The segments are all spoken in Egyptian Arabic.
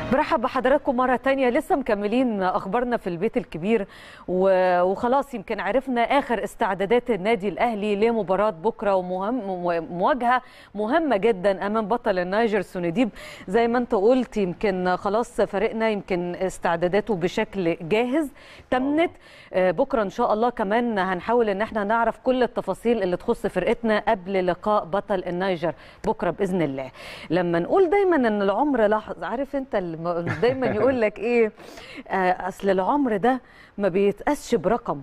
برحب بحضراتكم مرة تانية لسه مكملين أخبارنا في البيت الكبير و- وخلاص يمكن عرفنا آخر استعدادات النادي الأهلي لمباراة بكرة ومهم مواجهة مهمة جدا أمام بطل النيجر سونديب زي ما أنت قلت يمكن خلاص فريقنا يمكن استعداداته بشكل جاهز تمت آه، بكرة إن شاء الله كمان هنحاول إن احنا نعرف كل التفاصيل اللي تخص فرقتنا قبل لقاء بطل النيجر بكرة بإذن الله لما نقول دايما ان العمر لحظه عارف انت الم- دايما يقول لك ايه آه، اصل العمر ده ما بيتقاسش برقم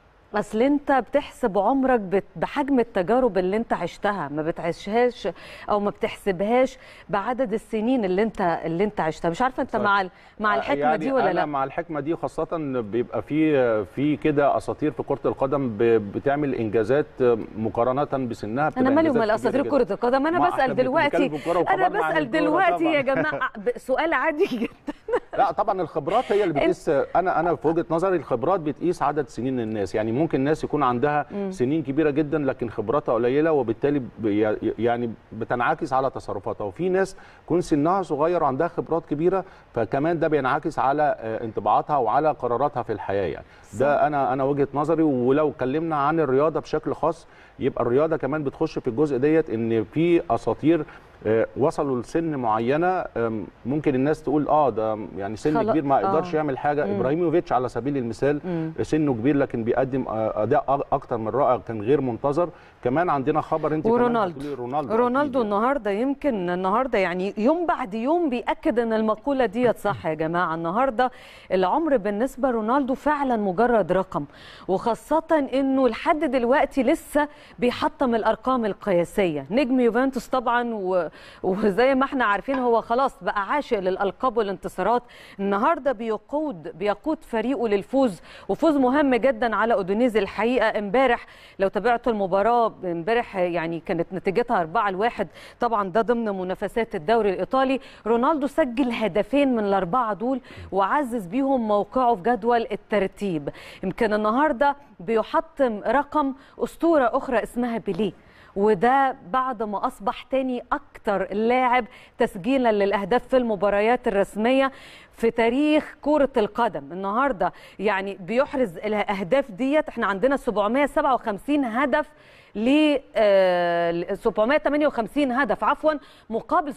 اصل انت بتحسب عمرك بت- بحجم التجارب اللي انت عشتها ما بتعيشهاش او ما بتحسبهاش بعدد السنين اللي انت اللي انت عشتها مش عارفه انت صحيح. مع ال- مع الحكمه يعني دي ولا أنا لا مع الحكمه دي خاصه بيبقى في في كده اساطير في كره القدم ب- بتعمل انجازات مقارنه بسنها انا بتبقى مالي إنجازات ومال اساطير كبيرة جداً. كره القدم انا ما إحنا بسال دلوقتي بنتكلم في الكرة انا وخبرنا عن بسال الكرة دلوقتي يا طبعاً. جماعه ب- سؤال عادي جدا لا طبعا الخبرات هي اللي بتقيس انا انا في وجهه نظري الخبرات بتقيس عدد سنين الناس يعني ممكن ناس يكون عندها سنين كبيره جدا لكن خبراتها قليله وبالتالي ب- يعني بتنعكس على تصرفاتها وفي ناس يكون سنها صغير وعندها خبرات كبيره فكمان ده بينعكس على آه، انطباعاتها وعلى قراراتها في الحياه يعني ده انا انا وجهه نظري ولو اتكلمنا عن الرياضه بشكل خاص يبقى الرياضه كمان بتخش في الجزء ديت ان في اساطير آه، وصلوا لسن معينه آم، ممكن الناس تقول اه ده يعني سن خلا- كبير ما آه. يقدرش يعمل حاجه ابراهيموفيتش على سبيل المثال سنه كبير لكن بيقدم آه، اداء أ- اكتر من رائع كان غير منتظر كمان عندنا خبر انت كمان ورونالدو هتقولي رونالدو رونالدو أكيد يعني. النهارده يمكن النهارده يعني يوم بعد يوم بياكد ان المقوله ديت صح يا جماعه النهارده العمر بالنسبه لرونالدو فعلا مجرد رقم وخاصه انه لحد دلوقتي لسه بيحطم الارقام القياسيه نجم يوفنتوس طبعا و... وزي ما احنا عارفين هو خلاص بقى عاشق للالقاب والانتصارات النهارده بيقود بيقود فريقه للفوز وفوز مهم جدا على اودونيزي الحقيقه امبارح لو تابعتوا المباراه امبارح يعني كانت نتيجتها 4 لواحد طبعا ده ضمن منافسات الدوري الايطالي رونالدو سجل هدفين من الاربعه دول وعزز بيهم موقعه في جدول الترتيب يمكن النهارده بيحطم رقم اسطوره اخرى اسمها بيليه وده بعد ما اصبح تاني اكتر لاعب تسجيلا للاهداف في المباريات الرسميه في تاريخ كره القدم النهارده يعني بيحرز الاهداف ديت احنا عندنا 757 هدف ل آه، 758 هدف عفوا مقابل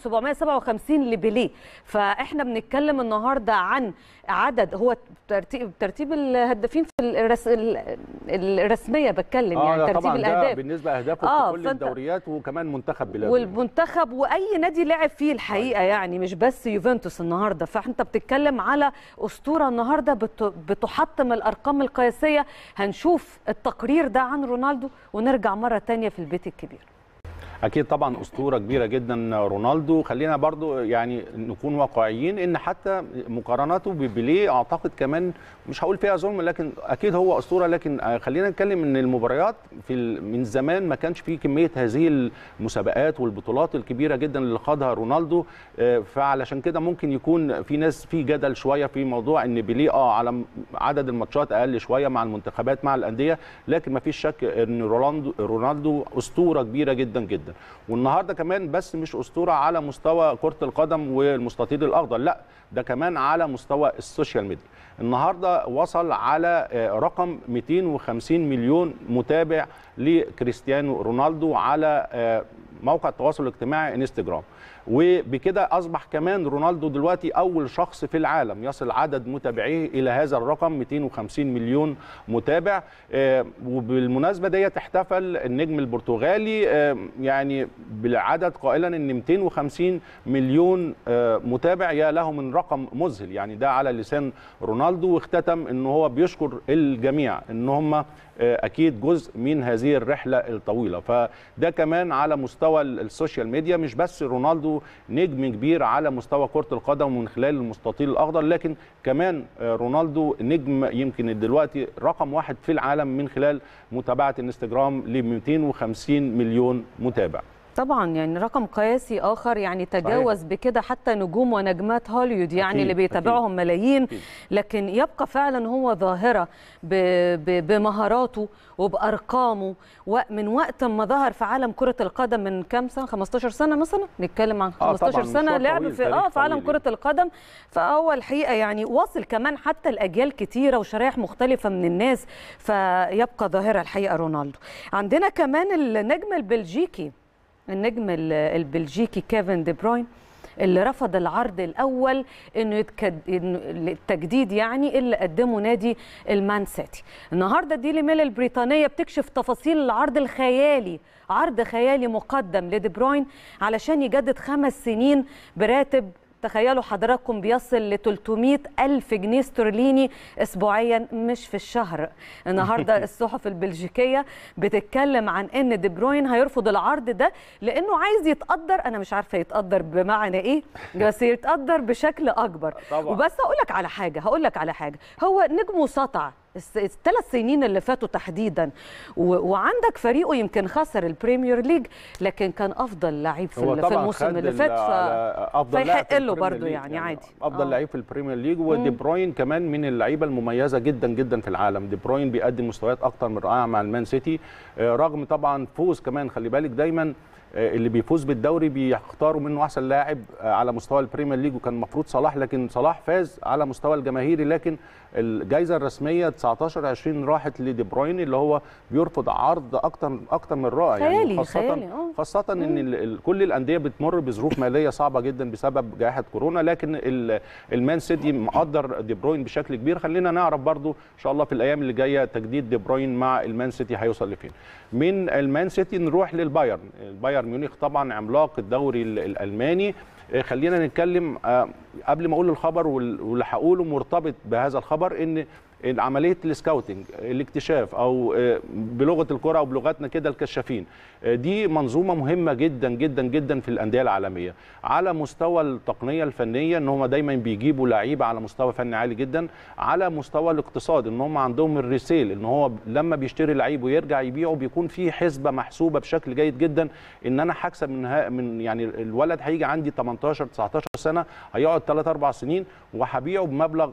757 لبيليه فاحنا بنتكلم النهارده عن عدد هو ترتيب ترتيب الهدافين في الرس ال- الرسميه بتكلم اه يعني لا ترتيب طبعا ده الاهداف بالنسبه اهدافه آه، في كل فأنت- الدوريات وكمان منتخب بلاده والمنتخب واي نادي لعب فيه الحقيقه يعني مش بس يوفنتوس النهارده فانت بتتكلم على اسطوره النهارده بت- بتحطم الارقام القياسيه هنشوف التقرير ده عن رونالدو ونرجع مره تانية في البيت الكبير اكيد طبعا اسطوره كبيره جدا رونالدو خلينا برضو يعني نكون واقعيين ان حتى مقارناته ببيليه اعتقد كمان مش هقول فيها ظلم لكن اكيد هو اسطوره لكن آه، خلينا نتكلم ان المباريات في ال- من زمان ما كانش فيه كميه هذه المسابقات والبطولات الكبيره جدا اللي خاضها رونالدو آه، فعلشان كده ممكن يكون في ناس في جدل شويه في موضوع ان بيليه اه على م- عدد الماتشات اقل شويه مع المنتخبات مع الانديه لكن ما فيش شك ان رونالدو رونالدو اسطوره كبيره جدا جدا والنهارده كمان بس مش اسطوره على مستوى كره القدم والمستطيل الاخضر لا ده كمان على مستوى السوشيال ميديا النهارده وصل على آه، رقم 250 مليون متابع لكريستيانو رونالدو على آه، موقع التواصل الاجتماعي انستجرام وبكده اصبح كمان رونالدو دلوقتي اول شخص في العالم يصل عدد متابعيه الى هذا الرقم 250 مليون متابع آه، وبالمناسبه ديت احتفل النجم البرتغالي آه، يعني بالعدد قائلا ان 250 مليون آه، متابع يا له من رقم مذهل يعني ده على لسان رونالدو واختتم ان هو بيشكر الجميع ان هم آه، اكيد جزء من هذه الرحله الطويله فده كمان على مستوى ال- السوشيال ميديا مش بس رونالدو نجم كبير على مستوى كره القدم من خلال المستطيل الاخضر لكن كمان آه، رونالدو نجم يمكن دلوقتي رقم واحد في العالم من خلال متابعه انستجرام ل 250 مليون متابع طبعا يعني رقم قياسي اخر يعني تجاوز صحيح. بكده حتى نجوم ونجمات هوليوود يعني أكيد. اللي بيتابعهم أكيد. ملايين أكيد. لكن يبقى فعلا هو ظاهره ب... ب... بمهاراته وبارقامه ومن وقت ما ظهر في عالم كره القدم من كام سنه 15 سنه مثلا نتكلم عن 15 آه سنه لعب في اه في عالم كره القدم فهو الحقيقه يعني واصل كمان حتى الاجيال كتيره وشرائح مختلفه من الناس فيبقى ظاهره الحقيقه رونالدو عندنا كمان النجم البلجيكي النجم البلجيكي كيفن دي بروين اللي رفض العرض الاول انه يتكد... إنه التجديد يعني اللي قدمه نادي المان سيتي النهارده ديلي ميل البريطانيه بتكشف تفاصيل العرض الخيالي عرض خيالي مقدم لدي بروين علشان يجدد خمس سنين براتب تخيلوا حضراتكم بيصل ل 300 ألف جنيه استرليني أسبوعيا مش في الشهر النهاردة الصحف البلجيكية بتتكلم عن أن دي بروين هيرفض العرض ده لأنه عايز يتقدر أنا مش عارفة يتقدر بمعنى إيه بس يتقدر بشكل أكبر طبعا. وبس أقول لك على حاجة هقول لك على حاجة هو نجمه سطع الثلاث سنين اللي فاتوا تحديدا و... وعندك فريقه يمكن خسر البريمير ليج لكن كان افضل لعيب في, في الموسم اللي فات ف... فيحق له برضه يعني, يعني عادي افضل آه. لعيب في البريمير ليج ودي بروين كمان من اللعيبه المميزه جدا جدا في العالم دي بروين بيقدم مستويات اكتر من رائعه مع المان سيتي رغم طبعا فوز كمان خلي بالك دايما اللي بيفوز بالدوري بيختاروا منه احسن لاعب على مستوى البريمير ليج وكان المفروض صلاح لكن صلاح فاز على مستوى الجماهيري لكن الجائزه الرسميه 19 20 راحت لدي بروين اللي هو بيرفض عرض اكتر اكتر من رائع خيالي خاصه خيالي خاصه ان ال كل الانديه بتمر بظروف ماليه صعبه جدا بسبب جائحه كورونا لكن المان سيتي مقدر دي بروين بشكل كبير خلينا نعرف برضو ان شاء الله في الايام اللي جايه تجديد دي بروين مع المان سيتي هيوصل لفين من المان سيتي نروح للبايرن البايرن ميونخ طبعا عملاق الدوري الالماني خلينا نتكلم قبل ما اقول الخبر واللي هقوله مرتبط بهذا الخبر ان عمليه السكاوتنج الاكتشاف او بلغه الكره او بلغتنا كده الكشافين دي منظومه مهمه جدا جدا جدا في الانديه العالميه على مستوى التقنيه الفنيه ان هم دايما بيجيبوا لعيبه على مستوى فني عالي جدا على مستوى الاقتصاد ان هم عندهم الريسيل ان هو لما بيشتري لعيب ويرجع يبيعه بيكون في حسبه محسوبه بشكل جيد جدا ان انا هكسب من من يعني الولد هيجي عندي 18 19 سنه هيقعد 3 4 سنين وهبيعه بمبلغ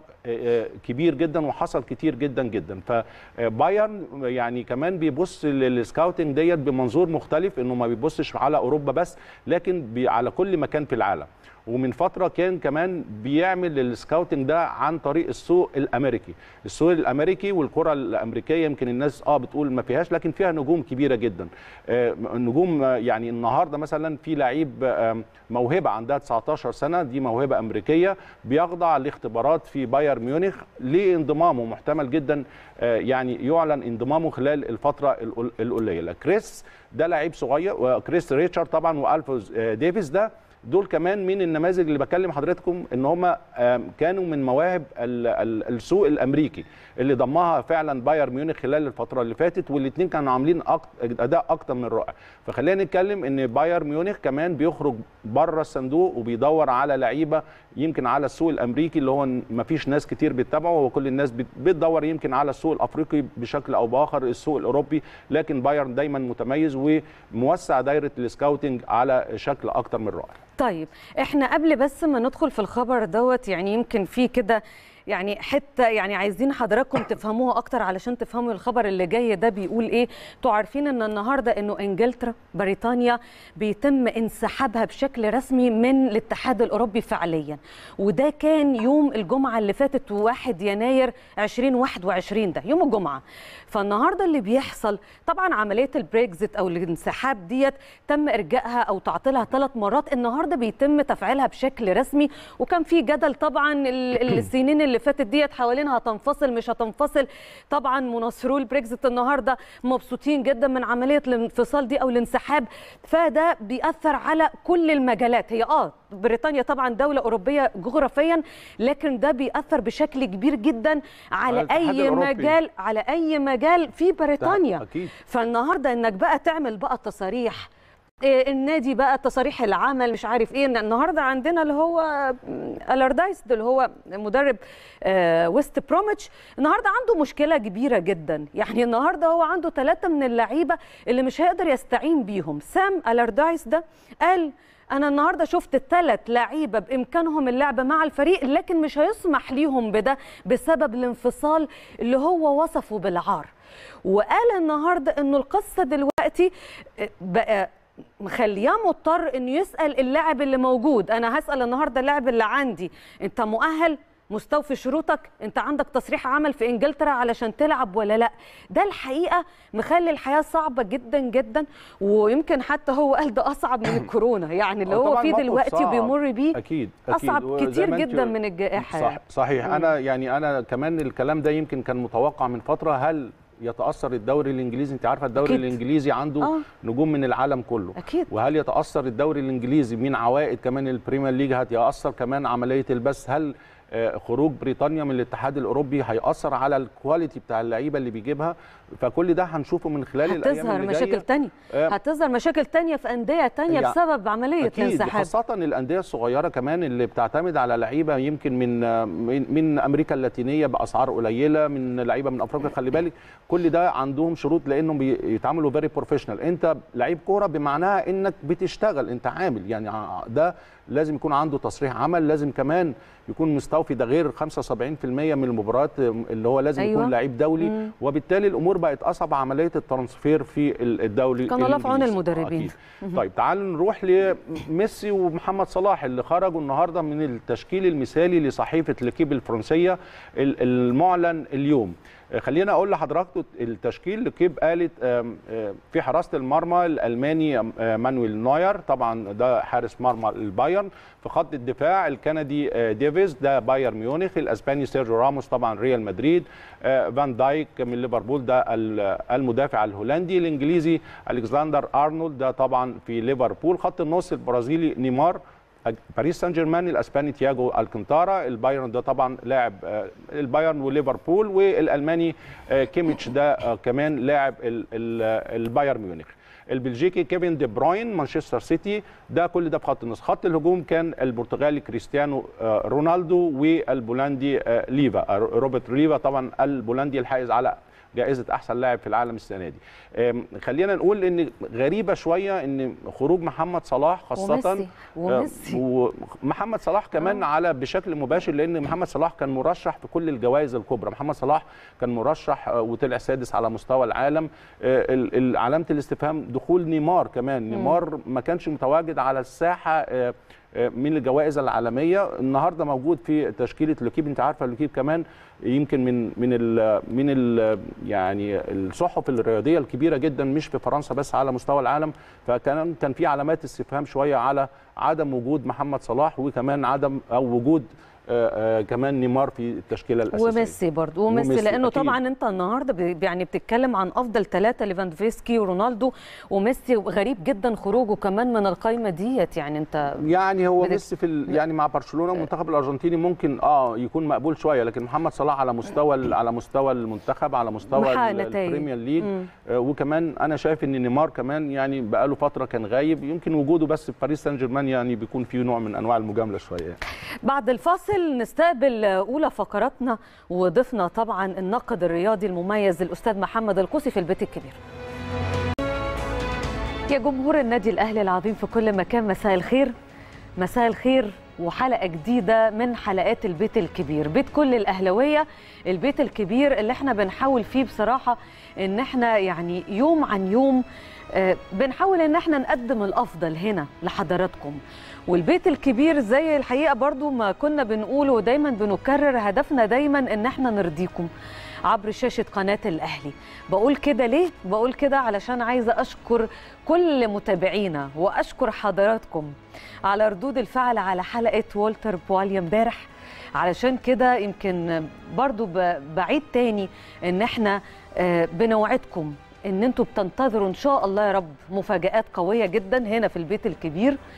كبير جدا وحصل كتير جدا جدا فبايرن يعني كمان بيبص للسكاوتنج ديت بمنظور مختلف انه ما بيبصش على اوروبا بس لكن على كل مكان في العالم ومن فتره كان كمان بيعمل السكاوتنج ده عن طريق السوق الامريكي السوق الامريكي والكره الامريكيه يمكن الناس اه بتقول ما فيهاش لكن فيها نجوم كبيره جدا آه نجوم يعني النهارده مثلا في لعيب آه موهبه عندها 19 سنه دي موهبه امريكيه بيخضع لاختبارات في بايرن ميونخ لانضمامه محتمل جدا آه يعني يعلن انضمامه خلال الفتره القليله كريس ده لعيب صغير وكريس ريتشارد طبعا والفوز ديفيس ده دول كمان من النماذج اللي بكلم حضراتكم ان هم كانوا من مواهب السوق الامريكي اللي ضمها فعلا بايرن ميونخ خلال الفتره اللي فاتت والاثنين كانوا عاملين اداء اكتر من رائع فخلينا نتكلم ان بايرن ميونخ كمان بيخرج بره الصندوق وبيدور على لعيبه يمكن على السوق الامريكي اللي هو ما فيش ناس كتير بتتابعه وكل الناس بتدور يمكن على السوق الافريقي بشكل او باخر السوق الاوروبي لكن بايرن دايما متميز وموسع دايره السكاوتنج على شكل اكتر من رائع طيب احنا قبل بس ما ندخل في الخبر دوت يعني يمكن في كده يعني حته يعني عايزين حضراتكم تفهموها اكتر علشان تفهموا الخبر اللي جاي ده بيقول ايه انتوا عارفين ان النهارده انه انجلترا بريطانيا بيتم انسحابها بشكل رسمي من الاتحاد الاوروبي فعليا وده كان يوم الجمعه اللي فاتت 1 يناير 2021 ده يوم الجمعه فالنهارده اللي بيحصل طبعا عمليه البريكزيت او الانسحاب ديت تم ارجائها او تعطيلها ثلاث مرات النهارده بيتم تفعيلها بشكل رسمي وكان في جدل طبعا السنين اللي فاتت ديت حوالين هتنفصل مش هتنفصل طبعا مناصرو البريكزيت النهارده مبسوطين جدا من عمليه الانفصال دي او الانسحاب فده بيأثر على كل المجالات هي اه بريطانيا طبعا دوله اوروبيه جغرافيا لكن ده بيأثر بشكل كبير جدا على اي مجال على اي مجال في بريطانيا أكيد. فالنهارده انك بقى تعمل بقى تصاريح إيه النادي بقى تصاريح العمل مش عارف ايه النهارده عندنا اللي هو الاردايس اللي هو مدرب آه ويست بروميتش النهارده عنده مشكله كبيره جدا يعني النهارده هو عنده ثلاثه من اللعيبه اللي مش هيقدر يستعين بيهم سام الاردايس ده قال انا النهارده شفت ثلاث لعيبه بامكانهم اللعب مع الفريق لكن مش هيسمح ليهم بده بسبب الانفصال اللي هو وصفه بالعار وقال النهارده انه القصه دلوقتي بقى مخلياه مضطر انه يسال اللاعب اللي موجود انا هسال النهارده اللاعب اللي عندي انت مؤهل مستوفي شروطك انت عندك تصريح عمل في انجلترا علشان تلعب ولا لا ده الحقيقه مخلي الحياه صعبه جدا جدا ويمكن حتى هو قال ده اصعب من الكورونا يعني اللي هو فيه دلوقتي بيمر بيه اكيد, أكيد. اصعب كتير جدا من الجائحه صح صحيح مم. انا يعني انا كمان الكلام ده يمكن كان متوقع من فتره هل يتاثر الدوري الانجليزي انت عارفه الدوري أكيد. الانجليزي عنده آه. نجوم من العالم كله أكيد. وهل يتاثر الدوري الانجليزي من عوائد كمان البريمير ليج هتاثر كمان عمليه البث هل خروج بريطانيا من الاتحاد الاوروبي هياثر على الكواليتي بتاع اللعيبه اللي بيجيبها فكل ده هنشوفه من خلال الايام هتظهر مشاكل تانية هتظهر مشاكل تانية في انديه تانية يعني بسبب عمليه الانسحاب خاصه الانديه الصغيره كمان اللي بتعتمد على لعيبه يمكن من من امريكا اللاتينيه باسعار قليله من لعيبه من افريقيا خلي بالك كل ده عندهم شروط لانهم بيتعاملوا فيري بروفيشنال انت لعيب كوره بمعناها انك بتشتغل انت عامل يعني ده لازم يكون عنده تصريح عمل لازم كمان يكون مستوفي ده غير 75% من المباريات اللي هو لازم أيوة. يكون لعيب دولي مم. وبالتالي الامور بقت اصعب عمليه الترانسفير في الدولي كان الله في عون المدربين طيب تعالوا نروح لميسي ومحمد صلاح اللي خرجوا النهارده من التشكيل المثالي لصحيفه ليكيب الفرنسيه المعلن اليوم خلينا اقول لحضراتكم التشكيل لكيب قالت في حراسه المرمى الالماني مانويل نوير طبعا ده حارس مرمى البايرن في خط الدفاع الكندي ديفيز ده بايرن ميونخ الاسباني سيرجيو راموس طبعا ريال مدريد فان دايك من ليفربول ده المدافع الهولندي الانجليزي الكسندر ارنولد ده طبعا في ليفربول خط النص البرازيلي نيمار باريس سان جيرمان الاسباني تياجو الكنتارا البايرن ده طبعا لاعب البايرن وليفربول والالماني كيميتش ده كمان لاعب البايرن ميونخ البلجيكي كيفن دي بروين مانشستر سيتي ده كل ده في خط النص خط الهجوم كان البرتغالي كريستيانو رونالدو والبولندي ليفا روبرت ليفا طبعا البولندي الحائز على جائزه احسن لاعب في العالم السنه دي خلينا نقول ان غريبه شويه ان خروج محمد صلاح خاصه وميسي, وميسي. ومحمد صلاح كمان آه. على بشكل مباشر لان محمد صلاح كان مرشح في كل الجوائز الكبرى محمد صلاح كان مرشح وطلع سادس على مستوى العالم علامه الاستفهام دخول نيمار كمان نيمار ما كانش متواجد على الساحه من الجوائز العالميه النهارده موجود في تشكيله لوكيب انت عارفه لوكيب كمان يمكن من من ال من ال يعني الصحف الرياضيه الكبيره جدا مش في فرنسا بس على مستوى العالم فكان كان في علامات استفهام شويه على عدم وجود محمد صلاح وكمان عدم او وجود آآ آآ كمان نيمار في التشكيله الاساسيه وميسي برضه وميسي, وميسي لانه أكيد. طبعا انت النهارده يعني بتتكلم عن افضل ثلاثه ليفاندوفسكي ورونالدو وميسي غريب جدا خروجه كمان من القائمه ديت يعني انت يعني هو بدك... ميسي في يعني مع برشلونه المنتخب الارجنتيني ممكن اه يكون مقبول شويه لكن محمد صلاح على مستوى على مستوى المنتخب على مستوى البريمير ليج آه وكمان انا شايف ان نيمار كمان يعني بقاله فتره كان غايب يمكن وجوده بس في باريس سان جيرمان يعني بيكون فيه نوع من انواع المجامله شويه بعد الفاصل نستقبل اولى فقراتنا وضيفنا طبعا الناقد الرياضي المميز الاستاذ محمد القوسي في البيت الكبير يا جمهور النادي الاهلي العظيم في كل مكان مساء الخير مساء الخير وحلقه جديده من حلقات البيت الكبير بيت كل الاهلاويه البيت الكبير اللي احنا بنحاول فيه بصراحه ان احنا يعني يوم عن يوم بنحاول ان احنا نقدم الافضل هنا لحضراتكم والبيت الكبير زي الحقيقه برضو ما كنا بنقوله ودايما بنكرر هدفنا دايما ان احنا نرضيكم عبر شاشه قناه الاهلي بقول كده ليه بقول كده علشان عايزه اشكر كل متابعينا واشكر حضراتكم على ردود الفعل على حلقه والتر بواليا امبارح علشان كده يمكن برضو بعيد تاني ان احنا بنوعدكم ان انتوا بتنتظروا ان شاء الله يا رب مفاجات قويه جدا هنا في البيت الكبير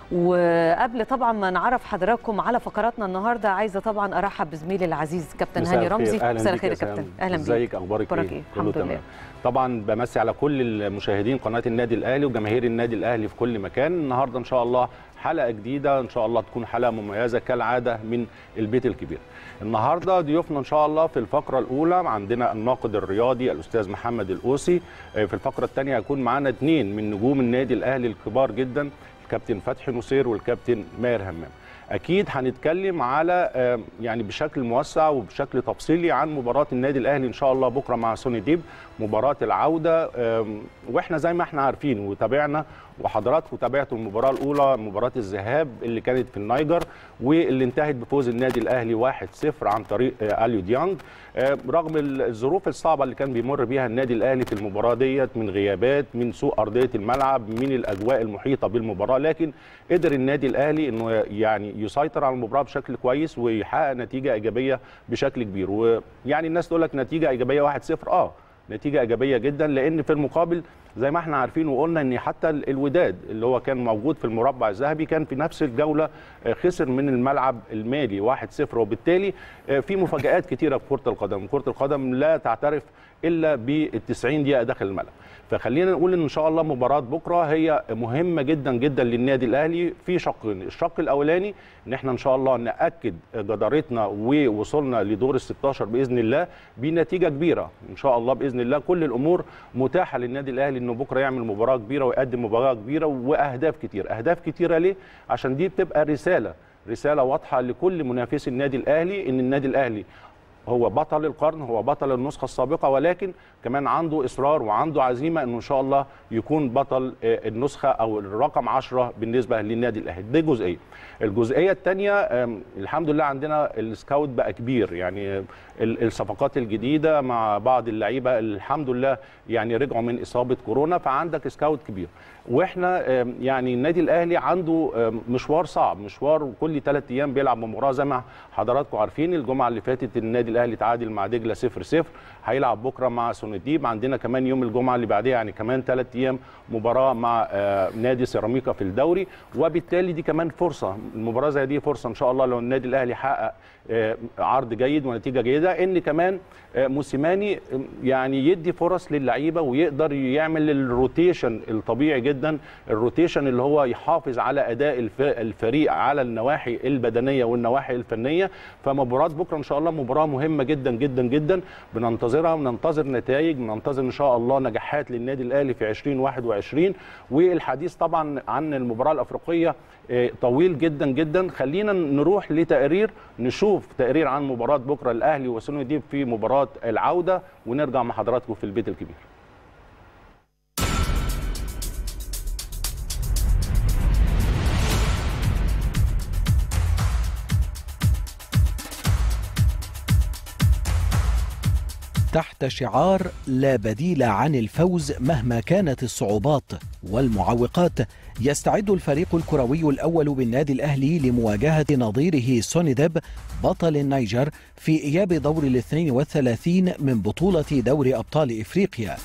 وقبل طبعا ما نعرف حضراتكم على فقراتنا النهارده عايزه طبعا ارحب بزميلي العزيز كابتن مساء هاني الخير. رمزي اهلا مساء بيك الخير يا يا كابتن سلام. اهلا بيك ازيك اخبارك أخبارك ايه إيه؟ كله الحمد تمام لله. طبعا بمسي على كل المشاهدين قناه النادي الاهلي وجماهير النادي الاهلي في كل مكان النهارده ان شاء الله حلقه جديده ان شاء الله تكون حلقه مميزه كالعاده من البيت الكبير النهارده ضيوفنا ان شاء الله في الفقره الاولى عندنا الناقد الرياضي الاستاذ محمد الاوسي آه، في الفقره الثانيه هيكون معانا اثنين من نجوم النادي الاهلي الكبار جدا الكابتن فتحي نصير والكابتن ماهر همام اكيد هنتكلم على آه، يعني بشكل موسع وبشكل تفصيلي عن مباراه النادي الاهلي ان شاء الله بكره مع سوني ديب مباراه العوده آم، واحنا زي ما احنا عارفين وتابعنا وحضراتكم تابعتوا المباراه الاولى مباراه الذهاب اللي كانت في النيجر واللي انتهت بفوز النادي الاهلي 1-0 عن طريق آه، اليو ديانج آه، رغم الظروف الصعبه اللي كان بيمر بيها النادي الاهلي في المباراه ديت من غيابات من سوء ارضيه الملعب من الاجواء المحيطه بالمباراه لكن قدر النادي الاهلي انه يعني يسيطر على المباراه بشكل كويس ويحقق نتيجه ايجابيه بشكل كبير ويعني الناس تقول لك نتيجه ايجابيه 1-0 اه نتيجه ايجابيه جدا لان في المقابل زي ما احنا عارفين وقلنا ان حتى ال- الوداد اللي هو كان موجود في المربع الذهبي كان في نفس الجوله آه، خسر من الملعب المالي 1-0 وبالتالي آه، في مفاجات كتيره في كره القدم كره القدم لا تعترف الا بال 90 دقيقه داخل الملعب فخلينا نقول ان ان شاء الله مباراه بكره هي مهمه جدا جدا للنادي الاهلي في شقين الشق الاولاني ان احنا ان شاء الله ناكد جدارتنا ووصولنا لدور ال 16 باذن الله بنتيجه كبيره ان شاء الله باذن الله كل الامور متاحه للنادي الاهلي انه بكره يعمل مباراه كبيره ويقدم مباراه كبيره واهداف كتير اهداف كتيره ليه عشان دي بتبقى رساله رساله واضحه لكل منافسي النادي الاهلي ان النادي الاهلي هو بطل القرن هو بطل النسخة السابقة ولكن كمان عنده إصرار وعنده عزيمة أنه إن شاء الله يكون بطل آه، النسخة أو الرقم 10 بالنسبة للنادي الأهلي دي جزئية الجزئية الثانية الحمد لله عندنا السكاوت بقى كبير يعني آه، ال- الصفقات الجديدة مع بعض اللعيبة الحمد لله يعني رجعوا من إصابة كورونا فعندك سكاوت كبير واحنا آم، يعني النادي الاهلي عنده آم، مشوار صعب مشوار كل ثلاث ايام بيلعب مباراه زي ما حضراتكم عارفين الجمعه اللي فاتت النادي الاهلي تعادل مع دجله 0 0 هيلعب بكره مع سونديب عندنا كمان يوم الجمعه اللي بعديها يعني كمان ثلاث ايام مباراه مع آه، نادي سيراميكا في الدوري وبالتالي دي كمان فرصه المباراه زي دي فرصه ان شاء الله لو النادي الاهلي حقق آه، عرض جيد ونتيجه جيده ان كمان آه، موسيماني آه، يعني يدي فرص للعيبه ويقدر يعمل الروتيشن الطبيعي جدا الروتيشن اللي هو يحافظ على اداء الف- الفريق على النواحي البدنيه والنواحي الفنيه فمباراه بكره ان شاء الله مباراه مهمه جدا جدا جدا بننتظرها وننتظر نتائج بننتظر ان شاء الله نجاحات للنادي الاهلي في 2021 والحديث طبعا عن المباراه الافريقيه آه، طويل جدا جدا خلينا نروح لتقرير نشوف تقرير عن مباراه بكره الاهلي وسوني ديب في مباراه العوده ونرجع مع حضراتكم في البيت الكبير تحت شعار لا بديل عن الفوز مهما كانت الصعوبات والمعوقات يستعد الفريق الكروي الأول بالنادي الأهلي لمواجهة نظيره سونيدب بطل النيجر في إياب دور الاثنين والثلاثين من بطولة دوري أبطال إفريقيا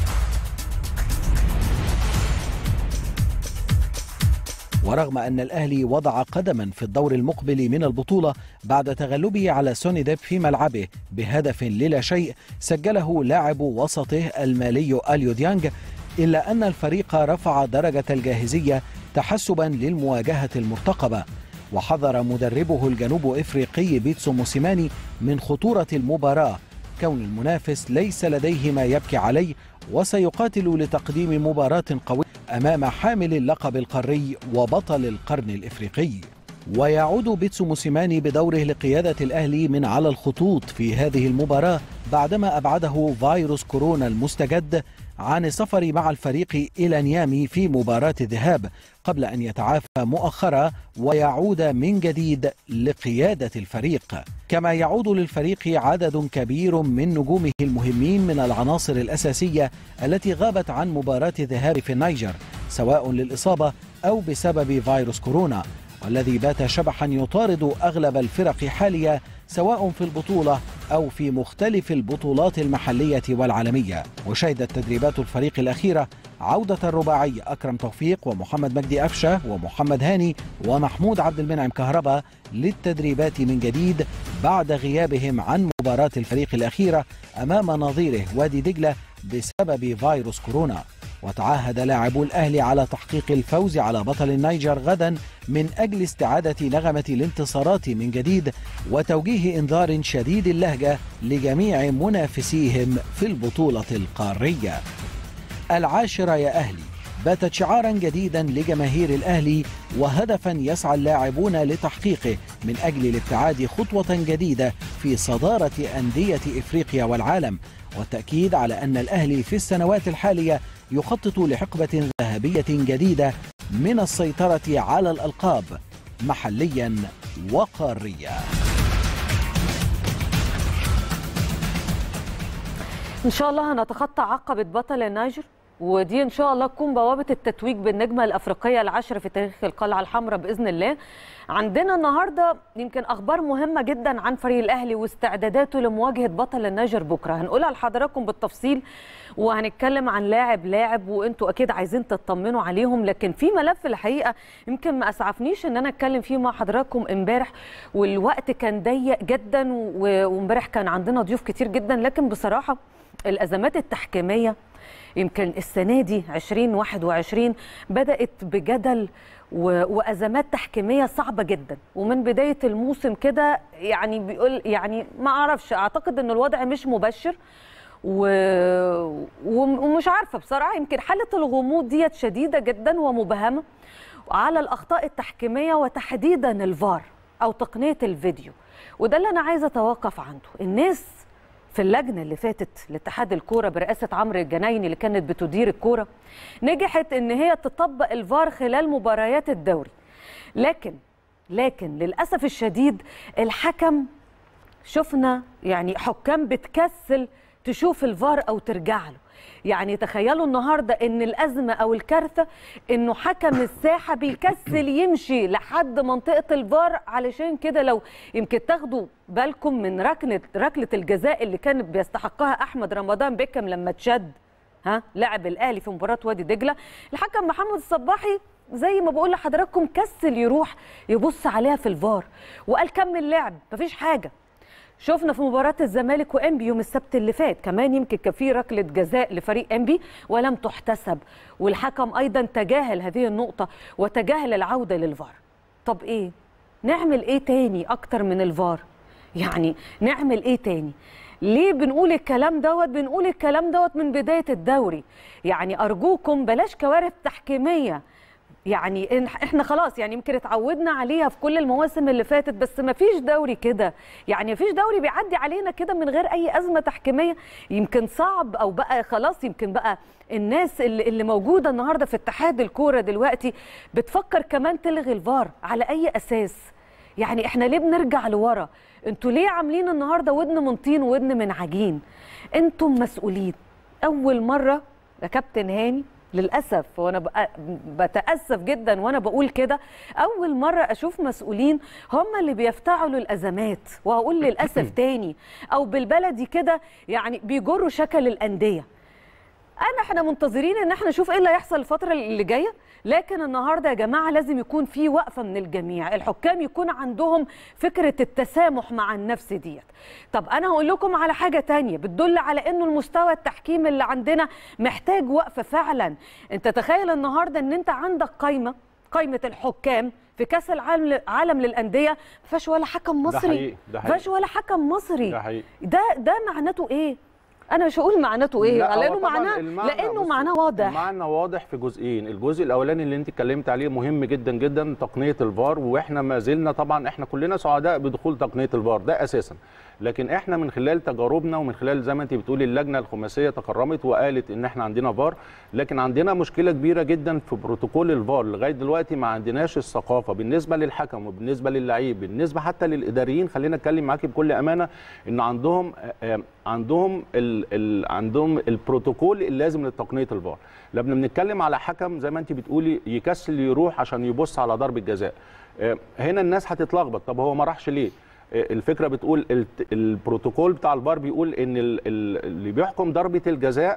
ورغم أن الأهلي وضع قدما في الدور المقبل من البطولة بعد تغلبه على سونيديب في ملعبه بهدف للا شيء سجله لاعب وسطه المالي أليو ديانج إلا أن الفريق رفع درجة الجاهزية تحسبا للمواجهة المرتقبة وحذر مدربه الجنوب إفريقي بيتسو موسيماني من خطورة المباراة كون المنافس ليس لديه ما يبكي عليه وسيقاتل لتقديم مباراة قوية أمام حامل اللقب القاري وبطل القرن الإفريقي ويعود بيتسو موسيماني بدوره لقيادة الأهلي من على الخطوط في هذه المباراة بعدما أبعده فيروس كورونا المستجد عن السفر مع الفريق إلى نيامي في مباراة الذهاب قبل أن يتعافى مؤخرا ويعود من جديد لقيادة الفريق كما يعود للفريق عدد كبير من نجومه المهمين من العناصر الأساسية التي غابت عن مباراة الذهاب في النيجر سواء للإصابة أو بسبب فيروس كورونا والذي بات شبحا يطارد أغلب الفرق حاليا سواء في البطولة أو في مختلف البطولات المحلية والعالمية وشهدت تدريبات الفريق الأخيرة عودة الرباعي أكرم توفيق ومحمد مجدي أفشة ومحمد هاني ومحمود عبد المنعم كهربا للتدريبات من جديد بعد غيابهم عن مباراة الفريق الأخيرة أمام نظيره وادي دجلة بسبب فيروس كورونا وتعهد لاعبو الأهلي على تحقيق الفوز على بطل النيجر غدا من أجل استعادة نغمة الانتصارات من جديد وتوجيه إنذار شديد اللهجة لجميع منافسيهم في البطولة القارية العاشرة يا أهلي باتت شعارا جديدا لجماهير الأهلي وهدفا يسعى اللاعبون لتحقيقه من أجل الابتعاد خطوة جديدة في صدارة أندية إفريقيا والعالم والتأكيد على أن الأهلي في السنوات الحالية يخطط لحقبة ذهبية جديدة من السيطرة على الألقاب محليا وقاريا ان شاء الله هنتخطى عقبه بطل النيجر ودي ان شاء الله تكون بوابه التتويج بالنجمه الافريقيه العاشره في تاريخ القلعه الحمراء باذن الله عندنا النهارده يمكن اخبار مهمه جدا عن فريق الاهلي واستعداداته لمواجهه بطل النيجر بكره هنقولها لحضراتكم بالتفصيل وهنتكلم عن لاعب لاعب وانتوا اكيد عايزين تطمنوا عليهم لكن في ملف الحقيقه يمكن ما اسعفنيش ان انا اتكلم فيه مع حضراتكم امبارح والوقت كان ضيق جدا وامبارح كان عندنا ضيوف كتير جدا لكن بصراحه الازمات التحكيميه يمكن السنه دي 2021 بدات بجدل و... وازمات تحكيميه صعبه جدا ومن بدايه الموسم كده يعني بيقول يعني ما اعرفش اعتقد ان الوضع مش مبشر و... ومش عارفه بصراحه يمكن حاله الغموض ديت شديده جدا ومبهمه على الاخطاء التحكيميه وتحديدا الفار او تقنيه الفيديو وده اللي انا عايزه اتوقف عنده الناس في اللجنه اللي فاتت لاتحاد الكوره برئاسه عمرو الجنايني اللي كانت بتدير الكوره نجحت ان هي تطبق الفار خلال مباريات الدوري لكن لكن للاسف الشديد الحكم شفنا يعني حكام بتكسل تشوف الفار او ترجع له يعني تخيلوا النهارده ان الازمه او الكارثه انه حكم الساحه بيكسل يمشي لحد منطقه الفار علشان كده لو يمكن تاخدوا بالكم من ركله ركله الجزاء اللي كانت بيستحقها احمد رمضان بيكم لما اتشد ها لاعب الاهلي في مباراه وادي دجله الحكم محمد الصباحي زي ما بقول لحضراتكم كسل يروح يبص عليها في الفار وقال كمل لعب مفيش حاجه شفنا في مباراة الزمالك وانبي يوم السبت اللي فات كمان يمكن كان في ركلة جزاء لفريق انبي ولم تحتسب والحكم ايضا تجاهل هذه النقطة وتجاهل العودة للفار طب ايه نعمل ايه تاني اكتر من الفار يعني نعمل ايه تاني ليه بنقول الكلام دوت بنقول الكلام دوت من بداية الدوري يعني ارجوكم بلاش كوارث تحكيمية يعني احنا خلاص يعني يمكن اتعودنا عليها في كل المواسم اللي فاتت بس ما فيش دوري كده يعني ما فيش دوري بيعدي علينا كده من غير اي ازمه تحكيميه يمكن صعب او بقى خلاص يمكن بقى الناس اللي, اللي موجوده النهارده في اتحاد الكوره دلوقتي بتفكر كمان تلغي الفار على اي اساس يعني احنا ليه بنرجع لورا انتوا ليه عاملين النهارده ودن من طين وودن من عجين انتم مسؤولين اول مره يا كابتن هاني للاسف وانا بتاسف جدا وانا بقول كده اول مره اشوف مسؤولين هم اللي بيفتعلوا الازمات وهقول للاسف تاني او بالبلدي كده يعني بيجروا شكل الانديه انا احنا منتظرين ان احنا نشوف ايه اللي هيحصل الفتره اللي جايه لكن النهارده يا جماعه لازم يكون في وقفه من الجميع الحكام يكون عندهم فكره التسامح مع النفس ديت طب انا هقول لكم على حاجه تانية بتدل على انه المستوى التحكيم اللي عندنا محتاج وقفه فعلا انت تخيل النهارده ان انت عندك قايمه قايمه الحكام في كاس العالم عالم للانديه ما فيهاش ولا حكم مصري ده حقيقي ده ما فيهاش ولا حكم مصري ده حقيقي ده ده معناته ايه انا مش هقول معناته ايه لا، هو لانه طبعاً معناه المعنى- لانه بص، معناه واضح المعنى واضح في جزئين الجزء الاولاني اللي انت اتكلمت عليه مهم جدا جدا تقنيه الفار واحنا ما زلنا طبعا احنا كلنا سعداء بدخول تقنيه الفار ده اساسا لكن احنا من خلال تجاربنا ومن خلال زي ما انت بتقولي اللجنه الخماسيه تكرمت وقالت ان احنا عندنا فار لكن عندنا مشكله كبيره جدا في بروتوكول الفار لغايه دلوقتي ما عندناش الثقافه بالنسبه للحكم وبالنسبه للعيب بالنسبه حتى للاداريين خلينا اتكلم معاكي بكل امانه ان عندهم آه، آه، عندهم ال ال عندهم البروتوكول اللازم لتقنيه الفار لما بنتكلم على حكم زي ما انت بتقولي يكسل يروح عشان يبص على ضربه جزاء آه، هنا الناس هتتلخبط طب هو ما راحش ليه آه، الفكره بتقول الت- البروتوكول بتاع الفار بيقول ان ال- ال- اللي بيحكم ضربه الجزاء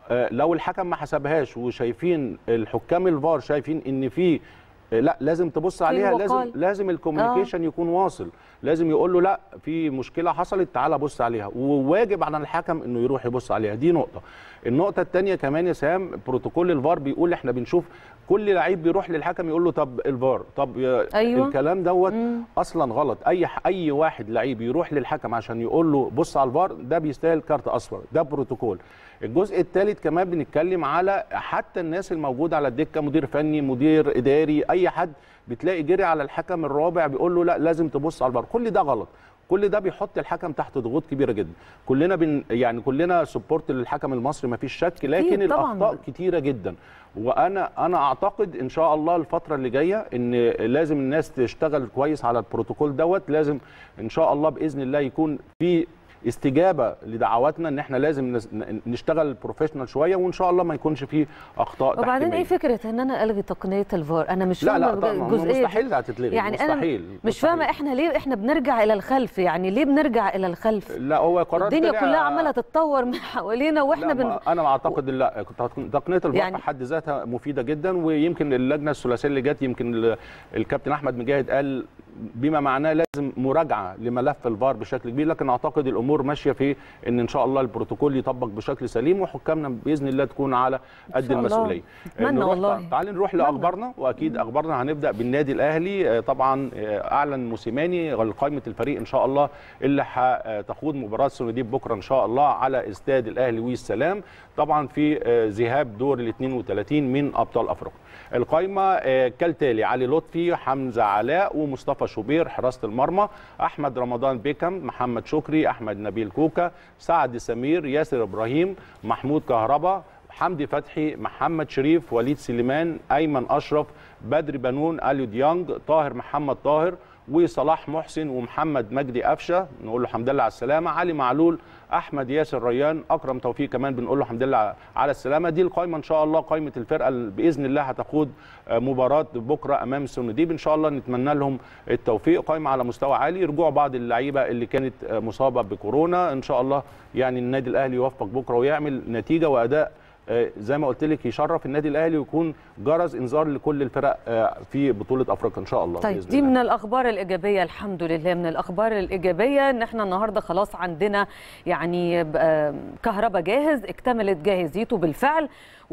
آه، لو الحكم ما حسبهاش وشايفين الحكام الفار شايفين ان في آه، لا لازم تبص عليها لازم وقال. لازم الكوميونيكيشن يكون واصل لازم يقول له لا في مشكله حصلت تعالى بص عليها وواجب على الحكم انه يروح يبص عليها دي نقطه النقطه الثانيه كمان يا سام بروتوكول الفار بيقول احنا بنشوف كل لعيب بيروح للحكم يقول له طب الفار طب يا- أيوة. الكلام دوت مم. اصلا غلط اي اي واحد لعيب يروح للحكم عشان يقول له بص على الفار ده بيستاهل كارت اصفر ده بروتوكول الجزء الثالث كمان بنتكلم على حتى الناس الموجوده على الدكه مدير فني مدير اداري اي حد بتلاقي جري على الحكم الرابع بيقول له لا لازم تبص على الفار كل ده غلط كل ده بيحط الحكم تحت ضغوط كبيره جدا كلنا بن يعني كلنا سبورت للحكم المصري ما فيش شك لكن طبعاً. الاخطاء كتيره جدا وانا انا اعتقد ان شاء الله الفتره اللي جايه ان لازم الناس تشتغل كويس على البروتوكول دوت لازم ان شاء الله باذن الله يكون في استجابه لدعواتنا ان احنا لازم نس- نشتغل بروفيشنال شويه وان شاء الله ما يكونش فيه اخطاء وبعدين ايه تحكيمية. فكره ان انا الغي تقنيه الفار انا مش لا لا فاهمه طبعا الجزئيه دي. مستحيل هتتلغي يعني انا مستحيل مش مستحيل. فاهمه احنا ليه احنا بنرجع الى الخلف يعني ليه بنرجع الى الخلف لا هو قرار الدنيا طلع- كلها عماله تتطور من حوالينا واحنا لا بن... ما انا اعتقد لا تقنيه الفار يعني- يعني في حد ذاتها مفيده جدا ويمكن اللجنه الثلاثيه اللي جت يمكن ال- الكابتن احمد مجاهد قال بما معناه لازم مراجعه لملف الفار بشكل كبير لكن اعتقد الامور ماشيه في ان ان شاء الله البروتوكول يطبق بشكل سليم وحكامنا باذن الله تكون على قد شاء الله. المسؤوليه أتمنى نروح- والله. تعال نروح لاخبارنا واكيد اخبارنا هنبدا بالنادي الاهلي آه، طبعا آه، اعلن موسيماني قائمه الفريق ان شاء الله اللي هتخوض مباراه سونديب بكره ان شاء الله على استاد الاهلي والسلام طبعا في آه، ذهاب دور ال 32 من ابطال افريقيا القائمه آه، كالتالي علي لطفي حمزه علاء ومصطفى شوبير حراسه المرمى احمد رمضان بيكم محمد شكري احمد نبيل كوكا سعد سمير ياسر ابراهيم محمود كهربا حمدي فتحي محمد شريف وليد سليمان ايمن اشرف بدر بنون اليو ديانج طاهر محمد طاهر وصلاح محسن ومحمد مجدي قفشه نقول له الحمد لله على السلامه علي معلول احمد ياسر ريان اكرم توفيق كمان بنقول له الحمد لله على السلامه دي القائمه ان شاء الله قائمه الفرقه اللي باذن الله هتخوض آه، مباراه بكره امام السنديب ان شاء الله نتمنى لهم التوفيق قائمه على مستوى عالي رجوع بعض اللعيبه اللي كانت آه، مصابه بكورونا ان شاء الله يعني النادي الاهلي يوفق بكره ويعمل نتيجه واداء آه، زي ما قلت لك يشرف النادي الاهلي ويكون جرس انذار لكل الفرق آه، في بطوله افريقيا ان شاء الله طيب بإذن دي الله. من الاخبار الايجابيه الحمد لله من الاخبار الايجابيه ان احنا النهارده خلاص عندنا يعني آه، كهربا جاهز اكتملت جاهزيته بالفعل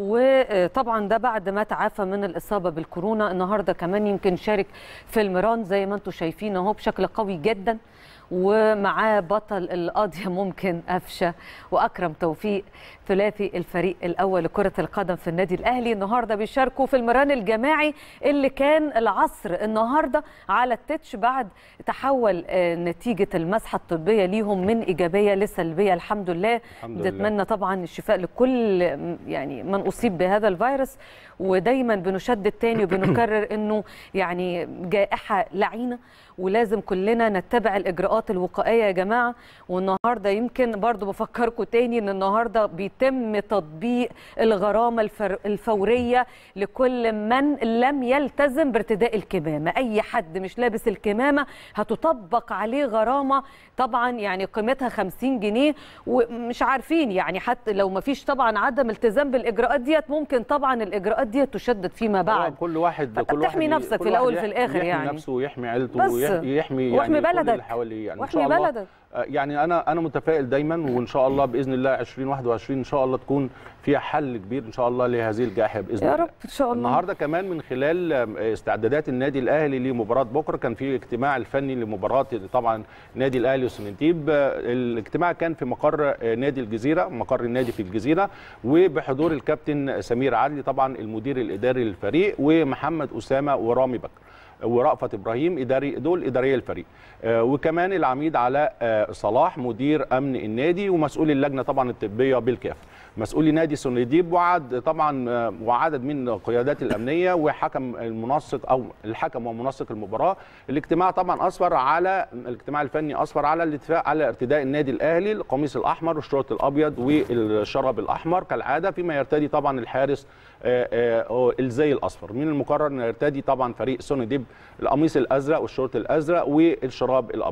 وطبعا ده بعد ما تعافى من الاصابه بالكورونا النهارده كمان يمكن شارك في المران زي ما انتم شايفين اهو بشكل قوي جدا ومعاه بطل القاضية ممكن قفشة وأكرم توفيق ثلاثي الفريق الأول لكرة القدم في النادي الأهلي النهاردة بيشاركوا في المران الجماعي اللي كان العصر النهاردة على التتش بعد تحول آه، نتيجة المسحة الطبية ليهم من إيجابية لسلبية الحمد لله الحمد لله. نتمنى طبعا الشفاء لكل يعني من أصيب بهذا الفيروس ودايما بنشدد تاني وبنكرر انه يعني جائحه لعينه ولازم كلنا نتبع الاجراءات الوقائيه يا جماعه والنهارده يمكن برضو بفكركم تاني ان النهارده بيتم تطبيق الغرامه الفر- الفوريه لكل من لم يلتزم بارتداء الكمامه اي حد مش لابس الكمامه هتطبق عليه غرامه طبعا يعني قيمتها 50 جنيه ومش عارفين يعني حتى لو ما فيش طبعا عدم التزام بالاجراءات ديت ممكن طبعا الاجراءات ديت تشدد فيما بعد هو كل واحد فأنت كل واحد بتحمي نفسك كل في الأول واحد وفي الآخر يحمي يعني. نفسه ويحمي عيلته بس. ويحمي يحمي يعني واحمي كل اللي بلدك. حواليه يعني واحمي إن شاء الله بلدك. آه، يعني انا انا متفائل دايما وان شاء الله باذن الله 2021 ان شاء الله تكون فيها حل كبير ان شاء الله لهذه الجائحه باذن يا الله رب ان شاء الله النهارده كمان من خلال آم، استعدادات النادي الاهلي لمباراه بكره كان في اجتماع الفني لمباراه طبعا نادي الاهلي وسنتيب آه، الاجتماع كان في مقر آه، نادي الجزيره مقر النادي في الجزيره وبحضور الكابتن سمير عدلي طبعا المدير الاداري للفريق ومحمد اسامه ورامي بكر ورأفت ابراهيم اداري دول اداريه الفريق آه، وكمان العميد علاء آه، صلاح مدير امن النادي ومسؤول اللجنه طبعا الطبيه بالكافه مسؤولي نادي سونديب وعد طبعا آه، وعدد من القيادات الامنيه وحكم المنسق او الحكم ومنسق المباراه الاجتماع طبعا اسفر على الاجتماع الفني اسفر على الاتفاق على ارتداء النادي الاهلي القميص الاحمر والشورت الابيض والشراب الاحمر كالعاده فيما يرتدي طبعا الحارس آه، آه، الزي الاصفر من المقرر ان يرتدي طبعا فريق سونديب القميص الازرق والشورت الازرق والشراب الابيض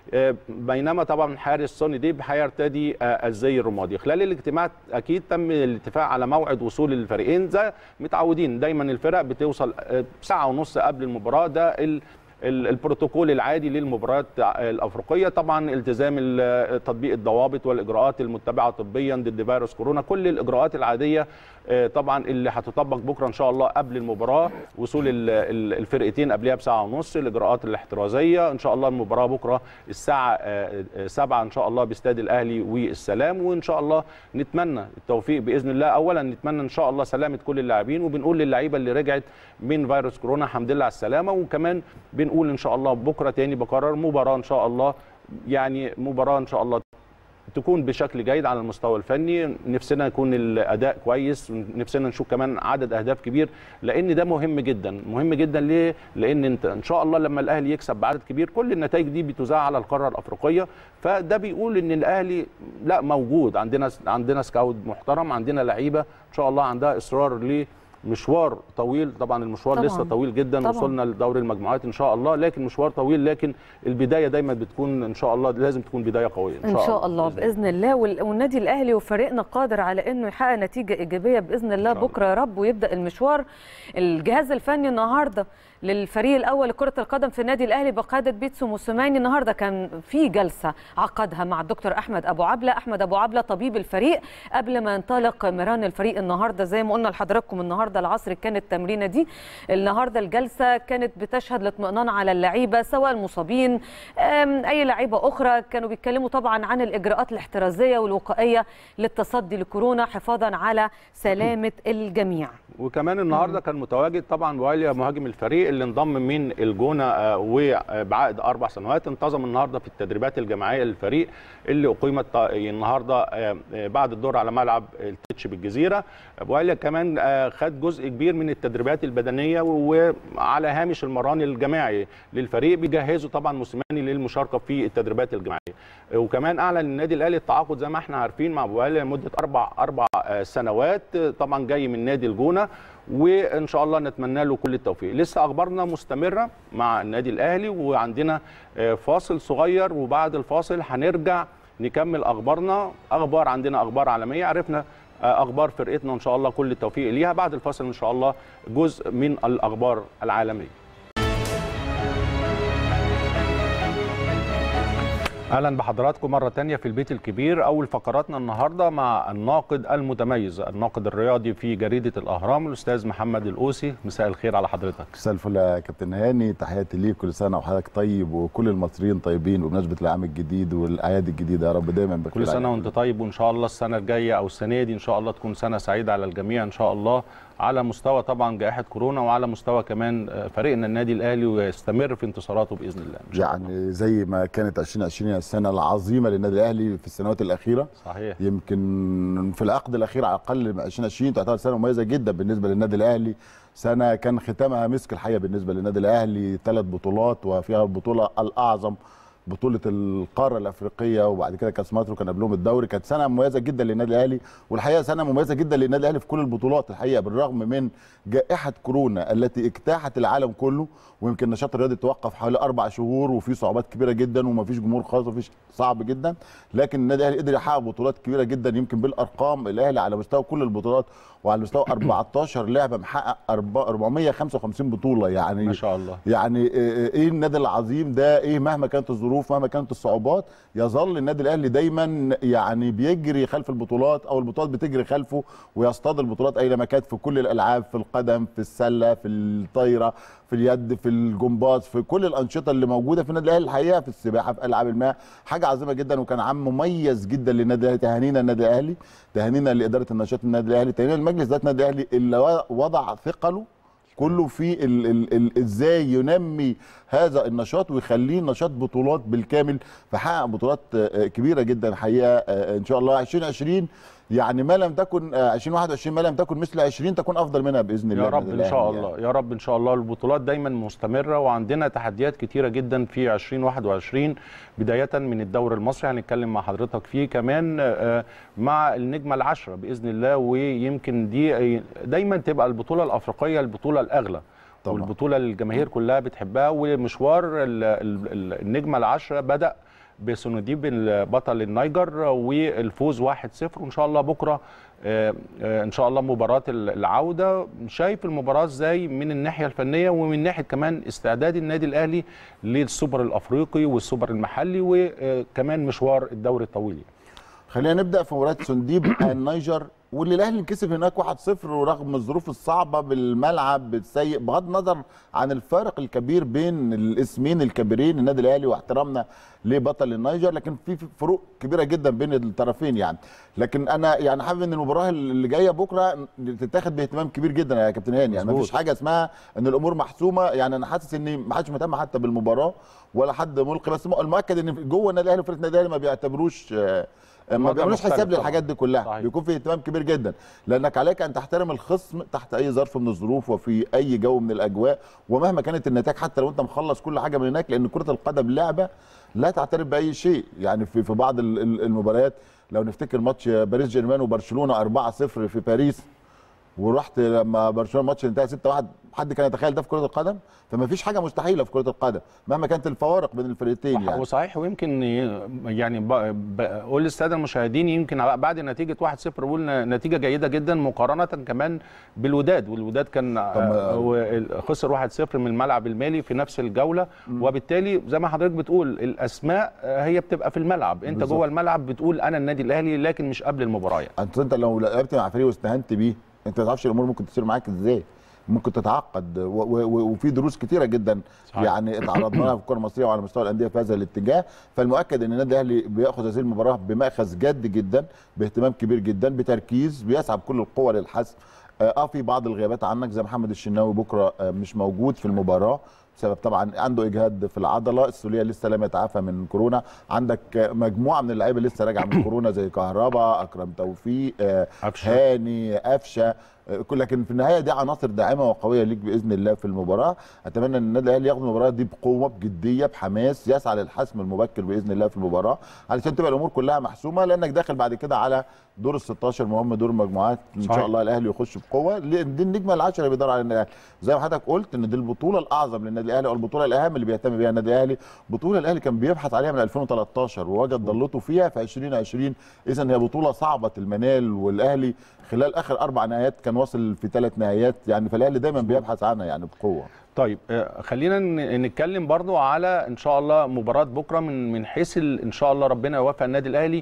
آه، بينما طبعا حارس سوني ديب هيرتدي آه، الزي الرمادي خلال الاجتماع اكيد تم الاتفاق على موعد وصول الفريقين زي متعودين دايما الفرق بتوصل آه، ساعه ونص قبل المباراه ده ال ال- البروتوكول العادي للمباريات الافريقيه طبعا التزام ال- تطبيق الضوابط والاجراءات المتبعه طبيا ضد فيروس كورونا كل الاجراءات العاديه آه، طبعا اللي هتطبق بكره ان شاء الله قبل المباراه وصول ال- ال- الفرقتين قبلها بساعه ونص الاجراءات الاحترازيه ان شاء الله المباراه بكره الساعه 7 ان شاء الله باستاد الاهلي والسلام وان شاء الله نتمنى التوفيق باذن الله اولا نتمنى ان شاء الله سلامه كل اللاعبين وبنقول للعيبه اللي رجعت من فيروس كورونا الحمد لله على السلامه وكمان بنقول ان شاء الله بكره تاني بقرر مباراه ان شاء الله يعني مباراه ان شاء الله تكون بشكل جيد على المستوى الفني نفسنا يكون الاداء كويس نفسنا نشوف كمان عدد اهداف كبير لان ده مهم جدا مهم جدا ليه لان انت ان شاء الله لما الاهلي يكسب بعدد كبير كل النتائج دي بتذاع على القاره الافريقيه فده بيقول ان الاهلي لا موجود عندنا عندنا سكاوت محترم عندنا لعيبه ان شاء الله عندها اصرار ليه مشوار طويل طبعا المشوار طبعاً. لسه طويل جدا طبعاً. وصلنا لدوري المجموعات ان شاء الله لكن مشوار طويل لكن البدايه دايما بتكون ان شاء الله لازم تكون بدايه قويه ان شاء الله باذن الله وال- والنادي الاهلي وفريقنا قادر على انه يحقق نتيجه ايجابيه باذن الله إن شاء الله. بكره يا رب ويبدا المشوار الجهاز الفني النهارده للفريق الاول لكره القدم في النادي الاهلي بقياده بيتسو موسيماني النهارده كان في جلسه عقدها مع الدكتور احمد ابو عبله احمد ابو عبله طبيب الفريق قبل ما ينطلق مران الفريق النهارده زي ما قلنا لحضراتكم النهارده العصر كانت التمرينه دي النهارده الجلسه كانت بتشهد الاطمئنان على اللعيبه سواء المصابين أم، اي لعيبه اخرى كانوا بيتكلموا طبعا عن الاجراءات الاحترازيه والوقائيه للتصدي لكورونا حفاظا على سلامه الجميع وكمان النهارده كان متواجد طبعا بواليا مهاجم الفريق اللي انضم من الجونه آه، وبعقد اربع سنوات انتظم النهارده في التدريبات الجماعيه للفريق اللي اقيمت ط- النهارده آه، آه، بعد الدور على ملعب التتش بالجزيره بواليا كمان آه، خد جزء كبير من التدريبات البدنيه وعلى هامش المران الجماعي للفريق بيجهزوا طبعا موسيماني للمشاركه في التدريبات الجماعيه وكمان اعلن النادي الاهلي التعاقد زي ما احنا عارفين مع بواليا لمده اربع اربع آه، سنوات آه، طبعا جاي من نادي الجونه وان شاء الله نتمنى له كل التوفيق لسه اخبارنا مستمره مع النادي الاهلي وعندنا آه، فاصل صغير وبعد الفاصل هنرجع نكمل اخبارنا اخبار عندنا اخبار عالميه عرفنا آه، اخبار فرقتنا ان شاء الله كل التوفيق ليها بعد الفاصل ان شاء الله جزء من الاخبار العالميه اهلا بحضراتكم مره تانية في البيت الكبير اول فقراتنا النهارده مع الناقد المتميز الناقد الرياضي في جريده الاهرام الاستاذ محمد الاوسي مساء الخير على حضرتك مساء الفل يا كابتن هاني تحياتي ليك كل سنه وحضرتك طيب وكل المصريين طيبين بمناسبه العام الجديد والاعياد الجديده يا رب دايما بخير كل سنه عليكم. وانت طيب وان شاء الله السنه الجايه او السنه دي ان شاء الله تكون سنه سعيده على الجميع ان شاء الله على مستوى طبعا جائحه كورونا وعلى مستوى كمان آه، فريقنا النادي الاهلي ويستمر في انتصاراته باذن الله إن شاء الله. يعني زي ما كانت 2020 السنه العظيمه للنادي الاهلي في السنوات الاخيره صحيح يمكن في العقد الاخير على الاقل من 2020 تعتبر سنه مميزه جدا بالنسبه للنادي الاهلي سنه كان ختامها مسك الحقيقه بالنسبه للنادي الاهلي ثلاث بطولات وفيها البطوله الاعظم بطوله القاره الافريقيه وبعد كده كاس مصر وكان قبلهم الدوري كانت سنه مميزه جدا للنادي الاهلي والحقيقه سنه مميزه جدا للنادي الاهلي في كل البطولات الحقيقه بالرغم من جائحه كورونا التي اجتاحت العالم كله ويمكن النشاط الرياضي توقف حوالي اربع شهور وفي صعوبات كبيره جدا ومفيش جمهور خالص ومفيش صعب جدا لكن النادي الاهلي قدر يحقق بطولات كبيره جدا يمكن بالارقام الاهلي على مستوى كل البطولات وعلى مستوى 14 لعبه محقق أربع- 455 بطوله يعني ما شاء الله يعني ايه إيه النادي العظيم ده ايه مهما كانت الظروف مهما كانت الصعوبات يظل النادي الاهلي دايما يعني بيجري خلف البطولات او البطولات بتجري خلفه ويصطاد البطولات اينما كانت في كل الالعاب في القدم في السله في الطايره في اليد في الجمباز في كل الانشطه اللي موجوده في النادي الاهلي الحقيقه في السباحه في العاب الماء حاجه عظيمه جدا وكان عام مميز جدا للنادي الاهلي تهانينا النادي الاهلي تهانينا لاداره النشاط النادي الاهلي تهانينا لمجلس اداره النادي الاهلي اللي وضع ثقله كله في ال ال ال ازاي ينمي هذا النشاط ويخليه نشاط بطولات بالكامل فحقق بطولات آه، كبيره جدا الحقيقه آه، ان شاء الله 2020 يعني ما لم تكن آه، 2021 ما لم تكن مثل 20 تكون افضل منها باذن الله يا رب النادي ان شاء الأهلي الله يا رب ان شاء الله البطولات دايما مستمره وعندنا تحديات كتيره جدا في 2021 بدايه من الدوري المصري هنتكلم مع حضرتك فيه كمان آه، مع النجمه العشره باذن الله ويمكن دي دايما تبقى البطوله الافريقيه البطوله الاغلى طبعاً. والبطوله اللي الجماهير كلها بتحبها ومشوار ال- ال- ال- النجمه العشره بدا بسنديب بطل النيجر والفوز 1-0 وان شاء الله بكره آه، آه، ان شاء الله مباراه العوده شايف المباراه ازاي من الناحيه الفنيه ومن ناحيه كمان استعداد النادي الاهلي للسوبر الافريقي والسوبر المحلي وكمان مشوار الدوري الطويل خلينا نبدا في مباراه سنديب النيجر واللي الاهلي كسب هناك 1-0 ورغم الظروف الصعبه بالملعب السيء بغض النظر عن الفارق الكبير بين الاسمين الكبيرين النادي الاهلي واحترامنا لبطل النيجر لكن في في فروق كبيره جدا بين الطرفين يعني لكن انا يعني حابب ان المباراه اللي جايه بكره تتاخد باهتمام كبير جدا يا كابتن هاني يعني مظبوط. مفيش حاجه اسمها ان الامور محسومه يعني انا حاسس ان ما حدش مهتم حتى بالمباراه ولا حد ملقي بس المؤكد ان جوه النادي الاهلي وفرقه النادي الاهلي ما بيعتبروش آه، ما الوضع بيعملوش مختلف حساب طبعاً. للحاجات دي كلها صحيح. بيكون في اهتمام كبير جدا لانك عليك ان تحترم الخصم تحت اي ظرف من الظروف وفي اي جو من الاجواء ومهما كانت النتائج حتى لو انت مخلص كل حاجه من هناك لان كره القدم لعبه لا تعترف باي شيء يعني في في بعض ال- ال- المباريات لو نفتكر ماتش باريس جيرمان وبرشلونه 4-0 في باريس ورحت لما برشلونه الماتش انتهى 6-1 حد كان يتخيل ده في كره القدم فما فيش حاجه مستحيله في كره القدم مهما كانت الفوارق بين الفرقتين يعني وصحيح ويمكن يعني ب- بقول للساده المشاهدين يمكن بعد نتيجه 1-0 بقول نتيجه جيده جدا مقارنه كمان بالوداد والوداد كان آه، هو خسر 1-0 من الملعب المالي في نفس الجوله وبالتالي زي ما حضرتك بتقول الاسماء آه، هي بتبقى في الملعب انت بالظبط. جوه الملعب بتقول انا النادي الاهلي لكن مش قبل المباراه يعني. انت انت لو لعبت مع فريق واستهنت بيه انت ما تعرفش الامور ممكن تصير معاك ازاي ممكن تتعقد و- و- و- وفي دروس كتيره جدا صحيح. يعني اتعرضنا لها في الكره المصريه وعلى مستوى الانديه في هذا الاتجاه فالمؤكد ان النادي الاهلي بياخذ هذه المباراه بماخذ جد جدا باهتمام كبير جدا بتركيز بيسعى بكل القوه للحسم اه آه، في بعض الغيابات عنك زي محمد الشناوي بكره آه، مش موجود في المباراه بسبب طبعا عنده اجهاد في العضله السوليه لسه لم يتعافى من كورونا عندك آه، مجموعه من اللعيبه لسه راجعه من كورونا زي كهربا اكرم توفيق آه، قفشة. هاني قفشه آه، كل- لكن في النهايه دي عناصر داعمه وقويه ليك باذن الله في المباراه اتمنى ان النادي الاهلي ياخد المباراه دي بقوه بجديه بحماس يسعى للحسم المبكر باذن الله في المباراه علشان تبقى الامور كلها محسومه لانك داخل بعد كده على دور ال 16 مهم دور المجموعات ان صحيح. شاء الله الاهلي يخش بقوه لان دي النجمه العشره اللي بيدور على النادي الاهلي زي ما حضرتك قلت ان دي البطوله الاعظم للنادي الاهلي او البطوله الاهم اللي بيهتم بيها النادي الاهلي بطوله الاهلي كان بيبحث عليها من 2013 ووجد ضلته فيها في 2020 اذا هي بطوله صعبه المنال والاهلي خلال اخر اربع نهايات كان واصل في ثلاث نهايات يعني فالاهلي دايما بيبحث عنها يعني بقوه طيب آه، خلينا ن- نتكلم برضو على ان شاء الله مباراه بكره من من حيث ال- ان شاء الله ربنا يوفق النادي الاهلي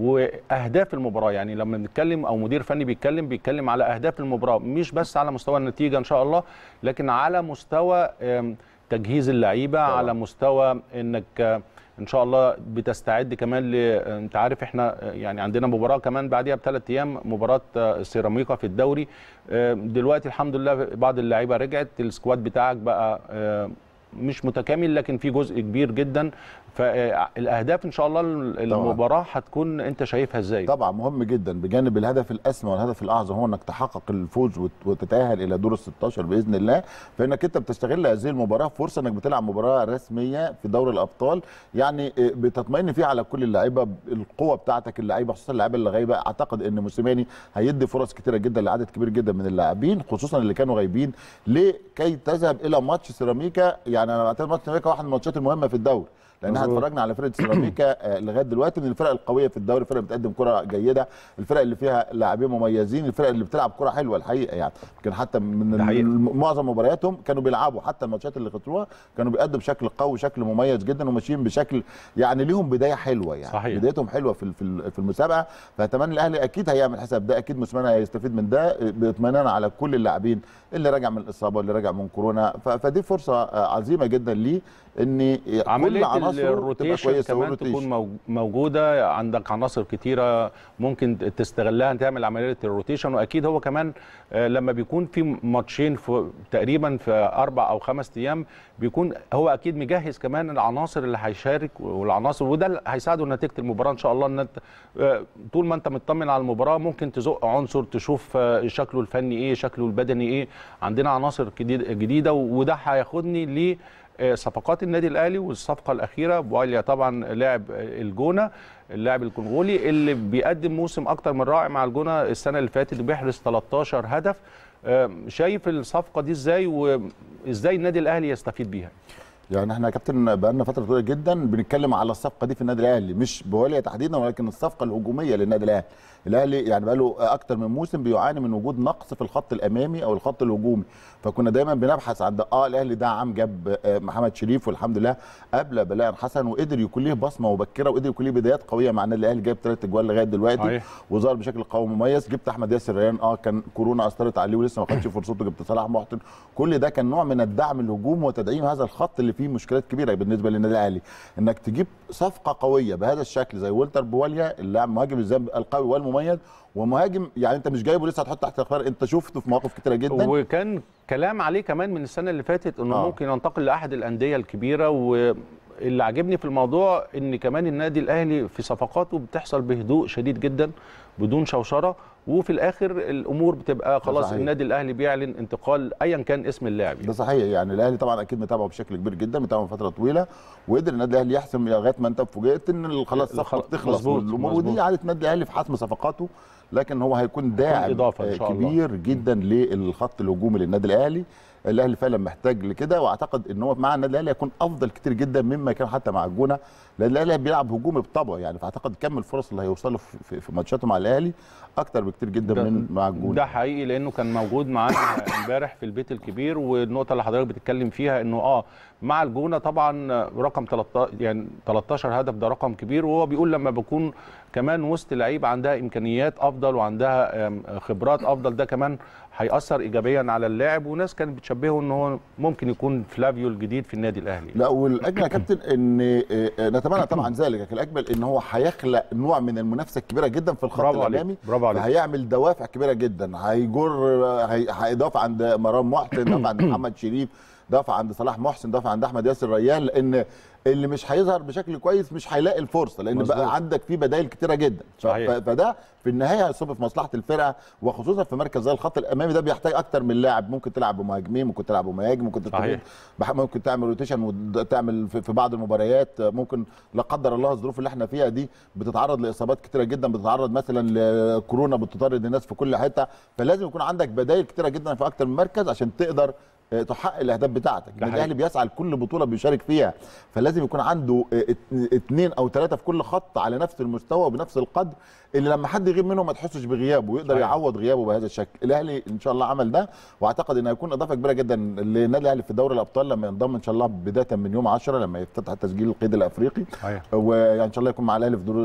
واهداف المباراه يعني لما بنتكلم او مدير فني بيتكلم بيتكلم على اهداف المباراه مش بس على مستوى النتيجه ان شاء الله لكن على مستوى آم، تجهيز اللعيبه طبعا. على مستوى انك آه، ان شاء الله بتستعد كمان ل انت عارف احنا آه، يعني عندنا مباراه كمان بعديها بثلاث ايام مباراه آه، سيراميكا في الدوري آه، دلوقتي الحمد لله بعض اللعيبه رجعت السكواد بتاعك بقى آه، مش متكامل لكن في جزء كبير جدا فالاهداف ان شاء الله المباراه هتكون انت شايفها ازاي طبعا مهم جدا بجانب الهدف الاسمى والهدف الاعظم هو انك تحقق الفوز وت- وتتاهل الى دور ال 16 باذن الله فانك انت بتستغل هذه المباراه فرصه انك بتلعب مباراه رسميه في دوري الابطال يعني آه، بتطمئن فيها على كل اللعيبه القوه بتاعتك اللعيبه خصوصا اللعيبه اللي غايبه اعتقد ان موسيماني هيدي فرص كتيره جدا لعدد كبير جدا من اللاعبين خصوصا اللي كانوا غايبين لكي تذهب الى ماتش سيراميكا يعني انا بعتبر ماتش سيراميكا واحد من الماتشات المهمه في الدوري لان احنا مظبوط. اتفرجنا على فرقه سيراميكا آه، لغايه دلوقتي من الفرق القويه في الدوري فرقه بتقدم كره جيده الفرق اللي فيها لاعبين مميزين الفرق اللي بتلعب كره حلوه الحقيقه يعني يمكن حتى من ده حقيقي. الم- معظم مبارياتهم كانوا بيلعبوا حتى الماتشات اللي خسروها كانوا بيقدموا بشكل قوي شكل مميز جدا وماشيين بشكل يعني ليهم بدايه حلوه يعني صحيح. بدايتهم حلوه في ال- في ال- في المسابقه فاتمنى الاهلي اكيد هيعمل حساب ده اكيد موسيماني هيستفيد من ده باطمئنان على كل اللاعبين اللي راجع من الاصابه واللي راجع من كورونا ف- فدي فرصه آه، عظيمه جدا ليه ان كل عمليه عناصره تبقى الروتيشن كويسه كمان والروتيشن. تكون مو- موجوده عندك عناصر كتيره ممكن تستغلها تعمل عمليه الروتيشن واكيد هو كمان آه، لما بيكون في ماتشين في تقريبا في اربع او خمس ايام بيكون هو اكيد مجهز كمان العناصر اللي هيشارك والعناصر وده اللي هيساعده نتيجه المباراه ان شاء الله ان انت آه، طول ما انت مطمن على المباراه ممكن تزق عنصر تشوف آه، شكله الفني ايه شكله البدني ايه عندنا عناصر جديد- جديده وده هياخدني ل آه، صفقات النادي الاهلي والصفقه الاخيره بواليا طبعا لاعب آه، الجونه اللاعب الكونغولي اللي بيقدم موسم اكتر من رائع مع الجونه السنه اللي فاتت بيحرز 13 هدف آه، شايف الصفقه دي ازاي وازاي النادي الاهلي يستفيد بيها يعني احنا يا كابتن بقالنا فتره طويله جدا بنتكلم على الصفقه دي في النادي الاهلي مش بواليا تحديدا ولكن الصفقه الهجوميه للنادي الاهلي الاهلي يعني بقاله اكتر من موسم بيعاني من وجود نقص في الخط الامامي او الخط الهجومي فكنا دايما بنبحث عن ده. اه الاهلي دعم جاب آه، محمد شريف والحمد لله قبل بلاء حسن وقدر يكون ليه بصمه مبكره وقدر يكون ليه بدايات قويه مع النادي الاهلي جاب ثلاث اجوال لغايه دلوقتي صحيح. وظهر بشكل قوي مميز جبت احمد ياسر ريان اه كان كورونا اثرت عليه ولسه ما خدش فرصته جبت صلاح محسن كل ده كان نوع من الدعم الهجوم وتدعيم هذا الخط اللي فيه مشكلات كبيره بالنسبه للنادي الاهلي انك تجيب صفقه قويه بهذا الشكل زي والتر بواليا اللاعب مهاجم الذنب القوي والمميز ومهاجم يعني انت مش جايبه لسه هتحط تحت الاختيار انت شفته في مواقف كتيره جدا وكان كلام عليه كمان من السنه اللي فاتت انه آه. آه. ممكن ينتقل لاحد الانديه الكبيره واللي عجبني في الموضوع ان كمان النادي الاهلي في صفقاته بتحصل بهدوء شديد جدا بدون شوشره وفي الاخر الامور بتبقى خلاص صحيح. النادي النادي الاهلي بيعلن انتقال ايا كان اسم اللاعب ده صحيح يعني الاهلي طبعا اكيد متابعه بشكل كبير جدا متابعه فتره طويله وقدر النادي الاهلي يحسم لغايه ما انت فوجئت ان خلاص الصفقه خلاص، بتخلص مظبوط، والأمور- مظبوط. ودي عاده النادي الاهلي في حسم صفقاته لكن هو هيكون داعم إضافة إن آه، شاء الله. كبير جدا للخط الهجومي للنادي الاهلي الاهلي فعلا محتاج لكده واعتقد ان هو مع النادي الاهلي هيكون افضل كتير جدا مما كان حتى مع الجونه لان الاهلي بيلعب هجومي بطبعه يعني فاعتقد كم الفرص اللي هيوصله في, في, في ماتشاته مع الاهلي اكتر بكتير جدا ده- من مع الجونه ده حقيقي لانه كان موجود معانا امبارح في البيت الكبير والنقطه اللي حضرتك بتتكلم فيها انه اه مع الجونه طبعا رقم 13 يعني 13 هدف ده رقم كبير وهو بيقول لما بكون كمان وسط لعيبه عندها امكانيات افضل وعندها آم، خبرات افضل ده كمان هيأثر ايجابيا على اللاعب وناس كانت بتشبهه ان هو ممكن يكون فلافيو الجديد في النادي الاهلي لا والاجمل يا كابتن ان آه، آه، نتمنى طبعا ذلك لكن الاجمل ان هو هيخلق نوع من المنافسه الكبيره جدا في الخط برافو عليك، الامامي برافو عليك. هيعمل دوافع كبيره جدا هيجر هي- هيدافع عند مرام محسن دافع عند محمد شريف دافع عند صلاح محسن دافع عند احمد ياسر ريان لان اللي مش هيظهر بشكل كويس مش هيلاقي الفرصه لان مظبوط. بقى عندك فيه بدائل كتيره جدا ف- صحيح. ف- فده في النهايه هيصب في مصلحه الفرقه وخصوصا في مركز زي الخط الامامي ده بيحتاج اكتر من لاعب ممكن تلعب بمهاجمين ممكن تلعب بمهاجم ممكن تلعب صحيح. بح- ممكن تعمل روتيشن وتعمل في في بعض المباريات ممكن لا قدر الله الظروف اللي احنا فيها دي بتتعرض لاصابات كتيره جدا بتتعرض مثلا لكورونا بتطرد الناس في كل حته فلازم يكون عندك بدائل كتيره جدا في اكتر من مركز عشان تقدر آه، تحقق الاهداف بتاعتك النادي حقيقي. الاهلي بيسعى لكل بطوله بيشارك فيها فلازم يكون عنده آه، ات- اتنين او ثلاثه في كل خط على نفس المستوى وبنفس القدر اللي لما حد يغيب منهم ما تحسش بغيابه ويقدر صحيح. يعوض غيابه بهذا الشكل الاهلي ان شاء الله عمل ده واعتقد انه هيكون اضافه كبيره جدا للنادي الاهلي في دوري الابطال لما ينضم ان شاء الله بدايه من يوم 10 لما يفتتح تسجيل القيد الافريقي صحيح. ويعني ان شاء الله يكون مع الاهلي في دور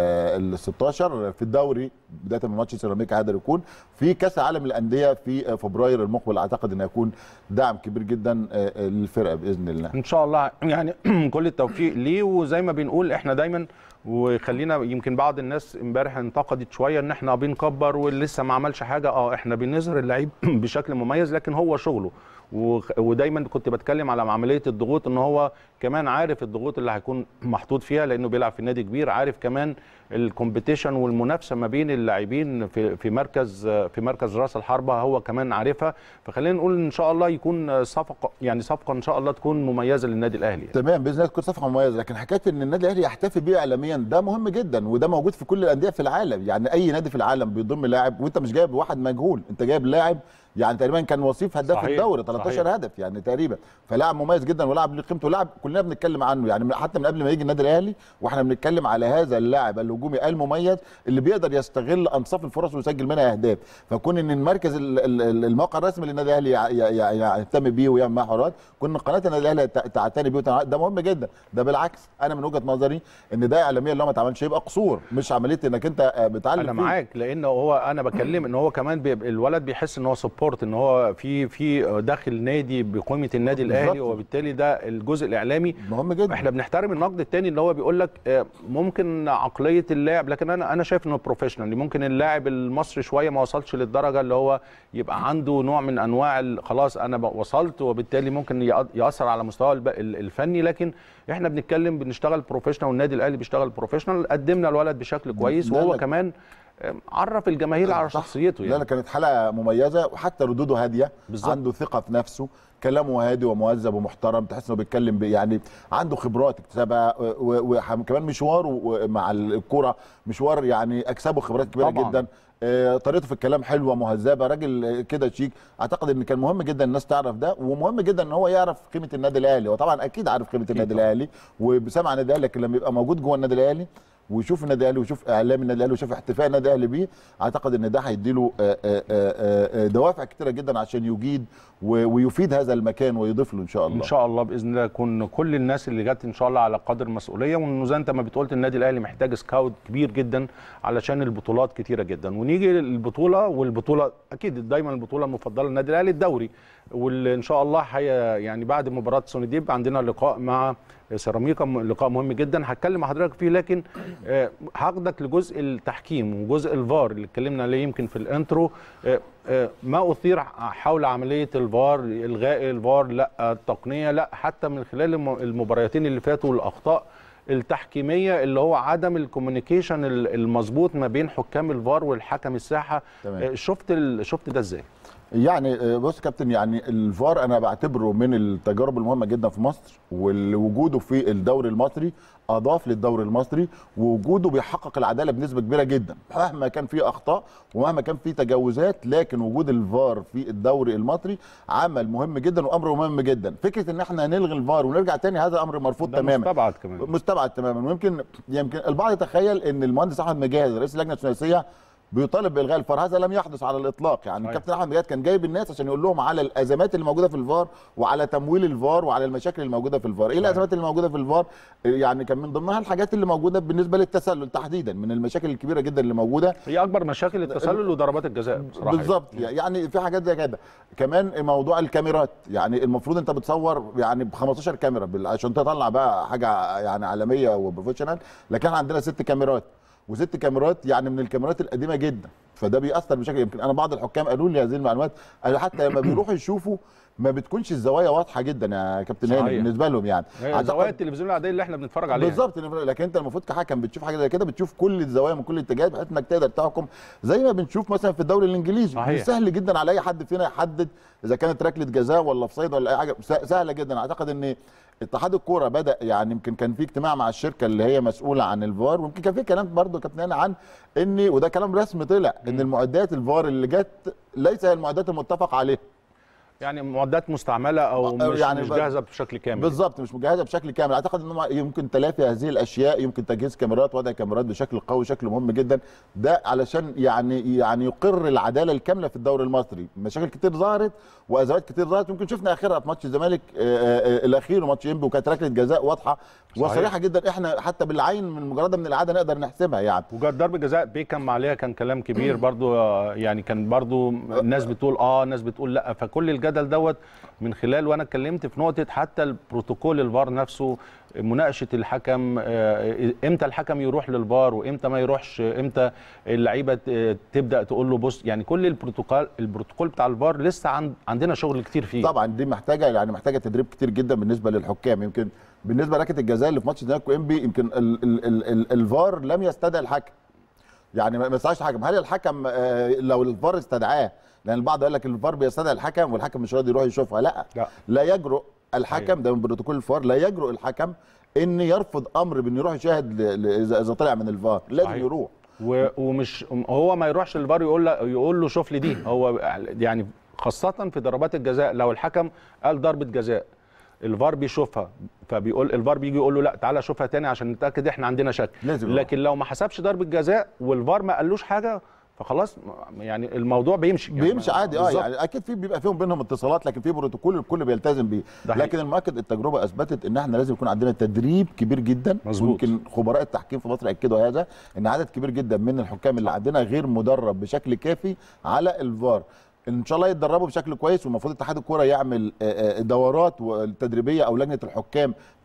ال 16 في الدوري بدايه من ماتش سيراميكا هذا يكون في كاس العالم للانديه في فبراير المقبل اعتقد انه هيكون دعم كبير جدا آه، للفرقه باذن الله ان شاء الله يعني كل التوفيق ليه وزي ما بنقول احنا دايما وخلينا يمكن بعض الناس امبارح انتقدت شويه ان احنا بنكبر ولسه ما عملش حاجه اه احنا بنظهر اللعيب بشكل مميز لكن هو شغله وخ- ودايما كنت بتكلم على عمليه الضغوط ان هو كمان عارف الضغوط اللي هيكون محطوط فيها لانه بيلعب في نادي كبير عارف كمان الكومبيتيشن والمنافسه ما بين اللاعبين في في مركز في مركز راس الحربه هو كمان عارفها فخلينا نقول ان شاء الله يكون صفقه يعني صفقه ان شاء الله تكون مميزه للنادي الاهلي تمام باذن الله تكون صفقه مميزه لكن حكايه ان النادي الاهلي يحتفي بيه اعلاميا ده مهم جدا وده موجود في كل الانديه في العالم يعني اي نادي في العالم بيضم لاعب وانت مش جايب واحد مجهول انت جايب لاعب يعني تقريبا كان وصيف هداف صحيح، الدوري 13 صحيح. هدف يعني تقريبا فلاعب مميز جدا ولاعب له قيمته لاعب كلنا بنتكلم عنه يعني من- حتى من قبل ما يجي النادي الاهلي واحنا بنتكلم على هذا اللاعب الهجومي المميز اللي بيقدر يستغل انصاف الفرص ويسجل منها اهداف فكون ان المركز ال- ال- الموقع الرسمي للنادي الاهلي يع- يع- يع- يهتم بيه ويعمل معاه حوارات كون قناه النادي الاهلي تع- تعتني بيه وتع- ده مهم جدا ده بالعكس انا من وجهه نظري ان ده اعلاميا لو ما اتعملش يبقى قصور مش عمليه انك انت آه، بتعلم انا فيه. معاك لان هو انا بكلم ان هو كمان بيبقى الولد بيحس ان هو سبورت ان هو في في داخل نادي بقيمه النادي الاهلي بالظبط. وبالتالي ده الجزء الاعلامي مهم جدا احنا بنحترم النقد التاني اللي هو بيقول لك آه، ممكن عقليه اللاعب لكن انا انا شايف انه بروفيشنال ممكن اللاعب المصري شويه ما وصلش للدرجه اللي هو يبقى عنده نوع من انواع ال- خلاص انا بق- وصلت وبالتالي ممكن يأ- ياثر على مستوى الب- ال- الفني لكن احنا بنتكلم بنشتغل بروفيشنال والنادي الاهلي بيشتغل بروفيشنال قدمنا الولد بشكل كويس لا، وهو لا. كمان آه، عرف الجماهير على صح. شخصيته لا يعني لا كانت حلقه مميزه وحتى ردوده هاديه بالظبط. عنده ثقه في نفسه كلامه هادي ومهذب ومحترم تحس انه بيتكلم ب- يعني عنده خبرات اكتسبها وكمان مشواره مع الكوره مشوار يعني اكسبه خبرات كبيره طبعاً. جدا آه، طريقته في الكلام حلوه مهذبه راجل آه، كده شيك اعتقد ان كان مهم جدا الناس تعرف ده ومهم جدا ان هو يعرف قيمه النادي الاهلي وطبعا اكيد عارف قيمه النادي طبعاً. الاهلي وسمع النادي الاهلي لكن لما يبقى موجود جوه النادي الاهلي ويشوف النادي الاهلي ويشوف اعلام النادي الاهلي ويشوف احتفاء النادي الاهلي بيه اعتقد ان ده هيديله آه، آه، آه، آه، دوافع كتيره جدا عشان يجيد و- ويفيد هذا المكان ويضيف له ان شاء الله ان شاء الله باذن الله يكون كل الناس اللي جت ان شاء الله على قدر المسؤوليه وانه زي انت ما بتقول النادي الاهلي محتاج سكاوت كبير جدا علشان البطولات كتيره جدا ونيجي للبطوله والبطوله اكيد دايما البطوله المفضله للنادي الاهلي الدوري واللي ان شاء الله حي يعني بعد مباراه سونديب عندنا لقاء مع سيراميكا م- لقاء مهم جدا هتكلم مع حضرتك فيه لكن آه، هاخدك لجزء التحكيم وجزء الفار اللي اتكلمنا عليه يمكن في الانترو آه، آه، ما اثير حول عمليه الفار الغاء الفار لا التقنيه لا حتى من خلال الم- المباريتين اللي فاتوا الاخطاء التحكيميه اللي هو عدم الكوميونيكيشن ال- المظبوط ما بين حكام الفار والحكم الساحه تمام. آه، شفت ال- شفت ده ازاي يعني آه، بص يا كابتن يعني الفار انا بعتبره من التجارب المهمه جدا في مصر ووجوده في الدوري المصري اضاف للدوري المصري ووجوده بيحقق العداله بنسبه كبيره جدا مهما كان في اخطاء ومهما كان في تجاوزات لكن وجود الفار في الدوري المصري عمل مهم جدا وامر مهم جدا فكره ان احنا نلغي الفار ونرجع تاني هذا امر مرفوض ده تماما مستبعد كمان مستبعد تماما ويمكن يمكن البعض يتخيل ان المهندس احمد مجاهد رئيس اللجنه الثلاثيه بيطالب بالغاء الفار هذا لم يحدث على الاطلاق يعني صحيح. الكابتن احمد مجاهد كان جايب الناس عشان يقول لهم على الازمات اللي موجوده في الفار وعلى تمويل الفار وعلى المشاكل اللي موجوده في الفار ايه الازمات اللي موجوده في الفار يعني كان من ضمنها الحاجات اللي موجوده بالنسبه للتسلل تحديدا من المشاكل الكبيره جدا اللي موجوده هي اكبر مشاكل التسلل وضربات الجزاء بصراحه بالظبط يعني في حاجات زي كده كمان موضوع الكاميرات يعني المفروض انت بتصور يعني ب 15 كاميرا بال- عشان تطلع بقى حاجه يعني عالميه وبروفيشنال لكن احنا عندنا ست كاميرات وست كاميرات يعني من الكاميرات القديمه جدا فده بيأثر بشكل يمكن انا بعض الحكام قالوا لي هذه المعلومات قالوا حتى لما بيروحوا يشوفوا ما بتكونش الزوايا واضحه جدا يا كابتن هاني صحيح. بالنسبه لهم يعني هي أعتقد- زوايا التلفزيون العاديه اللي احنا بنتفرج عليها بالظبط لكن انت المفروض كحكم بتشوف حاجه زي كده بتشوف كل الزوايا من كل الاتجاهات بحيث انك تقدر تحكم زي ما بنشوف مثلا في الدوري الانجليزي صحيح. سهل جدا على اي حد فينا يحدد اذا كانت ركله جزاء ولا اوفسايد ولا اي حاجه س- سهله جدا اعتقد ان اتحاد الكوره بدا يعني يمكن كان في اجتماع مع الشركه اللي هي مسؤوله عن الفار ويمكن كان في كلام برضه يا كابتن هاني عن ان وده كلام رسمي طلع ان المعدات الفار اللي جت ليس هي المعدات المتفق عليها يعني معدات مستعمله او مش, يعني مش بقى- جاهزه بشكل كامل بالظبط مش مجهزه بشكل كامل اعتقد ان هم يمكن تلافي هذه الاشياء يمكن تجهيز كاميرات وضع كاميرات بشكل قوي شكل مهم جدا ده علشان يعني يعني يقر العداله الكامله في الدوري المصري مشاكل كتير ظهرت وازمات كتير ظهرت يمكن شفنا اخرها في ماتش الزمالك آه، آه، الاخير وماتش انبي وكانت ركله جزاء واضحه صحيح. وصريحه جدا احنا حتى بالعين من مجرد من العاده نقدر نحسبها يعني وجت ضربه جزاء بيكم عليها كان كلام كبير برضو آه، يعني كان برضو الناس بتقول اه ناس بتقول لا فكل الجدل دوت من خلال وانا اتكلمت في نقطه حتى البروتوكول الفار نفسه مناقشه الحكم آه، امتى الحكم يروح للفار وامتى ما يروحش امتى اللعيبه ت- تبدا تقول له بص يعني كل البروتوكول البروتوكول بتاع الفار لسه عند عندنا شغل كتير فيه طبعا دي محتاجه يعني محتاجه تدريب كتير جدا بالنسبه للحكام يمكن بالنسبه لركله الجزاء اللي في ماتش الزمالك وانبي يمكن ال ال ال ال الفار لم يستدعي الحكم يعني ما ما استدعاش الحكم هل الحكم آه، لو الفار استدعاه لان البعض قال لك الفار بيستدعي الحكم والحكم مش راضي يروح يشوفها لا لا. لا يجرؤ الحكم ده من بروتوكول الفار لا يجرؤ الحكم ان يرفض امر بانه يروح يشاهد ل- ل- اذا إذا طلع من الفار لازم صحيح. يروح و- ومش هو ما يروحش للفار يقول له يقول له شوف لي دي هو يعني خاصة في ضربات الجزاء لو الحكم قال ضربة جزاء الفار بيشوفها فبيقول الفار بيجي يقول له لا تعالى شوفها تاني عشان نتاكد احنا عندنا شك لازم يروح. لكن لو ما حسبش ضربة جزاء والفار ما قالوش حاجة فخلاص يعني الموضوع بيمشي يعني بيمشي عادي اه بالظبط. يعني اكيد في بيبقى فيهم بينهم اتصالات لكن في بروتوكول الكل بيلتزم بيه ده حقيقي. لكن المؤكد التجربه اثبتت ان احنا لازم يكون عندنا تدريب كبير جدا مظبوط. ويمكن خبراء التحكيم في مصر اكدوا هذا ان عدد كبير جدا من الحكام اللي عندنا غير مدرب بشكل كافي على الفار ان شاء الله يتدربوا بشكل كويس والمفروض اتحاد الكوره يعمل آه، آه، دورات تدريبيه او لجنه الحكام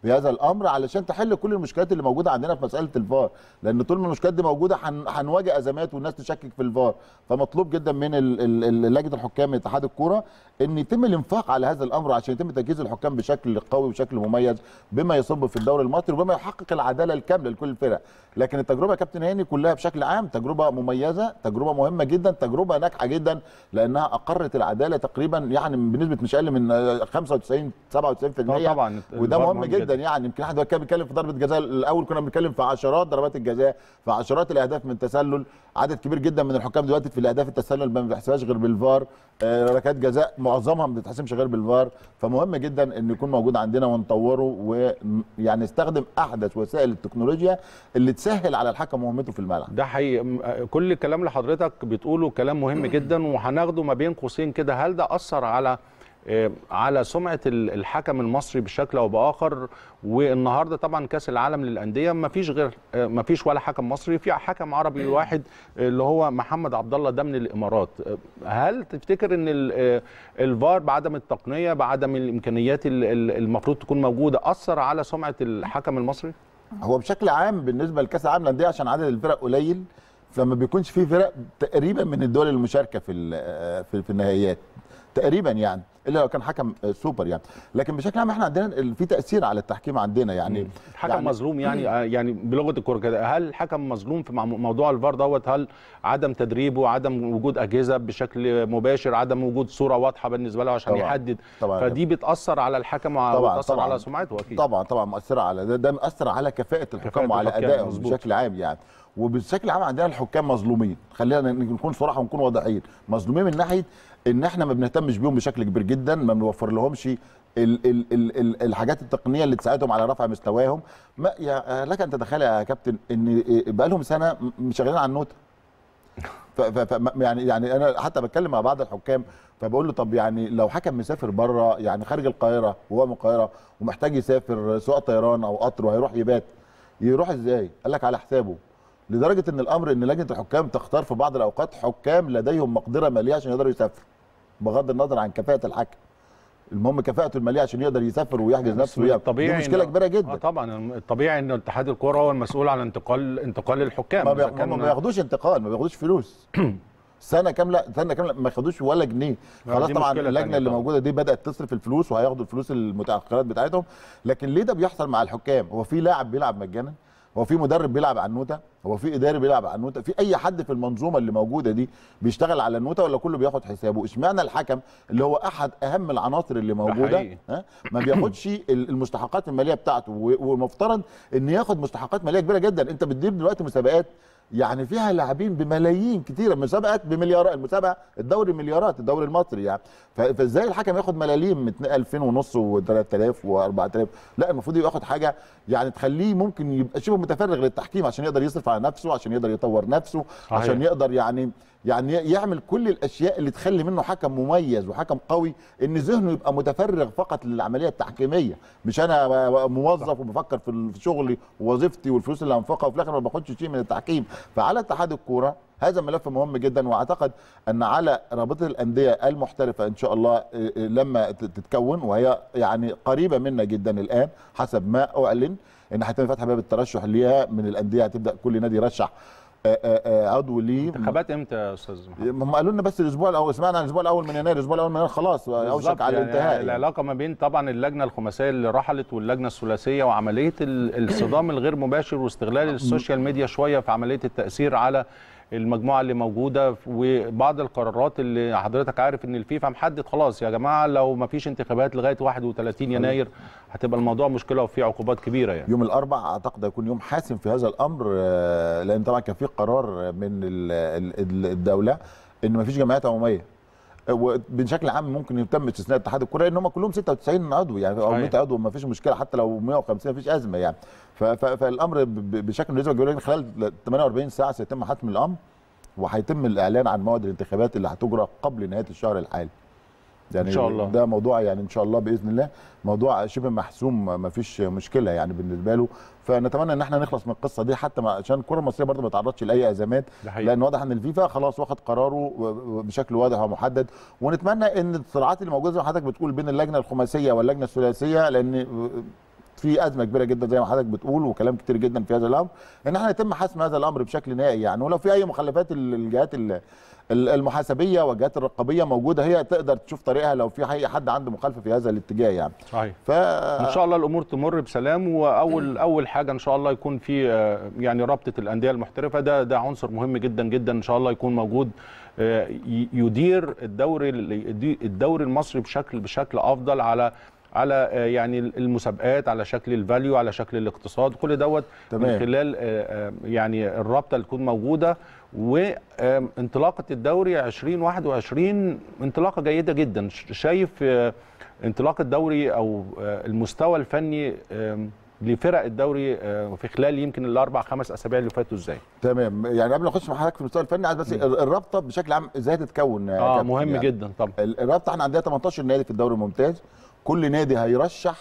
بهذا الامر علشان تحل كل المشكلات اللي موجوده عندنا في مساله الفار لان طول ما المشكلات دي موجوده هن- هنواجه ازمات والناس تشكك في الفار فمطلوب جدا من ال- ال- ال- لجنه الحكام من اتحاد الكوره ان يتم الانفاق على هذا الامر عشان يتم تجهيز الحكام بشكل قوي وبشكل مميز بما يصب في الدوري المصري وبما يحقق العداله الكامله لكل الفرق لكن التجربه يا كابتن هاني كلها بشكل عام تجربه مميزه تجربه مهمه جدا تجربه ناجحه جدا لانها اقرت العداله تقريبا يعني بنسبه مش اقل من آه، 95 97% آه طبعا وده الفار مهم جدا يعني يمكن احد كان بيتكلم في ضربه جزاء الاول كنا بنتكلم في عشرات ضربات الجزاء في عشرات الاهداف من تسلل عدد كبير جدا من الحكام دلوقتي في الاهداف التسلل ما بيحسبهاش غير بالفار آه، ركلات جزاء معظمها ما بتتحسبش غير بالفار فمهم جدا انه يكون موجود عندنا ونطوره ويعني نستخدم احدث وسائل التكنولوجيا اللي تسهل على الحكم مهمته في الملعب ده حقيقي م- كل الكلام اللي حضرتك بتقوله كلام مهم جدا وهناخده ما بين قوسين كده هل ده اثر على آه، على سمعه ال- الحكم المصري بشكل او باخر والنهارده طبعا كاس العالم للانديه ما فيش غير آه، ما فيش ولا حكم مصري في حكم عربي واحد آه، اللي هو محمد عبد الله ده من الامارات آه، هل تفتكر ان ال- آه، الفار بعدم التقنيه بعدم الامكانيات ال- ال- المفروض تكون موجوده اثر على سمعه الحكم المصري هو بشكل عام بالنسبه لكاس العالم للانديه عشان عدد الفرق قليل فما بيكونش فيه فرق تقريبا من الدول المشاركه في ال- في في النهائيات تقريبا يعني الا لو كان حكم سوبر يعني لكن بشكل عام احنا عندنا ال- في تاثير على التحكيم عندنا يعني الحكم يعني- مظلوم يعني آه، يعني بلغه الكوره كده هل الحكم مظلوم في مع- موضوع الفار دوت هل عدم تدريبه عدم وجود اجهزه بشكل مباشر عدم وجود صوره واضحه بالنسبه له عشان طبعاً. يحدد طبعاً. فدي بتاثر على الحكم طبعاً، وبتاثر طبعاً. على سمعته اكيد طبعا طبعا مؤثره على ده ده مؤثر على كفاءه الحكام وعلى الحكام، ادائهم مظبوط. بشكل عام يعني وبشكل عام عندنا الحكام مظلومين خلينا نكون صراحه ونكون واضحين مظلومين من ناحيه ان احنا ما بنهتمش بيهم بشكل كبير جدا ما بنوفر لهمش ال ال ال ال الحاجات التقنيه اللي تساعدهم على رفع مستواهم ما يا لك ان تتخيل يا كابتن ان بقى لهم سنه م- شغالين على النوته ف ف ف يعني يعني انا حتى بتكلم مع بعض الحكام فبقول له طب يعني لو حكم مسافر بره يعني خارج القاهره وهو من القاهره ومحتاج يسافر سواء طيران او قطر وهيروح يبات يروح ازاي؟ قال لك على حسابه لدرجه ان الامر ان لجنه الحكام تختار في بعض الاوقات حكام لديهم مقدره ماليه عشان يقدروا يسافروا بغض النظر عن كفاءه الحكم المهم كفاءته الماليه عشان يقدر يسافر ويحجز نفسه ويعمل. دي مشكله إن- كبيره جدا آه طبعا الطبيعي ان اتحاد الكوره هو المسؤول عن انتقال انتقال الحكام ما, إذا بي... كان- ما بياخدوش انتقال ما بياخدوش فلوس سنه كامله سنه كامله ما خدوش ولا جنيه ما خلاص دي طبعا مشكلة اللجنه تانية اللي طبعا. موجوده دي بدات تصرف الفلوس وهياخدوا الفلوس المتاخرات بتاعتهم لكن ليه ده بيحصل مع الحكام هو في لاعب بيلعب مجانا هو في مدرب بيلعب على النوته هو في اداري بيلعب على النوته في اي حد في المنظومه اللي موجوده دي بيشتغل على النوته ولا كله بياخد حسابه اشمعنى الحكم اللي هو احد اهم العناصر اللي موجوده حقيقي. ها ما بياخدش ال- المستحقات الماليه بتاعته و- والمفترض ان ياخد مستحقات ماليه كبيره جدا انت بتدير دلوقتي مسابقات يعني فيها لاعبين بملايين كتيره مسابقات بمليارات المسابقه الدوري مليارات الدوري المصري يعني ف- فازاي الحكم ياخد ملاليم من 2000 ونص و3000 و4000 لا المفروض ياخد حاجه يعني تخليه ممكن يبقى شبه متفرغ للتحكيم عشان يقدر يصرف على نفسه عشان يقدر يطور نفسه صحيح. عشان يقدر يعني يعني يعمل كل الاشياء اللي تخلي منه حكم مميز وحكم قوي ان ذهنه يبقى متفرغ فقط للعمليه التحكيميه مش انا ب- ب- موظف وبفكر في ال- في شغلي ووظيفتي والفلوس اللي هنفقها وفي الاخر ما باخدش شيء من التحكيم فعلى اتحاد الكوره هذا ملف مهم جدا واعتقد ان على رابطه الانديه المحترفه ان شاء الله إيه، إيه، لما ت- تتكون وهي يعني قريبه منا جدا الان حسب ما اعلن ان هيتم فتح باب الترشح ليها من الانديه هتبدا كل نادي يرشح آه، آه، آه، عضو ليه انتخابات امتى يا استاذ محمد؟ هم قالوا لنا بس الاسبوع الاول سمعنا عن الاسبوع الاول من يناير الاسبوع الاول من يناير خلاص اوشك بالظبط، على يعني الانتهاء يعني. العلاقه ما بين طبعا اللجنه الخماسيه اللي رحلت واللجنه الثلاثيه وعمليه ال- الصدام الغير مباشر واستغلال السوشيال ميديا شويه في عمليه التاثير على المجموعه اللي موجوده وبعض القرارات اللي حضرتك عارف ان الفيفا محدد خلاص يا جماعه لو ما فيش انتخابات لغايه 31 يناير هتبقى الموضوع مشكله وفي عقوبات كبيره يعني يوم الاربع اعتقد هيكون يوم حاسم في هذا الامر آه، لان طبعا كان في قرار من ال- ال- ال- الدوله ان ما فيش جمعيات عموميه آه، وبشكل عام ممكن يتم استثناء اتحاد الكره لان هم كلهم 96 عضو يعني او صحيح. 100 عضو ما فيش مشكله حتى لو 150 ما فيش ازمه يعني ف- ف- فالامر ب- ب- بشكل نسبه كبيره خلال 48 ساعه سيتم حتم الامر وهيتم الاعلان عن موعد الانتخابات اللي هتجرى قبل نهايه الشهر الحالي يعني إن شاء الله. ده موضوع يعني ان شاء الله باذن الله موضوع شبه محسوم ما فيش مشكله يعني بالنسبه له فنتمنى ان احنا نخلص من القصه دي حتى ما عشان الكره المصريه برضه ما تعرضش لاي ازمات ده حقيقي. لان واضح ان الفيفا خلاص واخد قراره و- و- بشكل واضح ومحدد ونتمنى ان الصراعات اللي موجوده زي ما حضرتك بتقول بين اللجنه الخماسيه واللجنه الثلاثيه لان في ازمه كبيره جدا زي ما حضرتك بتقول وكلام كتير جدا في هذا الامر ان احنا يتم حسم هذا الامر بشكل نهائي يعني ولو في اي مخالفات ال- الجهات ال- ال- المحاسبيه والجهات الرقابيه موجوده هي تقدر تشوف طريقها لو في اي حد عنده مخالفه في هذا الاتجاه يعني صحيح ف ان شاء الله الامور تمر بسلام واول اول حاجه ان شاء الله يكون في آه، يعني رابطه الانديه المحترفه ده ده عنصر مهم جدا جدا ان شاء الله يكون موجود آه، ي- يدير الدوري الدوري المصري بشكل بشكل افضل على على آه، يعني المسابقات على شكل الفاليو على شكل الاقتصاد كل دوت من تمام. خلال آه، آه، يعني الرابطه اللي تكون موجوده وانطلاقه الدوري 2021 انطلاقه جيده جدا ش- شايف آه، انطلاق الدوري او آه، المستوى الفني آم، لفرق الدوري آه، في خلال يمكن الاربع خمس اسابيع اللي فاتوا ازاي؟ تمام يعني قبل ما اخش مع حضرتك في المستوى الفني عايز بس ال- الرابطه بشكل عام ازاي تتكون يا اه كابتن مهم يعني. جدا طبعا ال- الرابطه احنا عندنا 18 نادي في الدوري الممتاز كل نادي هيرشح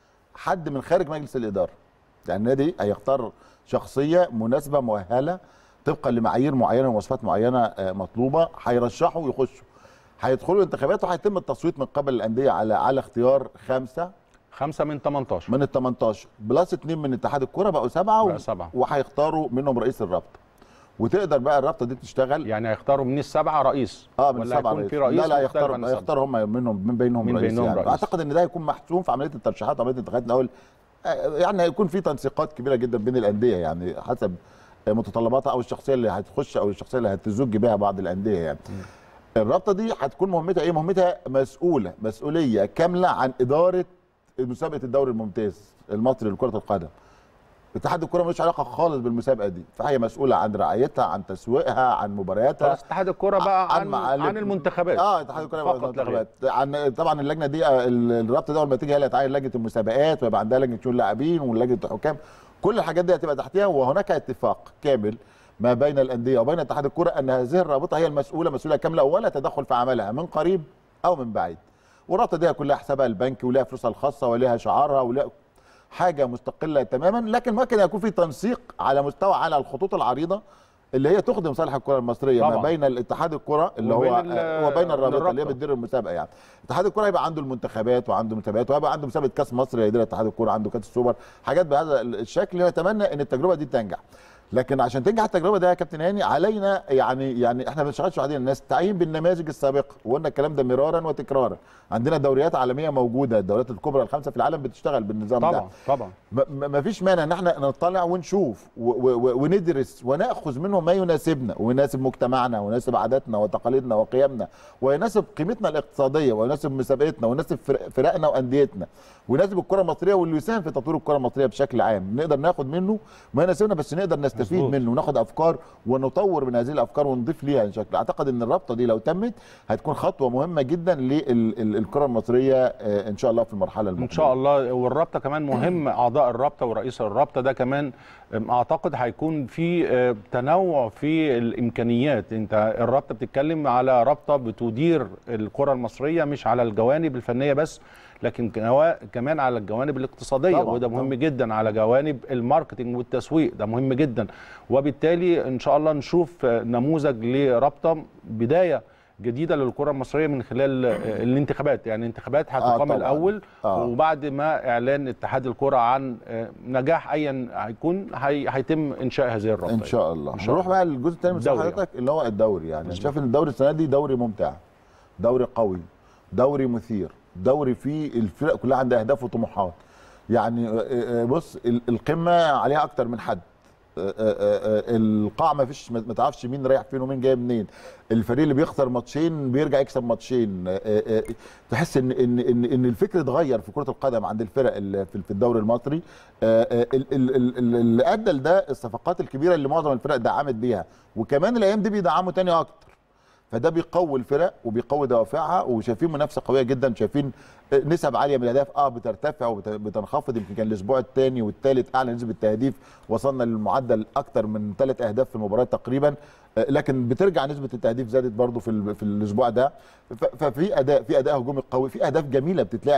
حد من خارج مجلس الاداره يعني النادي هيختار شخصيه مناسبه مؤهله طبقا لمعايير معينه ومواصفات معينه آه، مطلوبه هيرشحوا ويخشوا هيدخلوا انتخابات وهيتم التصويت من قبل الانديه على على اختيار خمسه خمسة من 18 من ال 18 بلس اثنين من اتحاد الكره بقوا سبعه بقى سبعة. وهيختاروا منهم رئيس الرابطه وتقدر بقى الرابطه دي تشتغل يعني هيختاروا من السبعه رئيس اه من ولا سبعه هيكون رئيس. في رئيس لا لا مختلف هيختار عن السبعة؟ هيختار هم منهم من بينهم من رئيس بينهم يعني. رئيس. اعتقد ان ده هيكون محسوم في عمليه الترشيحات وعمليه الانتخابات الاول آه، يعني هيكون في تنسيقات كبيره جدا بين الانديه يعني حسب متطلباتها او الشخصيه اللي هتخش او الشخصيه اللي هتزج بها بعض الانديه يعني الرابطه دي هتكون مهمتها ايه مهمتها مسؤوله مسؤوليه كامله عن اداره مسابقه الدوري الممتاز المصري لكره القدم اتحاد الكره ملوش علاقه خالص بالمسابقه دي فهي مسؤوله عن رعايتها عن تسويقها عن مبارياتها خلاص اتحاد الكوره بقى عن معالم- عن المنتخبات اه اتحاد الكره فقط لا والمنتخبات عن طبعا اللجنه دي آه، ال- الرابطه ده اول ما تيجي هي اللي هتعين لجنه المسابقات ويبقى عندها لجنه شؤون لاعبين ولجنه الحكام كل الحاجات دي هتبقى تحتها وهناك اتفاق كامل ما بين الانديه وبين اتحاد الكره ان هذه الرابطه هي المسؤوله مسؤوليه كامله ولا تدخل في عملها من قريب او من بعيد والرابطه دي كلها حسابها البنكي ولها فلوسها الخاصه ولها شعارها ولها حاجه مستقله تماما لكن ممكن يكون في تنسيق على مستوى على الخطوط العريضه اللي هي تخدم صالح الكره المصريه ما طبعا. بين الاتحاد الكره اللي وبين هو ال- آه، وبين الرابطه اللي هي الرابطة. بتدير المسابقه يعني اتحاد الكره هيبقى عنده المنتخبات وعنده متابعات وهيبقى عنده مسابقه كاس مصر اللي هيديرها اتحاد الكره عنده كاس السوبر حاجات بهذا الشكل نتمنى ان التجربه دي تنجح لكن عشان تنجح التجربه دي يا كابتن هاني علينا يعني يعني احنا ما بنشتغلش وحدين نستعين بالنماذج السابقه وقلنا الكلام ده مرارا وتكرارا عندنا دوريات عالميه موجوده الدوريات الكبرى الخمسه في العالم بتشتغل بالنظام ده طبعا طبعا ما فيش مانع ان احنا نطلع ونشوف و- و- و- وندرس وناخذ منهم ما يناسبنا ويناسب مجتمعنا ويناسب عاداتنا وتقاليدنا وقيمنا ويناسب قيمتنا الاقتصاديه ويناسب مسابقتنا ويناسب فرق- فرقنا وانديتنا ويناسب الكره المصريه واللي يساهم في تطوير الكره المصريه بشكل عام نقدر ناخد منه ما يناسبنا بس نقدر نستفيد مظبوط. منه وناخد افكار ونطور من هذه الافكار ونضيف ليها شكل اعتقد ان الرابطه دي لو تمت هتكون خطوه مهمه جدا للكره المصريه آه، ان شاء الله في المرحله المقبله ان شاء الله والرابطه كمان مهم اعضاء الرابطه ورئيس الرابطه ده كمان أم، اعتقد هيكون في آه، تنوع في الامكانيات انت الرابطه بتتكلم على رابطه بتدير الكره المصريه مش على الجوانب الفنيه بس لكن كوا- كمان على الجوانب الاقتصاديه طبعاً، وده مهم طبعاً. جدا على جوانب الماركتنج والتسويق ده مهم جدا وبالتالي ان شاء الله نشوف آه، نموذج لرابطه بدايه جديده للكره المصريه من خلال آه، الانتخابات يعني الانتخابات هتقام طبعاً. الاول آه. وبعد ما اعلان اتحاد الكره عن آه، نجاح ايا هيكون هي هيتم انشاء هذه الرابطه ان شاء الله إن شاء نروح بقى للجزء الثاني من سؤال الدوري. حضرتك اللي هو الدوري يعني انا شايف ان الدوري السنه دي دوري ممتع دوري قوي دوري مثير دوري فيه الفرق كلها عندها اهداف وطموحات يعني آه، آه، بص ال- القمه عليها اكتر من حد آه، آه، آه، القاع ما فيش ما تعرفش مين رايح فين ومين جاي منين الفريق اللي بيخسر ماتشين بيرجع يكسب ماتشين آه، آه، آه، تحس ان ان ان ان الفكر اتغير في كره القدم عند الفرق اللي في في الدوري المصري آه، آه، ال- ال- ال- ال- اللي ادى لده الصفقات الكبيره اللي معظم الفرق دعمت بيها وكمان الايام دي بيدعموا تاني اكتر فده بيقوي الفرق وبيقوي دوافعها وشايفين منافسه قويه جدا شايفين نسب عاليه من الاهداف اه بترتفع وبتنخفض يمكن كان الاسبوع الثاني والثالث اعلى نسبه تهديف وصلنا للمعدل اكثر من ثلاث اهداف في المباراه تقريبا آه، لكن بترجع نسبه التهديف زادت برضو في ال- في الاسبوع ده ف- ففي اداء في اداء هجومي قوي في اهداف جميله بتتلعب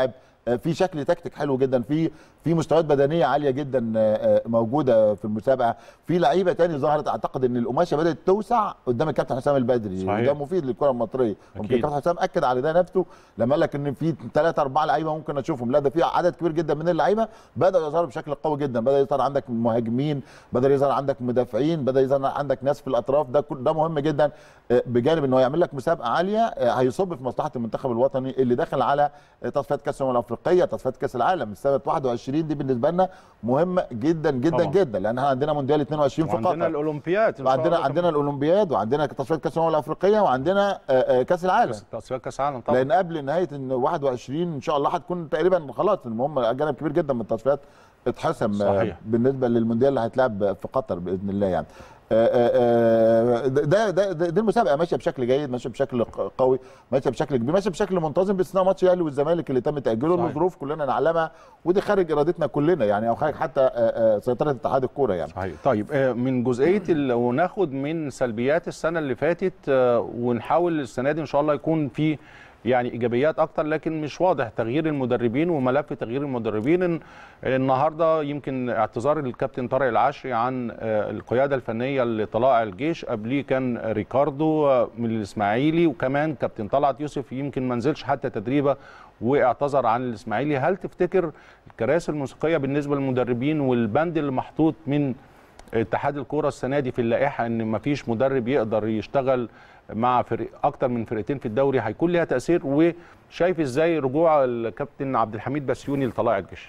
آه، في شكل تكتيك حلو جدا في في مستويات بدنيه عاليه جدا آه، آه، موجوده في المسابقه في لعيبه تاني ظهرت اعتقد ان القماشه بدات توسع قدام الكابتن حسام البدري صحيح. وده مفيد للكره المصريه يمكن أكيد. الكابتن حسام اكد على ده نفسه لما قال لك ان في ثلاثة أربعة لعيبه ممكن اشوفهم لا ده في عدد كبير جدا من اللعيبه بداوا يظهروا بشكل قوي جدا بدا يظهر عندك مهاجمين بدا يظهر عندك مدافعين بدا يظهر عندك ناس في الاطراف ده كل- ده مهم جدا آه، بجانب انه يعمل لك مسابقه عاليه آه، هيصب في مصلحه المنتخب الوطني اللي داخل على آه، تصفيات كاس الامم الافريقيه تصفيات كاس العالم السنه 21 دي بالنسبه لنا مهمه جدا جدا طبعا. جدا لان احنا عندنا مونديال 22 في وعندنا قطر الاولمبياد إن شاء وعندنا الله عندنا الاولمبياد وعندنا تصفيات كاس الامم الافريقيه وعندنا آه، آه، كاس العالم كمان. تصفيات كاس العالم طبعا لان قبل نهايه إن 21 ان شاء الله هتكون تقريبا خلاص المهم جانب كبير جدا من التصفيات اتحسم آه، صحيح. بالنسبه للمونديال اللي هيتلعب في قطر باذن الله يعني آه، آه، آه، ده ده ده دي المسابقه ماشيه بشكل جيد ماشيه بشكل ق- قوي ماشيه بشكل كبير ماشيه بشكل منتظم باستثناء ماتش الاهلي والزمالك اللي تم تاجيله صحيح. لظروف كلنا نعلمها ودي خارج ارادتنا كلنا يعني او خارج حتى آه، آه، سيطره اتحاد الكوره يعني صحيح طيب آه، من جزئيه ال- وناخد من سلبيات السنه اللي فاتت آه، ونحاول السنه دي ان شاء الله يكون في يعني ايجابيات اكتر لكن مش واضح تغيير المدربين وملف تغيير المدربين إن- النهارده يمكن اعتذار الكابتن طارق العشري عن آه، القياده الفنيه لطلائع الجيش قبليه كان ريكاردو آه، من الاسماعيلي وكمان كابتن طلعت يوسف يمكن ما نزلش حتى تدريبه واعتذر عن الاسماعيلي هل تفتكر الكراسي الموسيقيه بالنسبه للمدربين والبند اللي محطوط من اتحاد الكوره السنه دي في اللائحه ان مفيش مدرب يقدر يشتغل مع فرق اكتر من فرقتين في الدوري هيكون ليها تاثير وشايف ازاي رجوع الكابتن عبد الحميد بسيوني لطلائع الجيش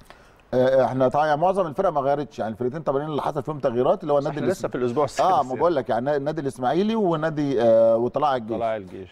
آه، احنا طبعا يعني معظم الفرق ما غيرتش يعني الفرقتين طبعا اللي حصل فيهم تغييرات اللي هو النادي احنا الإس- لسه في الاسبوع السادس اه ما بقول لك يعني النادي الاسماعيلي ونادي آه وطلائع الجيش طلائع الجيش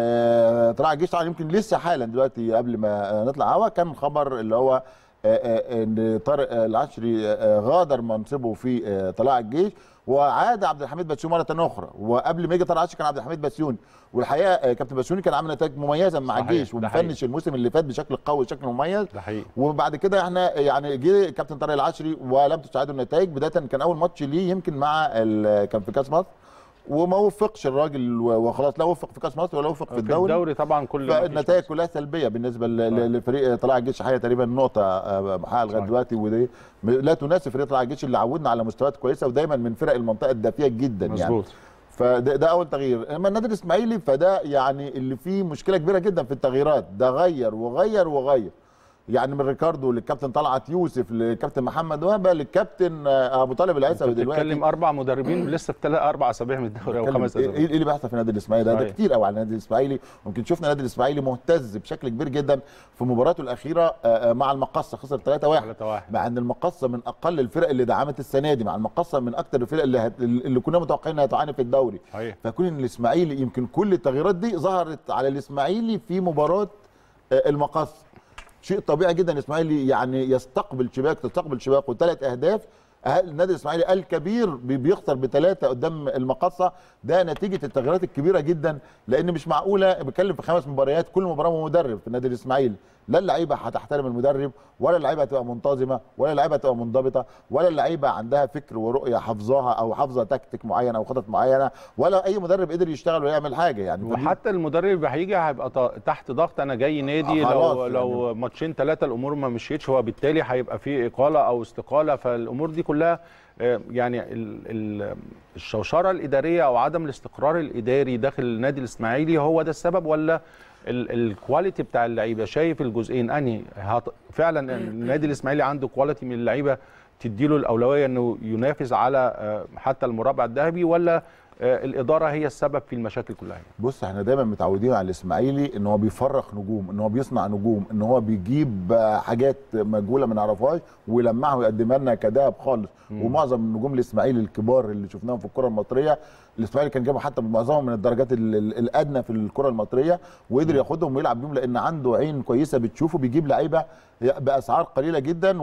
آه طلائع الجيش طبعا يمكن لسه حالا دلوقتي قبل ما آه نطلع هوا كان خبر اللي هو آه، آه، ان طارق آه، العشري آه، غادر منصبه في آه، طلائع الجيش وعاد عبد الحميد بسيوني مره اخرى وقبل ما يجي طارق العشري كان عبد الحميد بسيوني والحقيقه آه، كابتن بسيوني كان عامل نتائج مميزه مع صحيح، الجيش ده حقيقي. ومفنش الموسم اللي فات بشكل قوي بشكل مميز ده حقيقي وبعد كده احنا يعني جه كابتن طارق العشري ولم تساعده النتائج بدايه كان اول ماتش ليه يمكن مع ال- كان في كاس مصر وما وفقش الراجل و- وخلاص لا وفق في كاس مصر ولا وفق في في الدوري الدوري طبعا كل ما فيش فالنتائج كلها سلبيه بالنسبه ل- ل- لفريق طلائع الجيش حقيقه تقريبا نقطه آه، محققه لغايه صحيح. دلوقتي ودي م- لا تناسب فريق طلائع الجيش اللي عودنا على مستويات كويسه ودايما من فرق المنطقه الدافيه جدا يعني مظبوط فده ده اول تغيير اما النادي الاسماعيلي فده يعني اللي فيه مشكله كبيره جدا في التغييرات ده غير وغير وغير يعني من ريكاردو للكابتن طلعت يوسف للكابتن محمد وهبه للكابتن آه، ابو طالب العيسوي دلوقتي بتتكلم اربع مدربين لسه في ثلاث اربع اسابيع من الدوري او بتكلم خمس ايه اسابيع إيه اللي بيحصل في النادي الاسماعيلي ده, ده صحيح. كتير قوي على النادي الاسماعيلي ممكن شفنا النادي الاسماعيلي مهتز بشكل كبير جدا في مباراته الاخيره آه، آه، مع المقصه خسر 3-1 3-1 مع ان المقصه من اقل الفرق اللي دعمت السنه دي مع المقصه من اكثر الفرق اللي هت... اللي كنا متوقعين انها تعاني في الدوري صحيح فكون ان الاسماعيلي يمكن كل التغييرات دي ظهرت على الاسماعيلي في مباراه آه، المقص شيء طبيعي جدا الاسماعيلي يعني يستقبل شباك تستقبل شباك وثلاث اهداف أهل- النادي الاسماعيلي الكبير بي- بيخسر بثلاثه قدام المقصه ده نتيجه التغييرات الكبيره جدا لان مش معقوله بتكلم في خمس مباريات كل مباراه مدرب في النادي الاسماعيلي لا اللعيبه هتحترم المدرب ولا اللعيبه هتبقى منتظمه ولا اللعيبه هتبقى منضبطه ولا اللعيبه عندها فكر ورؤيه حافظاها او حافظه تكتيك معين او خطط معينه ولا اي مدرب قدر يشتغل ويعمل حاجه يعني فدي- وحتى المدرب اللي هيجي هيبقى ط- تحت ضغط انا جاي نادي آه، لو خلاص لو ماتشين ثلاثه الامور ما مشيتش هو بالتالي هيبقى في اقاله او استقاله فالامور دي كلها آه، يعني ال- ال- الشوشره الاداريه او عدم الاستقرار الاداري داخل النادي الاسماعيلي هو ده السبب ولا ال- الكواليتي بتاع اللعيبه شايف الجزئين انهي هت- فعلا النادي الاسماعيلي عنده كواليتي من اللعيبه تديله الاولويه انه ينافس على آه، حتى المربع الذهبي ولا آه، الاداره هي السبب في المشاكل كلها بص احنا دايما متعودين على الاسماعيلي ان هو بيفرخ نجوم ان هو بيصنع نجوم ان هو بيجيب آه، حاجات مجهوله ما نعرفهاش ويلمعها ويقدمها لنا كدهب خالص ومعظم نجوم الاسماعيلي الكبار اللي شفناهم في الكره المصريه الاسماعيلي كان جابوا حتى معظمهم من الدرجات ال- ال- الادنى في الكره المصريه وقدر ياخدهم ويلعب بيهم لان عنده عين كويسه بتشوفه بيجيب لعيبه باسعار قليله جدا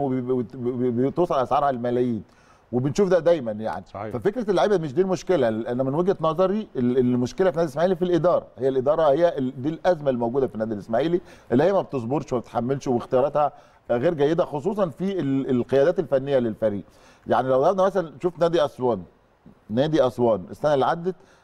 وبتوصل اسعارها الملايين وبنشوف ده دايما يعني صحيح. ففكره اللعيبه مش دي المشكله انا من وجهه نظري ال- المشكله في النادي الاسماعيلي في الاداره هي الاداره هي ال- دي الازمه الموجوده في النادي الاسماعيلي اللي هي ما بتصبرش وما بتتحملش واختياراتها غير جيده خصوصا في ال- القيادات الفنيه للفريق يعني لو ضربنا مثلا شوف نادي اسوان نادي اسوان السنه اللي عدت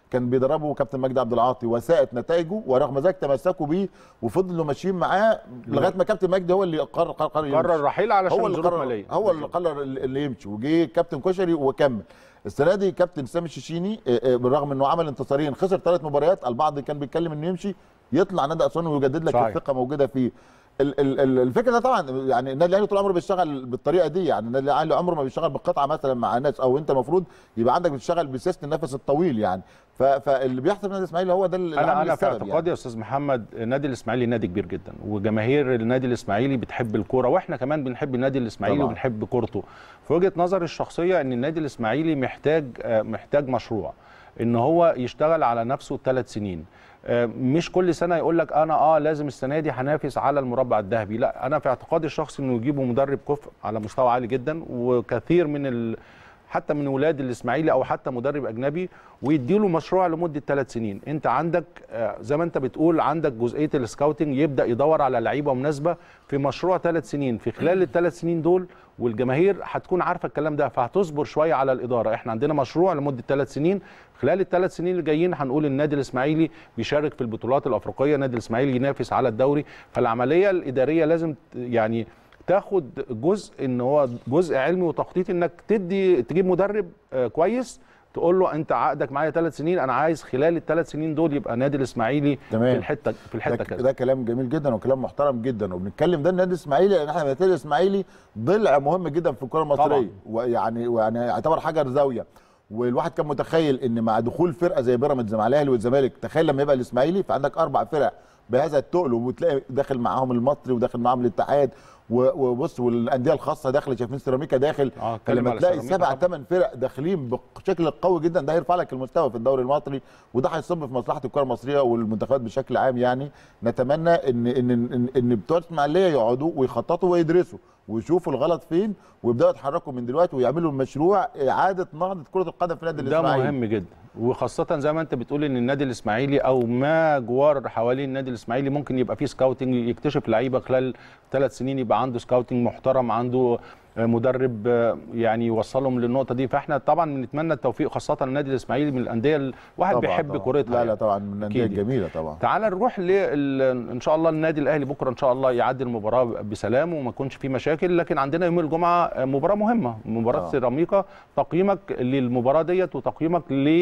كان بيدربه كابتن مجدي عبد العاطي وساءت نتائجه ورغم ذلك تمسكوا بيه وفضلوا ماشيين معاه لغايه ما كابتن مجدي هو اللي قرر قرر, قرر قرر يمشي. الرحيل علشان هو اللي ظروف قرر ماليه هو اللي قرر اللي يمشي وجه كابتن كشري وكمل السنه دي كابتن سامي الشيشيني آه، آه، بالرغم انه عمل انتصارين خسر ثلاث مباريات البعض كان بيتكلم انه يمشي يطلع نادي اسوان ويجدد لك صحيح. الثقه موجوده فيه ال- ال- ال- الفكره ده طبعا يعني النادي الاهلي طول عمره بيشتغل بالطريقه دي يعني النادي الاهلي عمره ما بيشتغل بالقطعه مثلا مع ناس او انت المفروض يبقى عندك بتشتغل بسياسه النفس الطويل يعني ف- فاللي بيحصل في النادي الاسماعيلي هو ده اللي انا عامل انا في السبب اعتقادي يعني. يا استاذ محمد النادي الاسماعيلي نادي كبير جدا وجماهير النادي الاسماعيلي بتحب الكوره واحنا كمان بنحب النادي الاسماعيلي طبعاً. وبنحب كورته في وجهه نظري الشخصيه ان النادي الاسماعيلي محتاج آه، محتاج مشروع ان هو يشتغل على نفسه ثلاث سنين آه، مش كل سنه يقول لك انا اه لازم السنه دي هنافس على المربع الذهبي لا انا في اعتقادي الشخصي انه يجيبوا مدرب كفء على مستوى عالي جدا وكثير من ال... حتى من ولاد الاسماعيلي او حتى مدرب اجنبي ويديله مشروع لمده ثلاث سنين انت عندك آه، زي ما انت بتقول عندك جزئيه السكاوتنج يبدا يدور على لعيبه مناسبه في مشروع ثلاث سنين في خلال الثلاث سنين دول والجماهير هتكون عارفه الكلام ده فهتصبر شويه على الاداره احنا عندنا مشروع لمده ثلاث سنين خلال الثلاث سنين اللي جايين هنقول النادي الاسماعيلي بيشارك في البطولات الافريقيه النادي الاسماعيلي ينافس على الدوري فالعمليه الاداريه لازم ت- يعني تاخد جزء ان هو جزء علمي وتخطيطي انك تدي تجيب مدرب آه، كويس تقول له انت عقدك معايا ثلاث سنين انا عايز خلال الثلاث سنين دول يبقى نادي الاسماعيلي تمام. في الحته في الحته ده, كذا ده كلام جميل جدا وكلام محترم جدا وبنتكلم ده النادي الاسماعيلي لان احنا النادي الاسماعيلي ضلع مهم جدا في الكره المصريه طبعاً. ويعني ويعني يعتبر حجر زاويه والواحد كان متخيل ان مع دخول فرقه زي بيراميدز مع الاهلي والزمالك تخيل لما يبقى الاسماعيلي فعندك اربع فرق بهذا التقل وتلاقي داخل معاهم المصري وداخل معاهم الاتحاد و- وبص والانديه الخاصه داخله شايفين سيراميكا داخل اه اتكلم فلما على تلاقي سيراميكا سبع طبعاً. ثمان فرق داخلين بشكل قوي جدا ده هيرفع لك المستوى في الدوري المصري وده هيصب في مصلحه الكره المصريه والمنتخبات بشكل عام يعني نتمنى ان ان ان, إن بتوع الاسماعيليه يقعدوا ويخططوا ويدرسوا ويشوفوا الغلط فين ويبداوا يتحركوا من دلوقتي ويعملوا مشروع اعاده نهضه كره القدم في النادي ده الاسماعيلي مهم جدا وخاصة زي ما انت بتقول ان النادي الاسماعيلي او ما جوار حوالين النادي الاسماعيلي ممكن يبقى فيه سكاوتنج يكتشف لعيبه خلال ثلاث سنين يبقى عنده سكاوتنج محترم عنده آه، مدرب آه، يعني يوصلهم للنقطه دي فاحنا طبعا بنتمنى التوفيق خاصه النادي الاسماعيلي من الانديه الواحد طبعاً بيحب طبعاً. كورتها لا لا يعني. طبعا من الانديه أكيد. الجميله طبعا تعال نروح لل... ان شاء الله النادي الاهلي بكره ان شاء الله يعدي المباراه بسلام وما يكونش فيه مشاكل لكن عندنا يوم الجمعه مباراه مهمه مباراه آه. سيراميكا تقييمك للمباراه ديت وتقييمك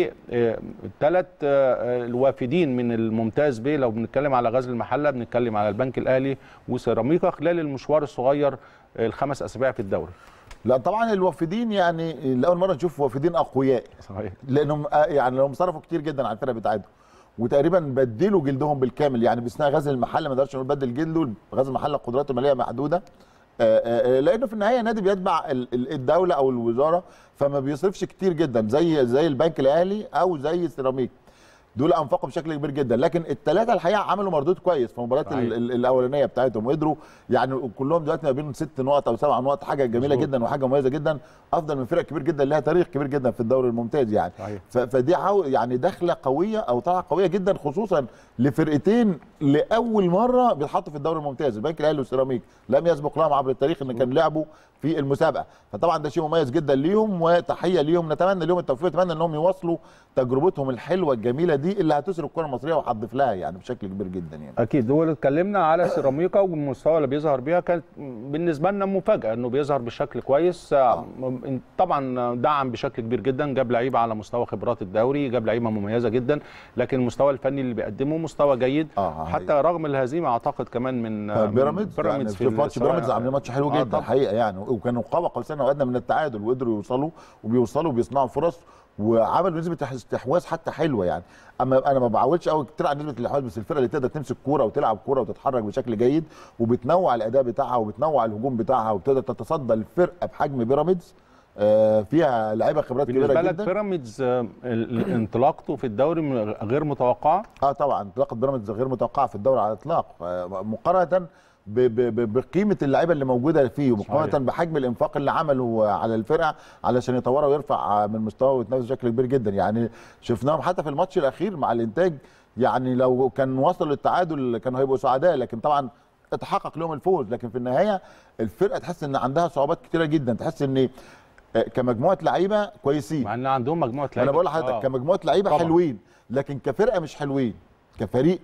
لثلاث الوافدين من الممتاز ب لو بنتكلم على غزل المحله بنتكلم على البنك الاهلي وسيراميكا خلال المشوار الصغير آه، الخمس اسابيع في الدوري لا طبعا الوافدين يعني لاول مره نشوف وافدين اقوياء صحيح لانهم آه، يعني لهم صرفوا كتير جدا على الفرقه بتاعتهم وتقريبا بدلوا جلدهم بالكامل يعني باستثناء غزل المحله ما نقدرش نقول بدل جلده غزل المحله قدراته الماليه محدوده آه، آه، آه، لانه في النهايه نادي بيتبع ال- ال- الدوله او الوزاره فما بيصرفش كتير جدا زي زي البنك الاهلي او زي سيراميك دول انفقوا بشكل كبير جدا لكن الثلاثه الحقيقه عملوا مردود كويس في المباريات صحيح. ال- ال- الاولانيه بتاعتهم وقدروا يعني كلهم دلوقتي ما بين ست نقط او سبع نقط حاجه جميله مظبوط. جدا وحاجه مميزه جدا افضل من فرق كبير جدا لها تاريخ كبير جدا في الدوري الممتاز يعني صحيح. ف- فدي عاو يعني دخله قويه او طلعه قويه جدا خصوصا لفرقتين لاول مره بيتحطوا في الدوري الممتاز البنك الاهلي والسيراميك لم يسبق لهم عبر التاريخ ان كان لعبوا في المسابقه فطبعا ده شيء مميز جدا ليهم وتحيه ليهم نتمنى ليهم التوفيق نتمنى انهم يواصلوا تجربتهم الحلوه الجميله دي اللي هتسر الكره المصريه وهتضيف لها يعني بشكل كبير جدا يعني اكيد هو اللي اتكلمنا على سيراميكا والمستوى اللي بيظهر بيها كانت بالنسبه لنا مفاجاه انه بيظهر بشكل كويس آه. طبعا دعم بشكل كبير جدا جاب لعيبه على مستوى خبرات الدوري جاب لعيبه مميزه جدا لكن المستوى الفني اللي بيقدمه مستوى جيد آه، حتى رغم الهزيمه اعتقد كمان من من بيراميدز يعني في ماتش السواء- بيراميدز عاملين ماتش حلو آه، جدا طبعاً. الحقيقه يعني وكانوا قاب قوسين او ادنى من التعادل وقدروا يوصلوا وبيوصلوا وبيصنعوا فرص وعملوا نسبه استحواذ حتى حلوه يعني اما انا ما بعولش قوي كتير على نسبه الاستحواذ بس الفرقه اللي تقدر تمسك كوره وتلعب كوره وتتحرك بشكل جيد وبتنوع الاداء بتاعها وبتنوع الهجوم بتاعها وبتقدر تتصدى الفرقه بحجم بيراميدز آه، فيها لعيبه خبرات كبيره بالنسبه لك جدا بيراميدز آه، ال- ال- انطلاقته في الدوري م- غير متوقعه اه طبعا انطلاقه بيراميدز غير متوقعه في الدوري على الاطلاق آه، مقارنه ب- ب- ب- بقيمه اللعيبه اللي موجوده فيه ومقارنه صحيح. بحجم الانفاق اللي عمله على الفرقه علشان يطورها ويرفع من مستواه ويتنافس بشكل كبير جدا يعني شفناهم حتى في الماتش الاخير مع الانتاج يعني لو كان وصلوا للتعادل كانوا هيبقوا سعداء لكن طبعا اتحقق لهم الفوز لكن في النهايه الفرقه تحس ان عندها صعوبات كتيره جدا تحس ان آه، كمجموعه لعيبه كويسين مع ان عندهم مجموعه انا بقول لحضرتك آه. كمجموعه لعيبه طبعا. حلوين لكن كفرقه مش حلوين كفريق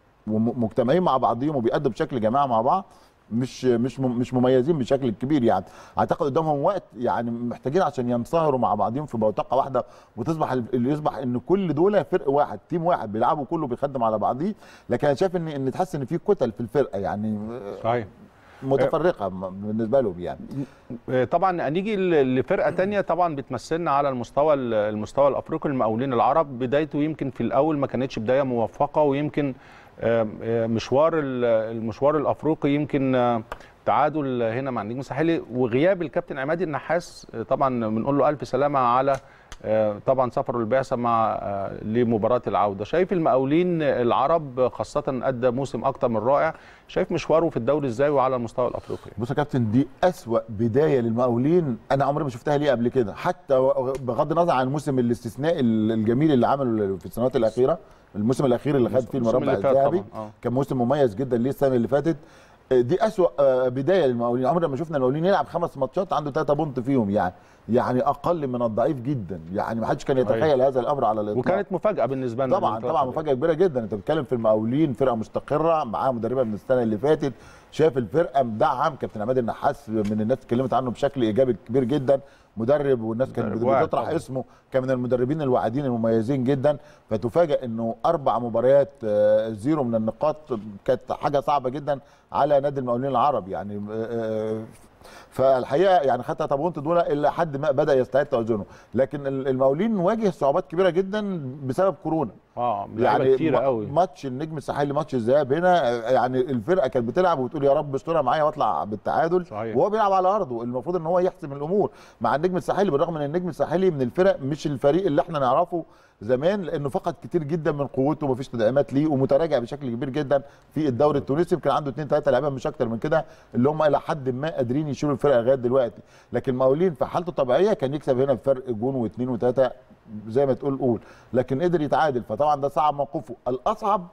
ومجتمعين مع بعضهم وبيأدوا بشكل جماعه مع بعض مش مش مم- مش مميزين بشكل كبير يعني اعتقد قدامهم وقت يعني محتاجين عشان ينصهروا مع بعضهم في بوتقه واحده وتصبح ال- اللي يصبح ان كل دول فرق واحد تيم واحد بيلعبوا كله بيخدم على بعضيه لكن انا شايف ان ان تحس ان في كتل في الفرقه يعني صحيح متفرقه م- بالنسبه لهم يعني آه، طبعا نيجي ل- لفرقه تانية طبعا بتمثلنا على المستوى ال- المستوى الافريقي المقاولين العرب بدايته يمكن في الاول ما كانتش بدايه موفقه ويمكن آه، آه، مشوار ال- المشوار الافريقي يمكن آه، تعادل هنا مع النجم الساحلي وغياب الكابتن عماد النحاس آه، طبعا بنقول له الف سلامه على آه، طبعا سفره البعثه مع آه، لمباراه العوده شايف المقاولين العرب خاصه ادى موسم اكتر من رائع شايف مشواره في الدوري ازاي وعلى المستوى الافريقي بص يا كابتن دي أسوأ بداية للمقاولين أنا عمري ما شفتها ليه قبل كده حتى و- بغض النظر عن الموسم الاستثنائي ال- الجميل اللي عمله في السنوات الأخيرة الموسم الأخير اللي خد فيه الموسم المربع اللي فات الذهبي طبعاً، آه. كان موسم مميز جدا ليه السنة اللي فاتت آه، دي أسوأ آه، بداية للمقاولين عمرنا ما شفنا المقاولين يلعب خمس ماتشات عنده ثلاثة بونت فيهم يعني يعني أقل من الضعيف جدا يعني ما حدش كان يتخيل هذا الأمر على الإطلاق وكانت مفاجاه بالنسبه لنا طبعا الانطلاقة طبعا دي. مفاجاه كبيره جدا انت بتتكلم في المقاولين فرقه مستقره معاها مدربه من السنه اللي فاتت شاف الفرقه مدعم كابتن عماد النحاس من الناس اتكلمت عنه بشكل ايجابي كبير جدا مدرب والناس كانت مدرب بت- واعد بتطرح طبعاً. اسمه كان من المدربين الواعدين المميزين جدا فتفاجئ انه اربع مباريات آه، زيرو من النقاط كانت حاجه صعبه جدا على نادي المقاولين العرب يعني آه، آه، فالحقيقه يعني حتى تابونت دول الى حد ما بدا يستعيد توازنه لكن ال- المقاولين واجه صعوبات كبيره جدا بسبب كورونا اه لعيبه يعني كتيره ما- قوي ماتش النجم الساحلي ماتش الذهاب هنا آه، يعني الفرقه كانت بتلعب وتقول يا رب استرها معايا واطلع بالتعادل صحيح. وهو بيلعب على ارضه المفروض ان هو يحسم الامور مع النجم الساحلي بالرغم ان النجم الساحلي من الفرق مش الفريق اللي احنا نعرفه زمان لانه فقد كتير جدا من قوته ومفيش تدعيمات ليه ومتراجع بشكل كبير جدا في الدوري التونسي يمكن عنده اثنين ثلاثه لعيبه مش اكتر من كده اللي هم الى حد ما قادرين يشيلوا الفرقه لغايه دلوقتي لكن مقاولين في حالته الطبيعيه كان يكسب هنا بفرق جون واثنين وثلاثه زي ما تقول قول لكن قدر يتعادل فطبعا ده صعب موقفه الاصعب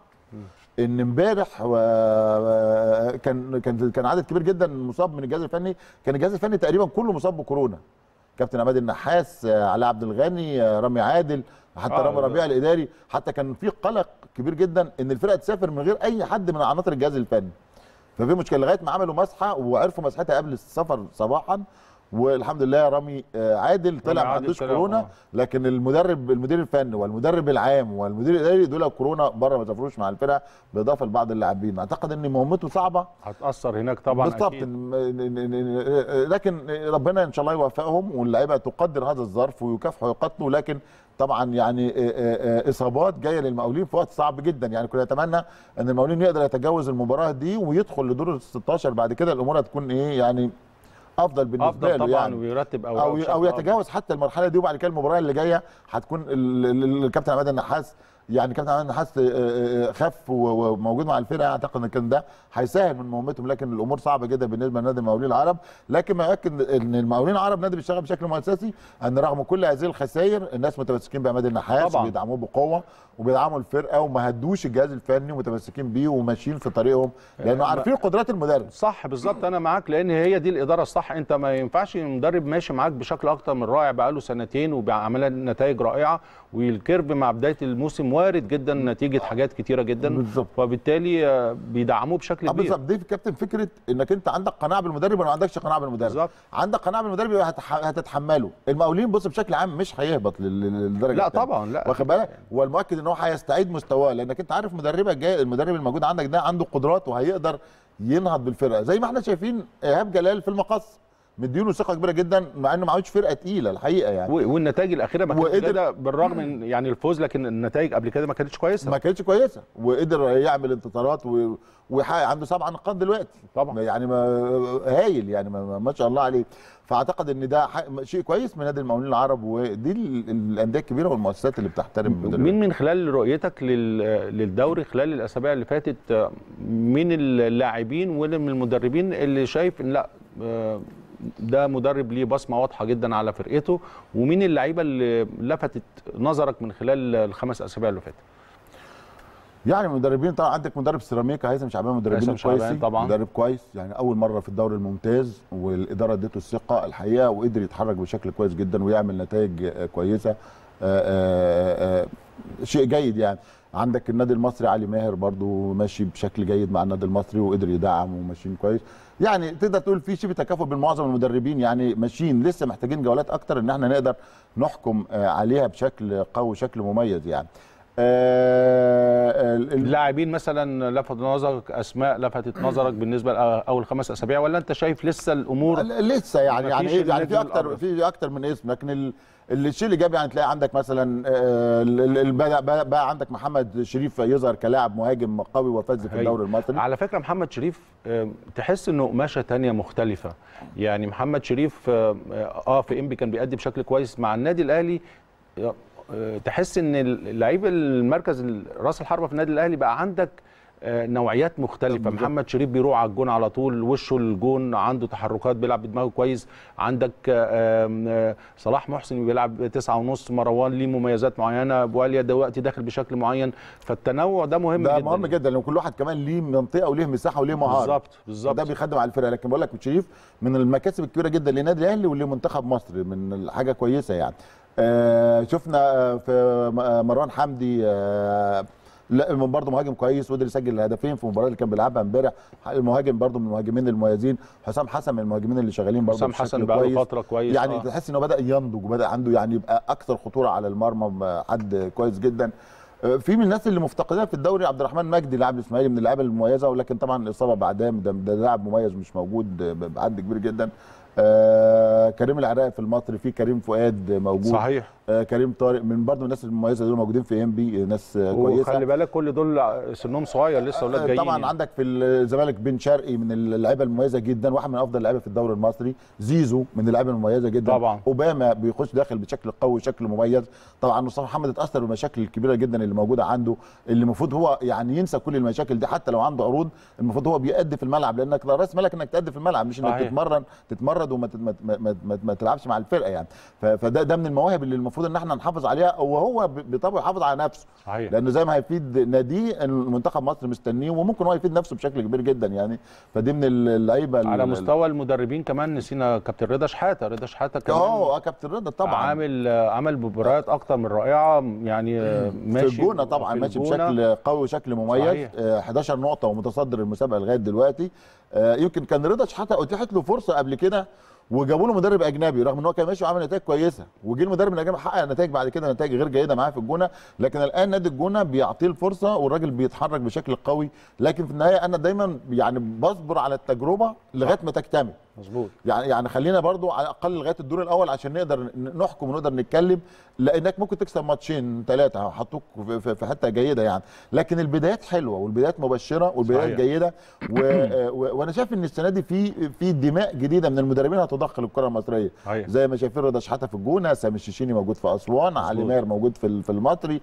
ان امبارح و- كان كان كان عدد كبير جدا مصاب من الجهاز الفني كان الجهاز الفني تقريبا كله مصاب بكورونا كابتن عماد النحاس آه، علاء عبد الغني آه، رامي عادل حتى آه، رامي ده- ربيع الاداري حتى كان في قلق كبير جدا ان الفرقه تسافر من غير اي حد من عناصر الجهاز الفني ففي مشكله لغايه ما عملوا مسحه وعرفوا مسحتها قبل السفر صباحا والحمد لله رامي آه، عادل طلع ما عادل عندوش طلع، كورونا آه. لكن المدرب المدير الفني والمدرب العام والمدير الاداري دول كورونا بره ما سافروش مع الفرقه بالاضافه لبعض اللاعبين اعتقد ان مهمته صعبه هتاثر هناك طبعا بالظبط أكيد. إن- إن- إن- لكن ربنا ان شاء الله يوفقهم واللعيبه تقدر هذا الظرف ويكافحوا ويقاتلوا لكن طبعا يعني اصابات جايه للمقاولين في وقت صعب جدا يعني كنا نتمنى ان المقاولين يقدر يتجاوز المباراه دي ويدخل لدور ال 16 بعد كده الامور هتكون ايه يعني افضل بالنسبه افضل له طبعا يعني ويرتب اوراقه او بشكل او أفضل. يتجاوز حتى المرحله دي وبعد كده المباراه اللي جايه هتكون ال- ال- الكابتن عماد النحاس يعني كابتن عماد النحاس آه، آه، خف و- وموجود مع الفرقه اعتقد ان كان ده هيسهل من مهمتهم لكن الامور صعبه جدا بالنسبه لنادي المقاولين العرب لكن ما يؤكد ان المقاولين العرب نادي بيشتغل بشكل مؤسسي ان رغم كل هذه الخسائر الناس متمسكين بعماد النحاس طبعاً. وبيدعموه بقوه وبيدعموا الفرقه وما هدوش الجهاز الفني ومتمسكين بيه وماشيين في طريقهم لانه عارفين قدرات المدرب صح بالظبط انا معاك لان هي دي الاداره الصح انت ما ينفعش مدرب ماشي معاك بشكل اكتر من رائع بقاله سنتين وبيعمل نتائج رائعه والكيرف مع بدايه الموسم وارد جدا نتيجه حاجات كتيره جدا بالظبط. وبالتالي آه، بيدعموه بشكل اه كبير بالظبط دي في كابتن فكره انك انت عندك قناعه بالمدرب ولا ما عندكش قناعه بالمدرب بالظبط. عندك قناعه بالمدرب يبقى هتح... هتتحمله المقاولين بص بشكل عام مش هيهبط لل- لل- للدرجه لا التانية. طبعا لا واخد بالك والمؤكد ان هو هيستعيد مستواه لانك انت عارف مدربك جاي المدرب الموجود عندك ده عنده قدرات وهيقدر ينهض بالفرقه زي ما احنا شايفين ايهاب جلال في المقص مديله ثقه كبيره جدا مع انه معهوش فرقه تقيله الحقيقه يعني و- والنتائج الاخيره ما كانتش وقدر- كده بالرغم من يعني الفوز لكن النتائج قبل كده ما كانتش كويسه ما كانتش كويسه وقدر يعمل انتصارات و... ويحقق عنده سبع نقاط دلوقتي طبعا. يعني ما هايل يعني ما, ما- ما شاء الله عليه فاعتقد ان ده ح- شيء كويس من نادي المقاولين العرب ودي ال- الانديه الكبيره والمؤسسات اللي بتحترم المدربين. مين من خلال رؤيتك لل- للدوري خلال الاسابيع اللي فاتت آه، مين اللاعبين ومن المدربين اللي شايف ان لا آه، ده مدرب ليه بصمه واضحه جدا على فرقته ومين اللعيبه اللي لفتت نظرك من خلال الخمس اسابيع اللي فاتت يعني مدربين طبعا عندك مدرب سيراميكا هيثم شعبان مدربين هيثم شعبان كويسين طبعاً. مدرب كويس يعني اول مره في الدوري الممتاز والاداره اديته الثقه الحقيقه وقدر يتحرك بشكل كويس جدا ويعمل نتائج آه، كويسه آه، آه، آه، شيء جيد يعني عندك النادي المصري علي ماهر برضو ماشي بشكل جيد مع النادي المصري وقدر يدعم وماشيين كويس يعني تقدر تقول في شبه تكافؤ بين معظم المدربين يعني ماشيين لسه محتاجين جولات اكتر ان احنا نقدر نحكم آه، عليها بشكل قوي شكل مميز يعني آه، ال- ال- اللاعبين مثلا لفت نظرك اسماء لفتت نظرك بالنسبه لاول خمس اسابيع ولا انت شايف لسه الامور ل- لسه يعني يعني مفيش يعني في النجم اكتر الأبيض. في اكتر من اسم لكن ال- اللي الشيء اللي جاب يعني تلاقي عندك مثلا آه، ال- ال- ال- بدا بقى, بقى عندك محمد شريف يظهر كلاعب مهاجم قوي وفذ في هاي. الدوري المصري على فكره محمد شريف آم، تحس انه قماشه تانية مختلفه يعني محمد شريف آم، اه في انبي كان بيأدي بشكل كويس مع النادي الاهلي آه، آه، تحس ان اللعيب المركز ال- راس الحربه في النادي الاهلي بقى عندك آه، نوعيات مختلفة بالظبط. محمد شريف بيروح على الجون على طول وشه الجون عنده تحركات بيلعب بدماغه كويس عندك آه، آم، آه، صلاح محسن بيلعب تسعة ونص مروان ليه مميزات معينة بواليا دلوقتي داخل بشكل معين فالتنوع ده مهم ده جدا مهم جدا لان كل واحد كمان ليه منطقه وليه مساحه وليه مهاره بالظبط بالظبط ده بيخدم على الفرقه لكن بقول لك شريف من المكاسب الكبيره جدا للنادي الاهلي ولمنتخب مصر من حاجه كويسه يعني آه شفنا آه، في م- آه، مروان حمدي آه لا برضه مهاجم كويس وقدر يسجل هدفين في المباراه اللي كان بيلعبها امبارح المهاجم برضه من المهاجمين المميزين حسام حسن من المهاجمين اللي شغالين برضه حسام بشكل حسن بقى كويس. له فتره كويس يعني آه. تحس انه بدا ينضج وبدا عنده يعني يبقى اكثر خطوره على المرمى حد كويس جدا آه، في من الناس اللي مفتقدين في الدوري عبد الرحمن مجدي لاعب الاسماعيلي من اللعيبه المميزه ولكن طبعا الاصابه بعدها ده, ده لاعب مميز مش موجود آه، بعد كبير جدا آه كريم العراقي في المصري في كريم فؤاد موجود صحيح آه كريم طارق من برضه الناس المميزه دول موجودين في ام بي ناس آه كويسه وخلي بالك كل دول سنهم صغير لسه اولاد جايين طبعا يعني. عندك في الزمالك بن شرقي من اللعيبه المميزه جدا واحد من افضل اللعيبه في الدوري المصري زيزو من اللعيبه المميزه جدا طبعا. اوباما بيخش داخل بشكل قوي وشكل مميز طبعا مصطفى محمد اتاثر بالمشاكل الكبيره جدا اللي موجوده عنده اللي المفروض هو يعني ينسى كل المشاكل دي حتى لو عنده عروض المفروض هو بيأدي في الملعب لانك راس مالك انك تأدي في الملعب مش انك صحيح. تتمرن تتمرد وما تت- ما, ما, ما, ما, ما تلعبش مع الفرقه يعني ف- فده ده من المواهب اللي المفروض ان احنا نحافظ عليها وهو ب- بطبعه يحافظ على نفسه صحيح لانه زي ما هيفيد ناديه المنتخب مصر مستنيه وممكن هو يفيد نفسه بشكل كبير جدا يعني فدي من اللعيبه على ال- مستوى المدربين كمان نسينا كابتن رضا شحاته رضا شحاته كمان اه آه، كابتن رضا طبعا عامل عمل مباريات اكتر من رائعه يعني ماشي في الجونه طبعا في ماشي الجونة. بشكل قوي وشكل مميز صحيح. آه 11 نقطه ومتصدر المسابقه لغايه دلوقتي آه يمكن كان رضا شحاته اتيحت له فرصه قبل كده وجابوا له مدرب اجنبي رغم ان هو كان ماشي وعامل نتائج كويسه وجه المدرب الاجنبي حقق نتائج بعد كده نتائج غير جيده معاه في الجونه لكن الان نادي الجونه بيعطيه الفرصه والراجل بيتحرك بشكل قوي لكن في النهايه انا دايما يعني بصبر على التجربه لغايه ما تكتمل مظبوط يعني يعني خلينا برضو على الاقل لغايه الدور الاول عشان نقدر ن- نحكم ونقدر نتكلم لانك ممكن تكسب ماتشين ثلاثه حطوك في- في في حته جيده يعني لكن البدايات حلوه والبدايات مبشره والبدايات صحيح. جيده و... و... وانا شايف ان السنه دي في في دماء جديده من المدربين هتضخ للكره المصريه صحيح. زي ما شايفين رضا شحاته في الجونه سامي الشيشيني موجود في اسوان علي مظبوط. ماهر موجود في ال- في المصري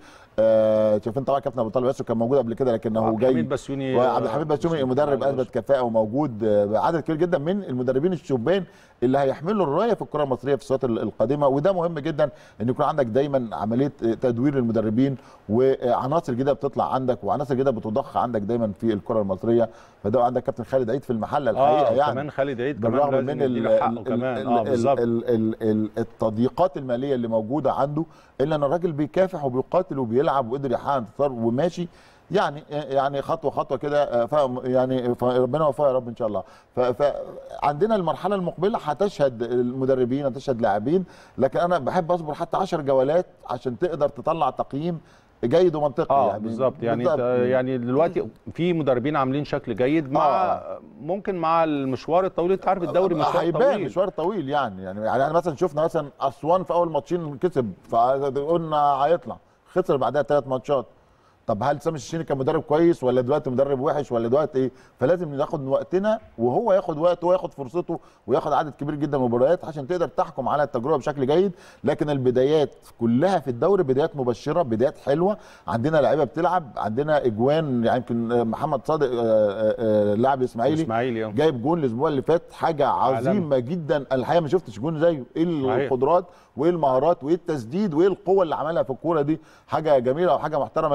آه شايفين طبعا كابتن ابو طالب ياسر كان موجود قبل كده لكنه وعبد جاي الحميد بسيوني وعبد الحميد بسيوني مدرب اثبت كفاءه وموجود آه، عدد كبير جدا من المدربين الشبان اللي هيحملوا الرايه في الكره المصريه في السنوات ال- القادمه وده مهم جدا ان يكون عندك دايما عمليه آه، تدوير للمدربين وعناصر جديده بتطلع عندك وعناصر جديده بتضخ عندك دايما في الكره المصريه فده عندك كابتن خالد عيد في المحله الحقيقه اه يعني كمان خالد عيد كمان بالرغم لازم من ال- نديله حقه ال- كمان ال- اه ال- بالظبط ال- ال- ال- التضييقات الماليه اللي موجوده عنده الا ان الراجل بيكافح وبيقاتل وبيلعب وقدر يحقق انتصار وماشي يعني يعني خطوه خطوه كده آه، ف- يعني ف- ربنا يوفقه يا رب ان شاء الله ف- فعندنا المرحله المقبله هتشهد المدربين هتشهد لاعبين لكن انا بحب اصبر حتى 10 جولات عشان تقدر تطلع تقييم جيد ومنطقي اه يعني بالظبط يعني بالظبط. انت يعني دلوقتي في مدربين عاملين شكل جيد مع آه. ممكن مع المشوار الطويل انت عارف الدوري مشوار هيبان طويل مشوار طويل يعني يعني يعني أنا مثلا شفنا مثلا اسوان في اول ماتشين كسب فقلنا هيطلع خسر بعدها ثلاث ماتشات طب هل سامي الشيني كان مدرب كويس ولا دلوقتي مدرب وحش ولا دلوقتي ايه فلازم ناخد وقتنا وهو ياخد وقته وياخد فرصته وياخد عدد كبير جدا من المباريات عشان تقدر تحكم على التجربه بشكل جيد لكن البدايات كلها في الدوري بدايات مبشره بدايات حلوه عندنا لعيبه بتلعب عندنا اجوان يعني يمكن محمد صادق آه، آه، آه، لاعب الاسماعيلي اسماعيلي آه. جايب جون الاسبوع اللي فات حاجه عظيمه جدا الحقيقه ما شفتش جون زيه ايه صحيح. القدرات وايه المهارات وايه التسديد وايه القوه اللي عملها في الكوره دي حاجه جميله وحاجه محترمه جدا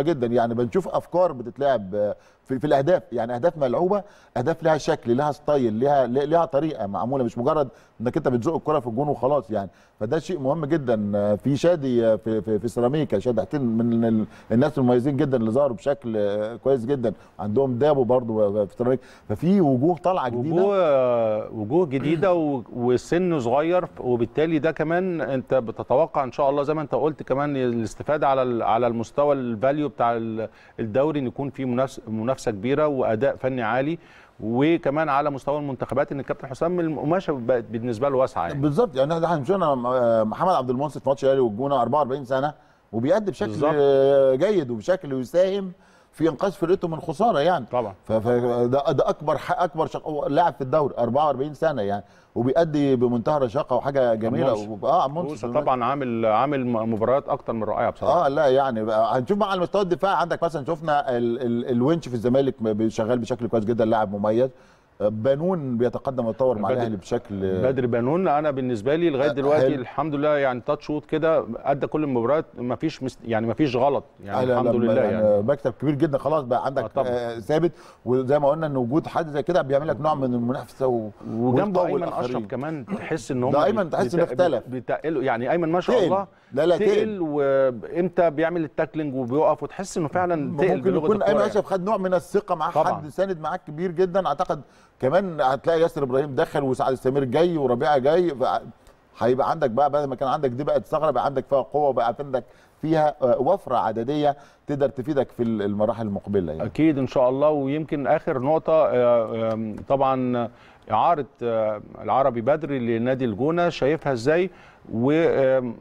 يعني بنشوف افكار بتتلعب آه، في, في الاهداف يعني اهداف ملعوبه اهداف لها شكل لها ستايل لها لها طريقه معموله مش مجرد انك انت بتزق الكره في الجون وخلاص يعني فده شيء مهم جدا آه، في شادي آه، في في, في سيراميكا شادي حتين من ال- الناس المميزين جدا اللي ظهروا بشكل آه، كويس جدا عندهم دابو برضو في سيراميكا ففي وجوه طالعه جديده وجوه وجوه جديده و- وسن صغير وبالتالي ده كمان انت بتتوقع ان شاء الله زي ما انت قلت كمان الاستفاده على ال- على المستوى الفاليو بتاع ال- الدوري ان يكون في منافس- منافسه كبيره واداء فني عالي وكمان على مستوى المنتخبات ان الكابتن حسام القماشه بقت بالنسبه له واسعه يعني بالظبط يعني احنا شفنا محمد عبد المنصف في ماتش الاهلي والجونه 44 سنه وبيأدي بشكل بالظبط. آه، جيد وبشكل يساهم في انقاذ فرقته من خساره يعني طبعا ف- فده ده اكبر ح- اكبر شق... هو لاعب في الدوري 44 سنه يعني وبيأدي بمنتهى الرشاقه وحاجه جميله منصف. و... اه منصف موسى طبعا عامل عامل مباريات اكتر من رائعه بصراحه اه لا يعني بقى هنشوف بقى على مستوى الدفاع عندك مثلا شفنا ال... ال... الونش في الزمالك ب- شغال بشكل كويس جدا لاعب مميز آه، بانون بيتقدم ويتطور مع بدر- الاهلي بشكل بدر بنون انا بالنسبه لي لغايه آه، دلوقتي حلو. الحمد لله يعني تاتش شوت كده ادى كل المباريات ما فيش مست... يعني ما فيش غلط يعني لا، الحمد لا، لله يعني مكتب كبير جدا خلاص بقى آه، عندك طبعا. آه ثابت وزي ما قلنا ان وجود حد زي كده بيعمل لك نوع من المنافسه و... وجنبه ويقوي ايمن الآخرين. اشرف كمان تحس ان هم ده أيمن تحس إنه اختلف. بيتقلوا يعني ايمن ما شاء تقل. الله لا، لا، تقل. تقل وامتى بيعمل التاكلينج وبيقف وتحس انه فعلا تقل ممكن بلغه يكون الكورة ايمن يعني. اشرف خد نوع من الثقه معاه طبعا. حد ساند معاك كبير جدا اعتقد كمان هتلاقي ياسر ابراهيم دخل وسعد السمير جاي وربيعه جاي ف- هيبقى عندك بقى بدل ما كان عندك دي بقت ثغره بقى عندك فيها قوه وبقى عندك فيها آه، وفره عدديه تقدر تفيدك في المراحل المقبله يعني اكيد ان شاء الله ويمكن اخر نقطه آه، آم، طبعا اعاره آه، العربي بدري لنادي الجونه شايفها ازاي و آم،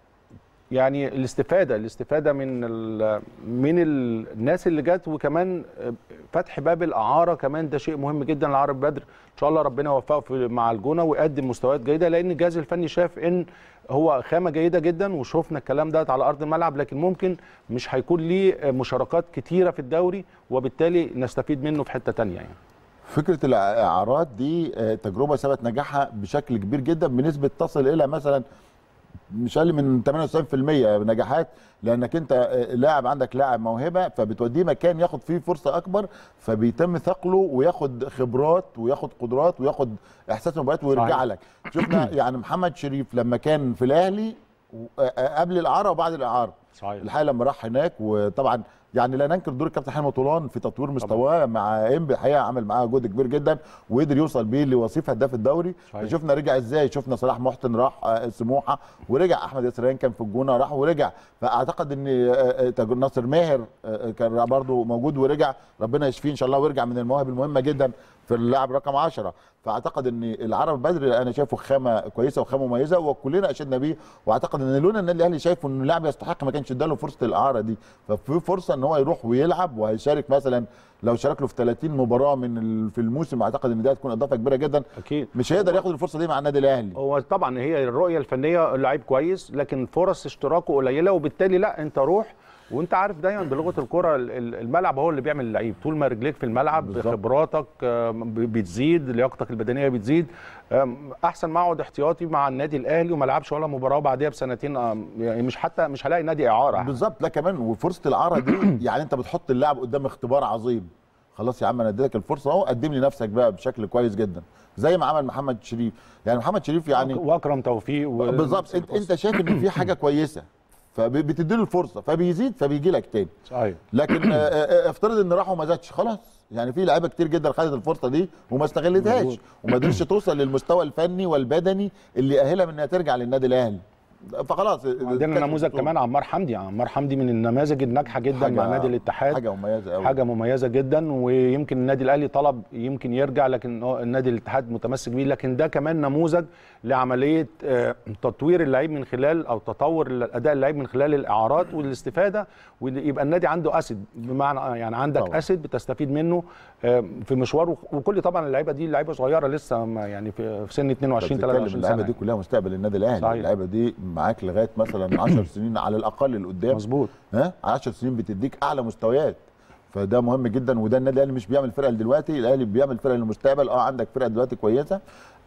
يعني الاستفاده الاستفاده من ال- من الناس اللي جت وكمان آه، فتح باب الاعاره كمان ده شيء مهم جدا للعربي بدر ان شاء الله ربنا يوفقه في- مع الجونه ويقدم مستويات جيده لان الجهاز الفني شاف ان هو خامه جيده جدا وشفنا الكلام ده على ارض الملعب لكن ممكن مش هيكون ليه مشاركات كتيره في الدوري وبالتالي نستفيد منه في حته تانية يعني فكره الاعارات دي آه، تجربه ثبت نجاحها بشكل كبير جدا بنسبه تصل الى مثلا مش اقل من 98% نجاحات لانك انت آه، لاعب عندك لاعب موهبه فبتوديه مكان ياخد فيه فرصه اكبر فبيتم ثقله وياخد خبرات وياخد قدرات وياخد احساس المباريات ويرجع صحيح. لك شفنا يعني محمد شريف لما كان في الاهلي و- آه، قبل الاعاره وبعد الاعاره صحيح الحقيقه لما راح هناك وطبعا يعني لا ننكر دور الكابتن حلمي طولان في تطوير مستواه مع انبي الحقيقه عمل معاه جهد كبير جدا وقدر يوصل بيه لوصيف هداف الدوري صحيح. شفنا رجع ازاي شفنا صلاح محسن راح آه، سموحه ورجع احمد ياسرين كان في الجونه راح ورجع فاعتقد ان آه، آه، تج- ناصر ماهر آه، كان برضه موجود ورجع ربنا يشفيه ان شاء الله ويرجع من المواهب المهمه جدا في اللاعب رقم 10 فاعتقد ان العرب بدري انا شايفه خامه كويسه وخامه مميزه وكلنا اشدنا بيه واعتقد ان لولا النادي الاهلي شايفه انه اللاعب يستحق ما كانش اداله فرصه الاعاره دي ففي فرصه ان هو يروح ويلعب وهيشارك مثلا لو شارك له في 30 مباراه من ال- في الموسم اعتقد ان دي هتكون اضافه كبيره جدا اكيد مش هيقدر ياخد الفرصه دي مع النادي الاهلي هو طبعا هي الرؤيه الفنيه لعيب كويس لكن فرص اشتراكه قليله وبالتالي لا انت روح وانت عارف دايما بلغه الكره ال- ال- الملعب هو اللي بيعمل اللعيب طول ما رجليك في الملعب بالظبط. خبراتك آم، ب- بتزيد لياقتك البدنيه بتزيد آم، احسن ما اقعد احتياطي مع النادي الاهلي وما العبش ولا مباراه وبعديها بسنتين آم، يعني مش حتى مش هلاقي نادي اعاره بالظبط لا كمان وفرصه الاعاره دي يعني انت بتحط اللاعب قدام اختبار عظيم خلاص يا عم انا اديتك الفرصه اهو قدم لي نفسك بقى بشكل كويس جدا زي ما عمل محمد شريف يعني محمد شريف يعني واكرم توفيق و... بالظبط انت, انت شايف ان في حاجه كويسه فبتدي له الفرصه فبيزيد فبيجي لك تاني صحيح لكن آه، آه، افترض ان راح وما زادش خلاص يعني في لعيبه كتير جدا خدت الفرصه دي وما استغلتهاش مظبوط. وما قدرتش توصل للمستوى الفني والبدني اللي يأهلها من انها ترجع للنادي الاهلي فخلاص عندنا كانت نموذج بتقول. كمان عمار حمدي عمار حمدي من النماذج الناجحه جدا مع نادي الاتحاد حاجه مميزه قوي حاجه مميزه جدا ويمكن النادي الاهلي طلب يمكن يرجع لكن هو النادي الاتحاد متمسك بيه لكن ده كمان نموذج لعمليه آه، تطوير اللعيب من خلال او تطور اداء اللعيب من خلال الاعارات والاستفاده ويبقى النادي عنده اسد بمعنى يعني عندك طبعا. اسد بتستفيد منه آه، في مشواره وكل طبعا اللعيبه دي لعيبه صغيره لسه ما يعني في في سن 22 23 اللعيبه سنه دي كلها مستقبل النادي الاهلي صحيح. اللعيبه دي معاك لغايه مثلا 10 سنين على الاقل لقدام مظبوط ها 10 سنين بتديك اعلى مستويات فده مهم جدا وده النادي الاهلي مش بيعمل فرقه دلوقتي الاهلي بيعمل فرقه للمستقبل اه عندك فرقه دلوقتي كويسه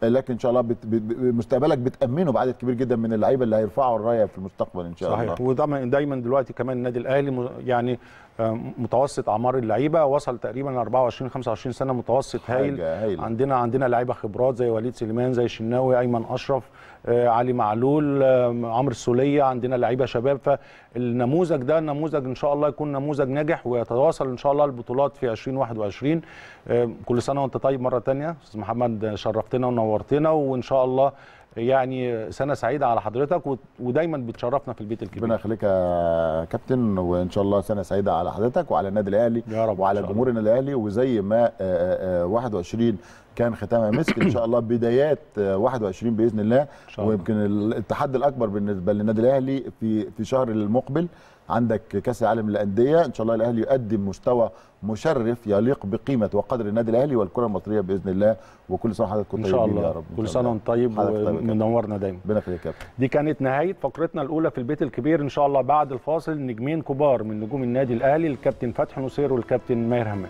لكن ان شاء الله بت... بت... مستقبلك بتامنه بعدد كبير جدا من اللعيبه اللي هيرفعوا الرايه في المستقبل ان شاء صحيح الله وطبعا دايما دلوقتي كمان النادي الاهلي م- يعني آه، متوسط اعمار اللعيبه وصل تقريبا ل 24 25 سنه متوسط هايل حاجة هايلة. عندنا عندنا لعيبه خبرات زي وليد سليمان زي الشناوي ايمن اشرف آه، علي معلول آه، عمرو السوليه عندنا لعيبه شباب فالنموذج ده نموذج ان شاء الله يكون نموذج ناجح ويتواصل ان شاء الله البطولات في 2021 آه، كل سنه وانت طيب مره تانية استاذ محمد شرفتنا ونورتنا وان شاء الله يعني سنه سعيده على حضرتك و- ودايما بتشرفنا في البيت الكبير ربنا يخليك يا كابتن وان شاء الله سنه سعيده على حضرتك وعلى النادي الاهلي يا رب إن وعلى شاء الله. جمهور النادي الاهلي وزي ما آه، آه، آه، 21 كان ختامها مسك ان شاء الله بدايات آه، 21 باذن الله شاء الله. ويمكن التحدي الاكبر بالنسبه للنادي الاهلي في في شهر المقبل عندك كاس العالم للانديه ان شاء الله الاهلي يقدم مستوى مشرف يليق بقيمه وقدر النادي الاهلي والكره المصريه باذن الله وكل سنه وحضرتك ان طيبين شاء يا الله رب إن كل شاء سنه الله. وانت طيب حضرتك طيب يا كابتن. ومنورنا دايما ربنا يخليك يا كابتن دي كانت نهايه فقرتنا الاولى في البيت الكبير ان شاء الله بعد الفاصل نجمين كبار من نجوم النادي الاهلي الكابتن فتحي نصير والكابتن ماهر همام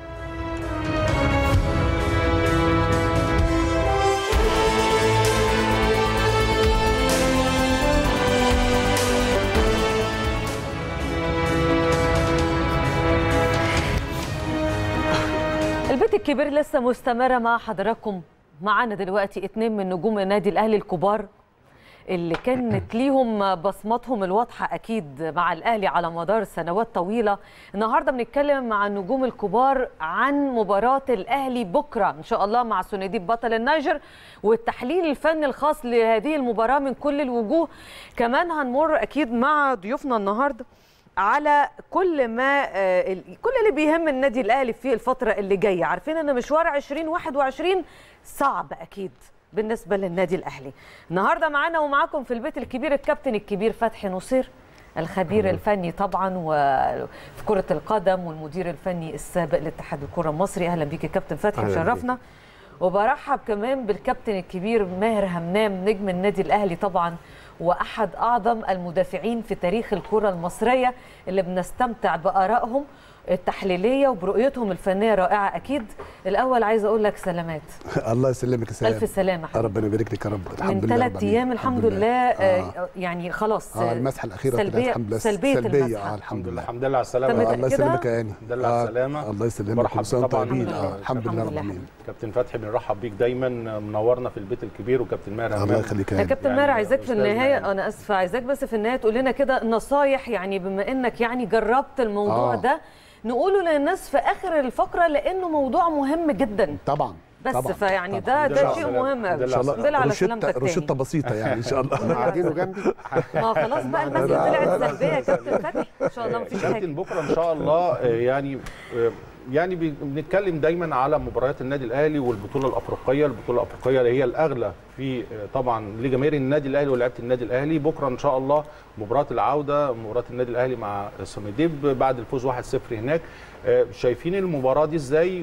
البيت الكبير لسه مستمرة مع حضراتكم معانا دلوقتي اتنين من نجوم النادي الأهلي الكبار اللي كانت ليهم بصمتهم الواضحة أكيد مع الأهلي على مدار سنوات طويلة النهاردة بنتكلم مع النجوم الكبار عن مباراة الأهلي بكرة إن شاء الله مع سونديب بطل النيجر والتحليل الفني الخاص لهذه المباراة من كل الوجوه كمان هنمر أكيد مع ضيوفنا النهاردة على كل ما آه، ال- كل اللي بيهم النادي الاهلي في الفتره اللي جايه عارفين ان مشوار 2021 صعب اكيد بالنسبه للنادي الاهلي النهارده معانا ومعاكم في البيت الكبير الكابتن الكبير فتحي نصير الخبير الفني طبعا وفي كره القدم والمدير الفني السابق لاتحاد الكره المصري اهلا بيك يا كابتن فتحي أهلاً بيك. مشرفنا وبرحب كمان بالكابتن الكبير ماهر همام نجم النادي الاهلي طبعا واحد اعظم المدافعين في تاريخ الكره المصريه اللي بنستمتع بارائهم التحليليه وبرؤيتهم الفنيه رائعه اكيد الاول عايزه اقول لك سلامات الله يسلمك يا سلام الف سلامه حبيبي. ربنا يبارك لك يا رب الحمد من لله ثلاث رب ايام العالمين. الحمد لله آه. آه. يعني خلاص اه المسحه الاخيره طلعت سلبيه الحمد لله سلبيه, سلبيه المسحة. اه الحمد لله الحمد لله على السلامه تمام. آه الله كده؟ يسلمك يا هاني الحمد لله على آه، السلامة. الله يسلمك مرحب كل سنه وانتم طبعاً. طيبين الحمد اه الحمد لله الحمد رب لله. العالمين كابتن فتحي بنرحب بيك دايما منورنا في البيت الكبير وكابتن ماهر همام الله يخليك يا يا هاني كابتن يعني ماهر عايزاك في أستاذنا النهايه يعني. انا اسفه عايزاك بس في النهايه تقول لنا كده نصايح يعني بما انك يعني جربت الموضوع آه. ده نقوله للناس في اخر الفقره لانه موضوع مهم جدا طبعا بس طبعا فيعني طبعاً. ده الحمد ده لله شيء على مهم السلامة. قوي الحمد لله على الحمد لله على روشته سلامتك روشته تاني بسيطه يعني ان شاء الله قاعدينه جنبي ما خلاص بقى المسجد طلعت سلبيه يا كابتن فتحي ان شاء الله مفيش حاجه كابتن بكره ان شاء الله آه، يعني آه، يعني بي- بنتكلم دايما على مباريات النادي الاهلي والبطوله الافريقيه، البطوله الافريقيه اللي هي الاغلى في آه، طبعا لجماهير النادي الاهلي ولاعيبه النادي الاهلي، بكره ان شاء الله مباراه العوده مباراه النادي الاهلي مع سوميديب بعد الفوز 1-0 هناك، آه، شايفين المباراه دي ازاي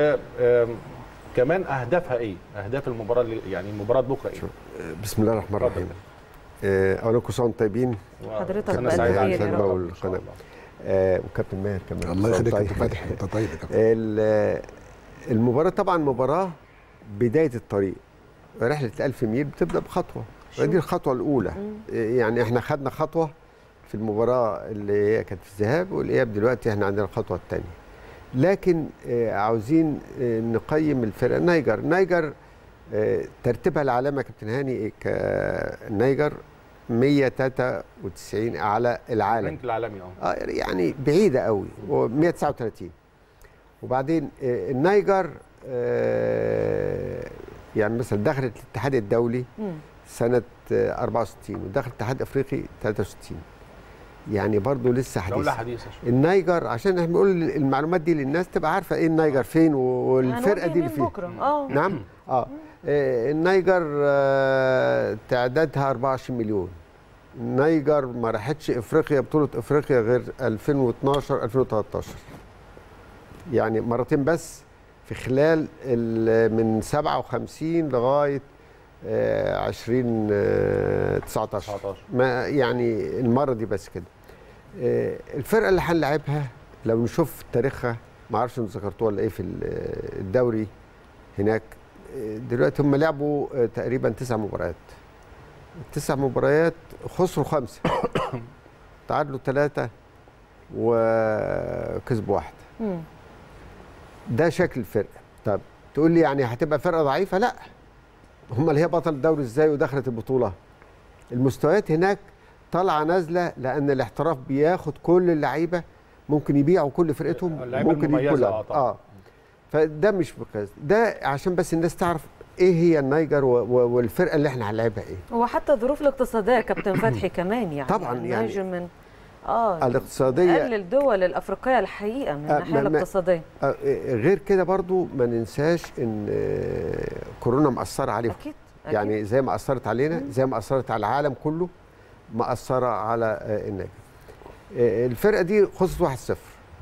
وكمان اهدافها ايه؟ اهداف المباراه اللي- يعني مباراه بكره ايه؟ بسم الله الرحمن اتفضل. الرحيم آه، اولا كل سنه وانتم طيبين حضرتك سنة بألف سعيدة خير عليكم يا إن رب. شاء الله. إن شاء الله. آه، وكابتن ماهر كمان الله يخليك يا طيب. كابتن فتحي انت طيب يا كابتن ال- المباراه طبعا مباراه بدايه الطريق رحله 1000 ميل بتبدا بخطوه دي الخطوه الاولى يعني احنا خدنا خطوه في المباراه اللي هي كانت في الذهاب والاياب دلوقتي احنا عندنا الخطوه الثانيه لكن آه، عاوزين آه، نقيم الفرقه نيجر نيجر آه، ترتيبها العالمي يا كابتن هاني كنيجر 193 اعلى العالم الرانك العالمي اه اه يعني بعيده قوي و139 وبعدين آه، النيجر آه، يعني مثلا دخلت الاتحاد الدولي مم. سنه آه، 64 ودخلت الاتحاد الافريقي 63 يعني برضه لسه دوله حديثه حديثه شوية. النيجر عشان احنا بنقول المعلومات دي للناس تبقى عارفه ايه النيجر فين والفرقه هنواجه دي اللي مين فين بكره اه نعم اه آه، النيجر آه، تعدادها 24 مليون النيجر ما راحتش افريقيا بطوله افريقيا غير 2012 2013 يعني مرتين بس في خلال ال- من 57 لغايه آه، 20 آه، 19 19 ما يعني المره دي بس كده آه، الفرقه اللي هنلعبها لو نشوف تاريخها ما اعرفش انتوا ذكرتوها ولا ايه في ال- الدوري هناك دلوقتي هم لعبوا آه، تقريبا تسع مباريات التسع مباريات خسروا خمسه تعادلوا ثلاثه وكسبوا واحده مم. ده شكل الفرقه طب تقول لي يعني هتبقى فرقه ضعيفه لا هم اللي هي بطل الدوري ازاي ودخلت البطوله المستويات هناك طالعه نازله لان الاحتراف بياخد كل اللعيبه ممكن يبيعوا كل فرقتهم اللعيبة ممكن المميزة، يبيعوا آه اه, طبعاً. آه. فده مش مقياس ده عشان بس الناس تعرف ايه هي النيجر و- و- والفرقه اللي احنا هنلعبها ايه وحتى الظروف الاقتصاديه يا كابتن فتحي كمان يعني طبعاً يعني النيجر من اه الاقتصاديه اقل الدول الافريقيه الحقيقه من آه، الناحيه ما- ما- الاقتصاديه آه، غير كده برضو ما ننساش ان آه، كورونا مأثره عليهم اكيد أكيد. يعني زي ما اثرت علينا زي ما اثرت على العالم كله مأثره على آه، النجم آه، الفرقه دي خسرت 1-0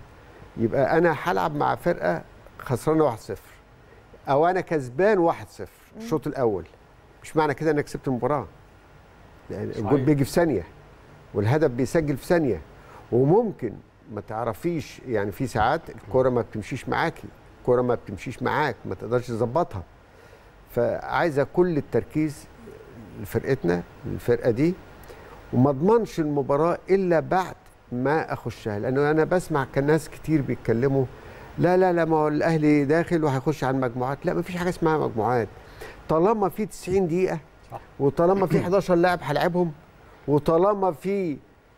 يبقى انا هلعب مع فرقه خسرانه 1-0 او انا كسبان 1-0 الشوط الاول مش معنى كده انك كسبت المباراه لان الجول صحيح. بيجي في ثانيه والهدف بيسجل في ثانيه وممكن ما تعرفيش يعني في ساعات الكوره ما بتمشيش معاكي الكوره ما بتمشيش معاك ما تقدرش تظبطها فعايزه كل التركيز لفرقتنا الفرقه دي وما اضمنش المباراه الا بعد ما اخشها لانه انا بسمع كان ناس كتير بيتكلموا لا لا لا ما هو الاهلي داخل وهيخش على المجموعات لا ما فيش حاجه اسمها مجموعات طالما في 90 دقيقه صح. وطالما في 11 لاعب هلعبهم وطالما في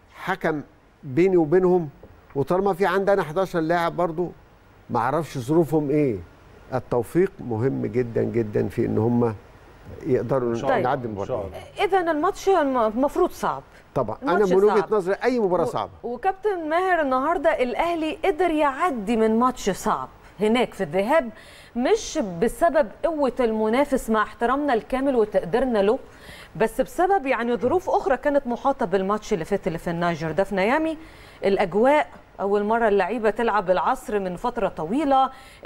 حكم بيني وبينهم وطالما في عندنا 11 لاعب برضو ما اعرفش ظروفهم ايه التوفيق مهم جدا جدا في ان هم يقدروا إن شاء الله. نعدي إن شاء المباراه الله. اذا الماتش المفروض صعب طبعا انا الماتش من وجهه صعب. نظري اي مباراه و- صعبه وكابتن ماهر النهارده الاهلي قدر يعدي من ماتش صعب هناك في الذهاب مش بسبب قوه المنافس مع احترامنا الكامل وتقديرنا له بس بسبب يعني ظروف اخرى كانت محاطه بالماتش اللي فات اللي في النيجر ده في نيامي الاجواء اول مره اللعيبه تلعب العصر من فتره طويله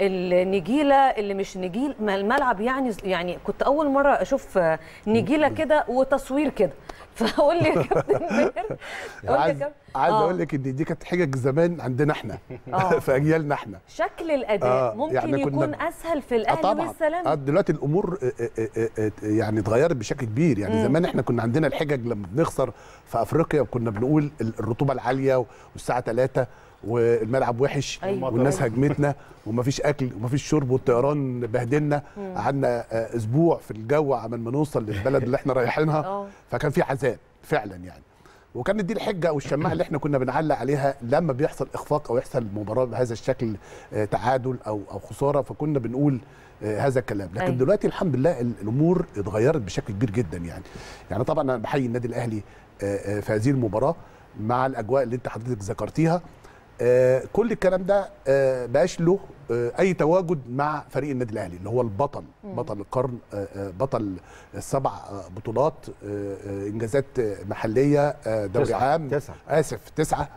النجيله اللي مش نجيل ما الملعب يعني يعني كنت اول مره اشوف نجيله كده وتصوير كده فقول لي يا كابتن ماهر قول لي يا عايز كابتن عايز آه. اقول لك ان دي كانت حجج زمان عندنا احنا آه. في اجيالنا احنا شكل الاداء آه، ممكن يعني كنا يكون ب- اسهل في آه الاهلي طبعا والسلام آه دلوقتي الامور آه، آه، آه، آه، يعني اتغيرت بشكل كبير يعني زمان احنا كنا عندنا الحجج لما بنخسر في افريقيا كنا بنقول ال- الرطوبه العاليه والساعه 3 والملعب وحش أيوة. والناس هجمتنا ومفيش اكل ومفيش شرب والطيران بهدلنا قعدنا آه، اسبوع في الجو عمال ما نوصل للبلد اللي احنا رايحينها آه. فكان في عذاب فعلا يعني وكانت دي الحجه او الشماعه اللي احنا كنا بنعلق عليها لما بيحصل اخفاق او يحصل مباراه بهذا الشكل آه، تعادل او او خساره فكنا بنقول آه، هذا الكلام لكن أيوة. دلوقتي الحمد لله ال- الامور اتغيرت بشكل كبير جدا يعني يعني طبعا انا بحيي النادي الاهلي آه، آه، في هذه المباراه مع الاجواء اللي انت حضرتك ذكرتيها آه، كل الكلام ده آه، بقاش له آه، اي تواجد مع فريق النادي الاهلي اللي هو البطل بطل القرن آه، آه، بطل السبع آه، بطولات آه، آه، انجازات آه، محليه آه، دوري تسعة. عام تسعة. اسف تسعه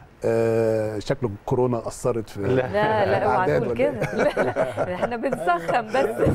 آه، شكله كورونا اثرت في لا. لا لا اوعى الأعداد تقول ولا كده لا لا احنا بنسخن بس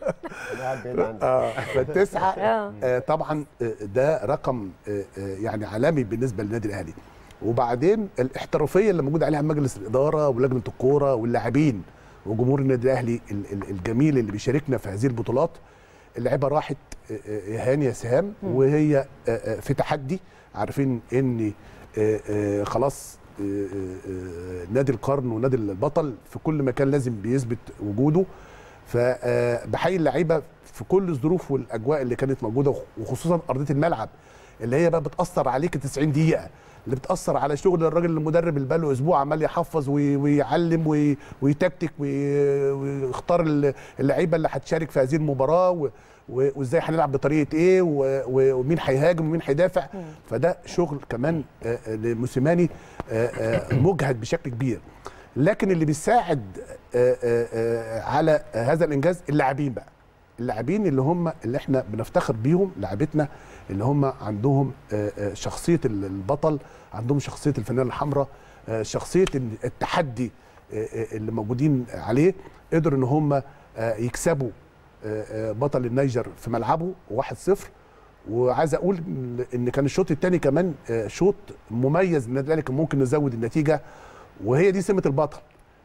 اه فالتسعه آه. آه، طبعا آه، ده رقم آه، آه، يعني عالمي بالنسبه للنادي الاهلي وبعدين الاحترافيه اللي موجود عليها مجلس الاداره ولجنه الكوره واللاعبين وجمهور النادي الاهلي ال- ال- الجميل اللي بيشاركنا في هذه البطولات اللعيبه راحت آه، آه، يا هاني يا سهام وهي آه، آه، في تحدي عارفين ان آه، آه، خلاص آه، آه، آه، نادي القرن ونادي البطل في كل مكان لازم بيثبت وجوده فبحيي اللعيبه في كل الظروف والاجواء اللي كانت موجوده وخصوصا ارضيه الملعب اللي هي بقى بتاثر عليك 90 دقيقه اللي بتاثر على شغل الراجل المدرب اللي بقاله اسبوع عمال يحفظ وي- ويعلم وي- ويتكتك وي- ويختار ال- اللعيبه اللي هتشارك في هذه المباراه و- و- وازاي هنلعب بطريقه ايه و- و- ومين هيهاجم ومين هيدافع فده شغل كمان آه، آه، لموسيماني آه، آه، مجهد بشكل كبير لكن اللي بيساعد آه، آه، آه، على هذا الانجاز اللاعبين بقى اللاعبين اللي هم اللي احنا بنفتخر بيهم لاعبتنا اللي هم عندهم آه، آه، شخصيه البطل عندهم شخصيه الفنانه الحمراء آه، شخصيه التحدي آه، آه، اللي موجودين عليه قدروا ان هم آه، يكسبوا آه، آه، بطل النيجر في ملعبه 1-0 وعايز اقول إن- ان كان الشوط الثاني كمان آه، شوط مميز للنادي الاهلي كان ممكن نزود النتيجه وهي دي سمه البطل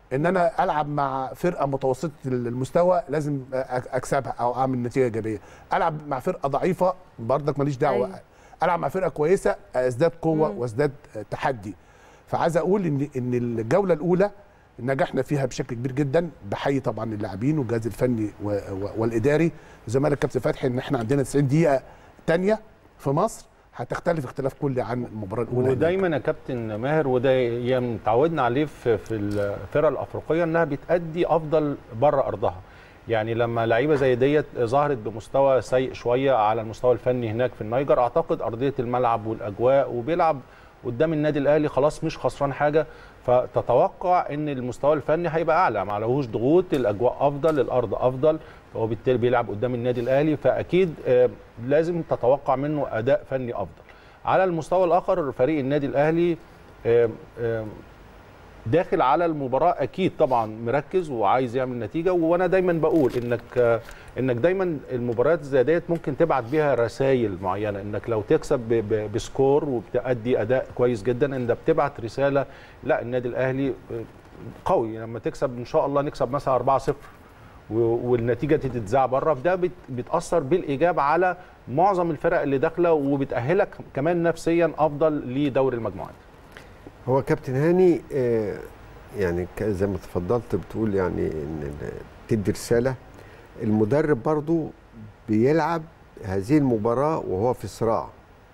ان انا العب مع فرقه متوسطه المستوى لازم أ- اكسبها او اعمل نتيجه ايجابيه العب مع فرقه ضعيفه برضك ماليش دعوه أيوة. العب مع فرقه كويسه ازداد قوه وازداد تحدي فعايز اقول ان ان الجوله الاولى نجحنا فيها بشكل كبير جدا بحيي طبعا اللاعبين والجهاز الفني و- و- والاداري زمالك كابتن فتحي ان احنا عندنا 90 دقيقه تانية في مصر هتختلف اختلاف كلي عن المباراه الاولى هناك. ودايما يا كابتن ماهر وده يعني متعودنا عليه في في الفرق الافريقيه انها بتادي افضل بره ارضها يعني لما لعيبه زي ديت ظهرت بمستوى سيء شويه على المستوى الفني هناك في النيجر اعتقد ارضيه الملعب والاجواء وبيلعب قدام النادي الاهلي خلاص مش خسران حاجه فتتوقع ان المستوى الفني هيبقى اعلى ما عليهوش ضغوط الاجواء افضل الارض افضل فهو بالتالي بيلعب قدام النادي الاهلي فاكيد آه، لازم تتوقع منه اداء فني افضل على المستوى الاخر فريق النادي الاهلي آم، آم، داخل على المباراه اكيد طبعا مركز وعايز يعمل نتيجه وانا دايما بقول انك آه، انك دايما المباريات زي ديت ممكن تبعت بيها رسائل معينه انك لو تكسب ب- ب- بسكور وبتأدي اداء كويس جدا انت بتبعت رساله لا النادي الاهلي آه، قوي لما تكسب ان شاء الله نكسب مثلا 4-0 و- والنتيجه تتذاع بره فده بت- بتاثر بالايجاب على معظم الفرق اللي داخله وبتاهلك كمان نفسيا افضل لدوري المجموعات هو كابتن هاني آه، يعني ك- زي ما تفضلت بتقول يعني ان ال- بتدي رساله المدرب برضو بيلعب هذه المباراه وهو في صراع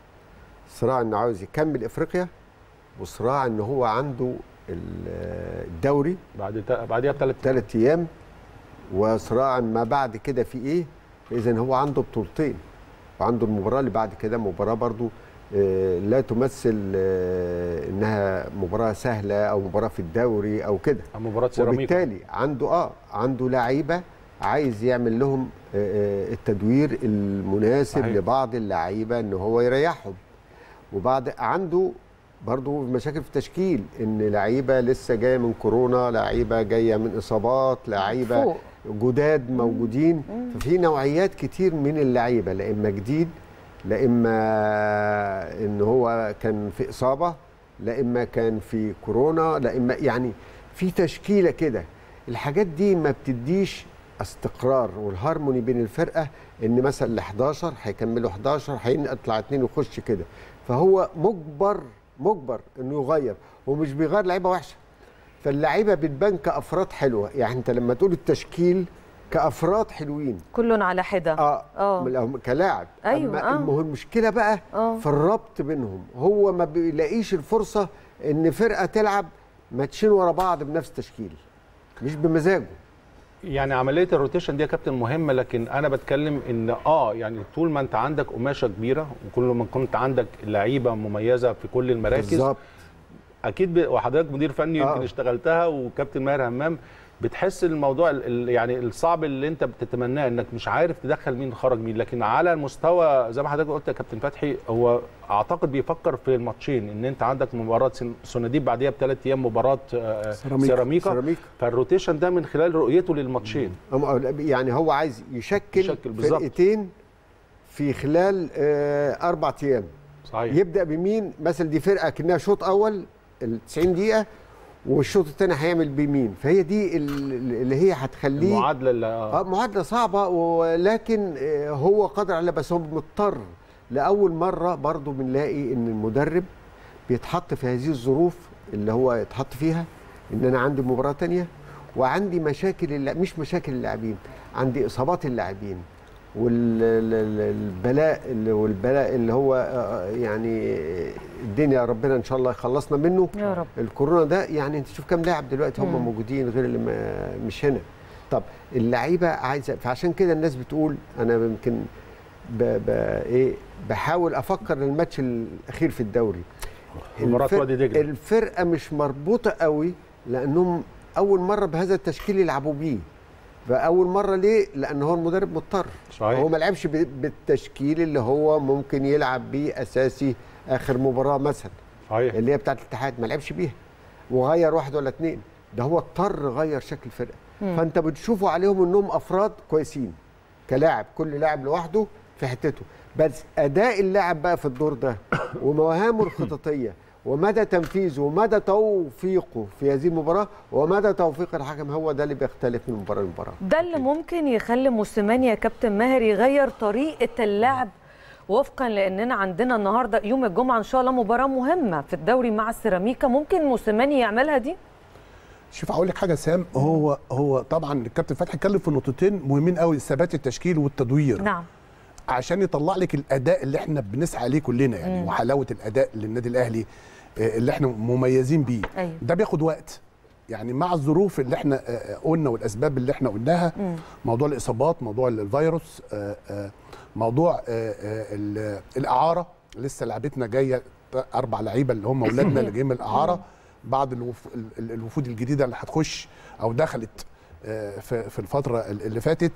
صراع انه عاوز يكمل افريقيا وصراع ان هو عنده ال- الدوري بعد تا- بعديها بثلاث ثلاث ايام وصراع ما بعد كده في ايه فاذا هو عنده بطولتين وعنده المباراه اللي بعد كده مباراه برضو آه، لا تمثل آه، انها مباراه سهله او مباراه في الدوري او كده مباراه سيراميكا وبالتالي عنده اه عنده لعيبه عايز يعمل لهم آه، آه، التدوير المناسب صحيح. لبعض اللعيبه ان هو يريحهم وبعد عنده برضه مشاكل في التشكيل ان لعيبه لسه جايه من كورونا لعيبه جايه من اصابات لعيبه فوق. جداد موجودين ففي نوعيات كتير من اللعيبه لا اما جديد لا اما ان هو كان في اصابه لا اما كان في كورونا لا اما يعني في تشكيله كده الحاجات دي ما بتديش استقرار والهارموني بين الفرقه ان مثلا ال 11 هيكملوا 11 هيطلع اثنين ويخش كده فهو مجبر مجبر انه يغير ومش بيغير لعيبه وحشه فاللعيبه بتبان كافراد حلوه يعني انت لما تقول التشكيل كافراد حلوين كل على حده اه, آه. آه. كلاعب أيوة، اما آه. المهم المشكله بقى آه. في الربط بينهم هو ما بيلاقيش الفرصه ان فرقه تلعب ماتشين ورا بعض بنفس التشكيل مش بمزاجه يعني عمليه الروتيشن دي يا كابتن مهمه لكن انا بتكلم ان اه يعني طول ما انت عندك قماشه كبيره وكل ما كنت عندك لعيبه مميزه في كل المراكز بالظبط اكيد ب... وحضرتك مدير فني آه. يمكن اشتغلتها وكابتن ماهر همام بتحس الموضوع ال- ال- يعني الصعب اللي انت بتتمناه انك مش عارف تدخل مين خرج مين لكن على المستوى زي ما حضرتك قلت يا كابتن فتحي هو اعتقد بيفكر في الماتشين ان انت عندك مباراه سن- سوناديب بعديها بثلاث ايام مباراه آه، سيراميكا. سيراميكا سيراميكا. فالروتيشن ده من خلال رؤيته للماتشين أم- يعني هو عايز يشكل, يشكل بالظبط. فرقتين في خلال آه اربع ايام صحيح يبدا بمين مثلا دي فرقه كانها شوط اول ال 90 دقيقه والشوط الثاني هيعمل بمين فهي دي ال- اللي هي هتخليه المعادله اللي آه. اه معادله صعبه ولكن آه، هو قادر عليها بس هو مضطر لاول مره برضو بنلاقي ان المدرب بيتحط في هذه الظروف اللي هو يتحط فيها ان انا عندي مباراه تانية وعندي مشاكل الل- مش مشاكل اللاعبين عندي اصابات اللاعبين والبلاء اللي والبلاء اللي هو آه، يعني الدنيا ربنا ان شاء الله يخلصنا منه يا رب. الكورونا ده يعني انت شوف كام لاعب دلوقتي هم موجودين غير اللي ما- مش هنا طب اللعيبه عايزه فعشان كده الناس بتقول انا يمكن ب... ب... ايه بحاول افكر الماتش الاخير في الدوري مباراة الفرق- وادي دجلة. الفرقه مش مربوطه قوي لانهم اول مره بهذا التشكيل يلعبوا بيه فاول مره ليه لان هو المدرب مضطر صحيح. هو ما لعبش ب- بالتشكيل اللي هو ممكن يلعب بيه اساسي اخر مباراه مثلا صحيح اللي هي بتاعت الاتحاد ما لعبش بيها وغير واحد ولا اتنين ده هو اضطر غير شكل الفرقه فانت بتشوفوا عليهم انهم افراد كويسين كلاعب كل لاعب لوحده في حتته بس اداء اللاعب بقى في الدور ده ومواهبه الخططيه ومدى تنفيذه ومدى توفيقه في هذه المباراه ومدى توفيق الحكم هو ده اللي بيختلف من مباراه لمباراه ده اللي ممكن يخلي موسيماني يا كابتن ماهر يغير طريقه اللعب وفقا لاننا عندنا النهارده يوم الجمعه ان شاء الله مباراه مهمه في الدوري مع السيراميكا ممكن موسيماني يعملها دي شوف هقول لك حاجه سام هو هو طبعا الكابتن فتحي اتكلم في نقطتين مهمين قوي ثبات التشكيل والتدوير نعم عشان يطلع لك الاداء اللي احنا بنسعى عليه كلنا يعني مم. وحلاوه الاداء للنادي الاهلي آه، اللي احنا مميزين بيه أيوة. ده بياخد وقت يعني مع الظروف اللي احنا آه، آه، قلنا والاسباب اللي احنا قلناها مم. موضوع الاصابات موضوع الفيروس آه، آه، موضوع آه، آه، ال- الاعاره لسه لعبتنا جايه اربع لعيبه اللي هم اولادنا اللي جايين من الاعاره بعد الوف- ال- ال- الوفود الجديده اللي هتخش او دخلت آه، في في الفتره ال- اللي فاتت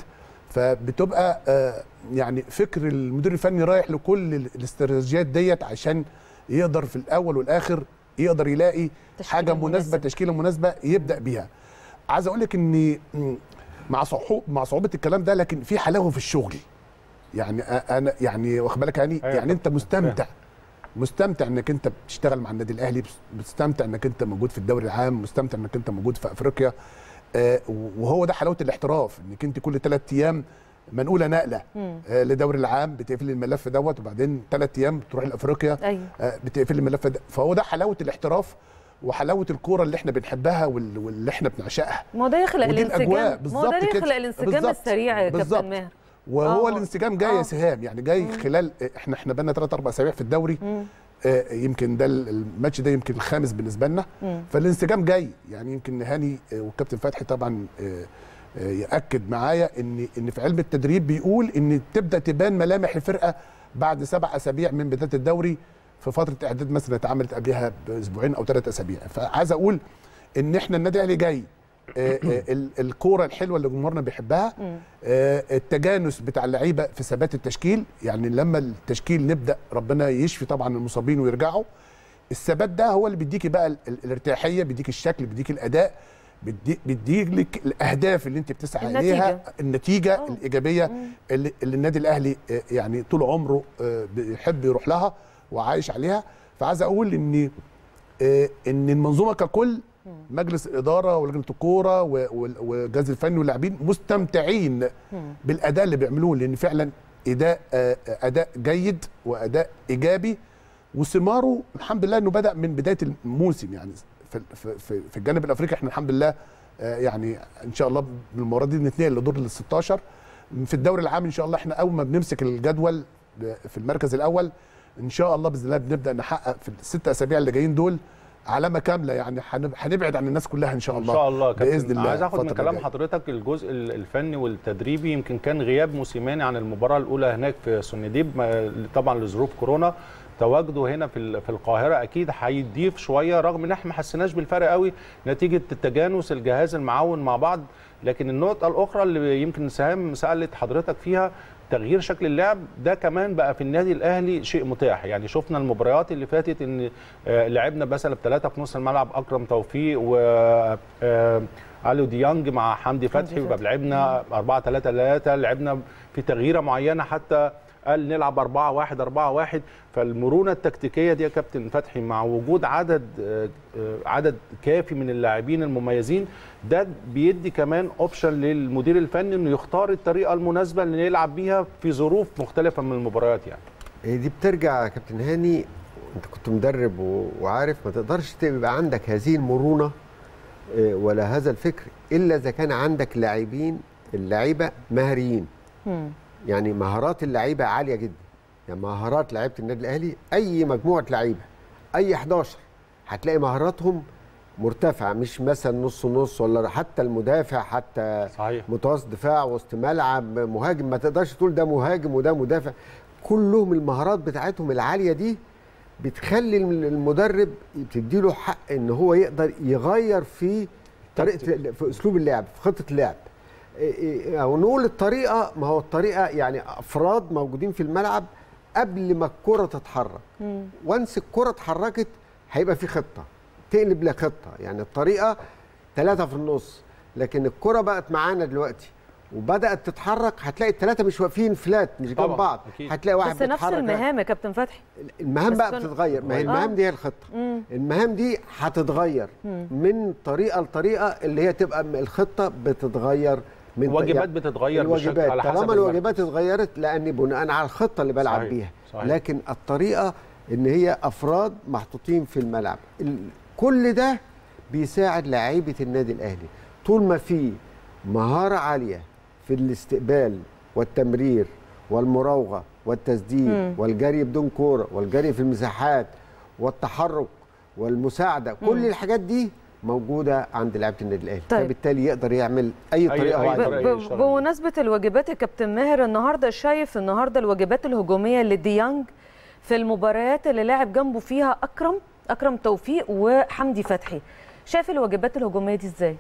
فبتبقى آه، يعني فكر المدير الفني رايح لكل ال- الاستراتيجيات ديت عشان يقدر في الاول والاخر يقدر يلاقي تشكيلة حاجه مناسبه مناسبة. تشكيله مناسبه يبدا بيها عايز اقول لك ان م، مع صعوبه مع صعوبه الكلام ده لكن في حلاوه في الشغل يعني أ- انا يعني واخد بالك يعني أيوة يعني انت مستمتع مستمتع انك انت بتشتغل مع النادي الاهلي بس- مستمتع انك انت موجود في الدوري العام مستمتع انك انت موجود في افريقيا آه، وهو ده حلاوه الاحتراف انك انت كل ثلاث ايام منقوله نقله مم. آه، لدوري العام بتقفل الملف دوت وبعدين ثلاث ايام بتروح لافريقيا ايوه آه، بتقفل الملف ده فهو ده حلاوه الاحتراف وحلاوه الكوره اللي احنا بنحبها وال- واللي احنا بنعشقها ما هو ده يخلق ودي الانسجام الأجواء، ما هو ده بالظبط يخلق كده. الانسجام بالظبط. السريع يا بالظبط. كابتن ماهر وهو آه. الانسجام جاي يا آه. سهام يعني جاي خلال احنا احنا بقالنا ثلاث اربع اسابيع في الدوري مم. آه، يمكن ده الماتش ده يمكن الخامس بالنسبه لنا مم. فالانسجام جاي يعني يمكن هاني آه، والكابتن فتحي طبعا آه، آه، ياكد معايا ان ان في علم التدريب بيقول ان تبدا تبان ملامح الفرقه بعد سبع اسابيع من بدايه الدوري في فتره اعداد مثلا اتعملت قبلها باسبوعين او ثلاث اسابيع فعايز اقول ان احنا النادي الاهلي جاي آه، آه، ال- الكوره الحلوه اللي جمهورنا بيحبها مم. آه، التجانس بتاع اللعيبه في ثبات التشكيل يعني لما التشكيل نبدا ربنا يشفي طبعا المصابين ويرجعوا الثبات ده هو اللي بيديكي بقى ال- ال- الارتياحيه بيديك الشكل بيديك الاداء بيدي- بيديك لك الاهداف اللي انت بتسعى النتيجة. اليها النتيجه آه. الايجابيه مم. اللي, اللي النادي الاهلي آه، يعني طول عمره آه، بيحب يروح لها وعايش عليها فعايز اقول ان آه، ان المنظومه ككل مجلس الاداره ولجنه الكوره و- وال- والجهاز الفني واللاعبين مستمتعين مم. بالاداء اللي بيعملوه لان فعلا اداء آه، اداء جيد واداء ايجابي وثماره الحمد لله انه بدا من بدايه الموسم يعني في في في, في الجانب الافريقي احنا الحمد لله آه، يعني ان شاء الله بالمره دي نتنقل لدور ال 16 في الدوري العام ان شاء الله احنا اول ما بنمسك الجدول في المركز الاول ان شاء الله باذن الله بنبدا نحقق في الست اسابيع اللي جايين دول علامه كامله يعني هنب- هنبعد عن الناس كلها ان شاء ان الله شاء الله يا كابتن. باذن الله عايز اخد من الفترة كلام الجاية. حضرتك الجزء ال- الفني والتدريبي يمكن كان غياب موسيماني عن المباراه الاولى هناك في سنديب ما- طبعا لظروف كورونا تواجده هنا في ال- في القاهره اكيد هيضيف شويه رغم ان احنا ما حسيناش بالفرق قوي نتيجه التجانس الجهاز المعاون مع بعض لكن النقطه الاخرى اللي يمكن سهام سالت حضرتك فيها تغيير شكل اللعب ده كمان بقى في النادي الاهلي شيء متاح يعني شفنا المباريات اللي فاتت ان آه، لعبنا مثلا بثلاثه في نص الملعب اكرم توفيق و آه، اليو ديانج مع حمدي فتحي فتحي. ويبقى لعبنا 4 3 3 لعبنا في تغييره معينه حتى قال نلعب 4 1 4 1 فالمرونه التكتيكيه دي يا كابتن فتحي مع وجود عدد آه، آه، عدد كافي من اللاعبين المميزين ده بيدي كمان اوبشن للمدير الفني انه يختار الطريقه المناسبه اللي يلعب بيها في ظروف مختلفه من المباريات يعني هي دي بترجع يا كابتن هاني انت كنت مدرب و- وعارف ما تقدرش تبقى عندك هذه المرونه آه، ولا هذا الفكر الا اذا كان عندك لاعبين اللعيبه مهاريين مم. يعني مهارات اللعيبه عاليه جدا يعني مهارات لعيبه النادي الاهلي اي مجموعه لعيبه اي 11 هتلاقي مهاراتهم مرتفعه مش مثلا نص نص ولا حتى المدافع حتى صحيح متوسط دفاع وسط ملعب مهاجم ما تقدرش تقول ده مهاجم وده مدافع كلهم المهارات بتاعتهم العاليه دي بتخلي المدرب بتديله حق ان هو يقدر يغير في طريقه في اسلوب اللعب في خطه اللعب إيه- إيه، او نقول الطريقه ما هو الطريقه يعني افراد موجودين في الملعب قبل ما الكره تتحرك مم. وانس الكره اتحركت هيبقى في خطه تقلب لخطه يعني الطريقه ثلاثه في النص لكن الكره بقت معانا دلوقتي وبدات تتحرك هتلاقي الثلاثه مش واقفين فلات مش جنب طبعاً، بعض أكيد. هتلاقي واحد بس نفس بيتحرك المهام يا كابتن فتحي المهام بس بقى كان- بتتغير ما هي آه. المهام دي هي الخطه المهام دي هتتغير من طريقه لطريقه اللي هي تبقى م- الخطه بتتغير من الواجبات يعني بتتغير بشكل- الواجبات على حسب طالما المركز. الواجبات اتغيرت لاني بناء على الخطه اللي بلعب صحيح، بيها صحيح. لكن الطريقه ان هي افراد محطوطين في الملعب ال- كل ده بيساعد لعيبه النادي الاهلي طول ما في مهاره عاليه في الاستقبال والتمرير والمراوغه والتسديد مم. والجري بدون كوره والجري في المساحات والتحرك والمساعده كل الحاجات دي موجوده عند لعيبه النادي الاهلي طيب. فبالتالي يقدر يعمل اي أي- طريقه هو أي عايزها. طريقة. ب- يشتغل. بمناسبة الواجبات يا كابتن ماهر النهارده شايف النهارده الواجبات الهجومية لديانج في المباريات اللي لعب جنبه فيها أكرم أكرم توفيق وحمدي فتحي شايف الواجبات الهجومية دي ازاي؟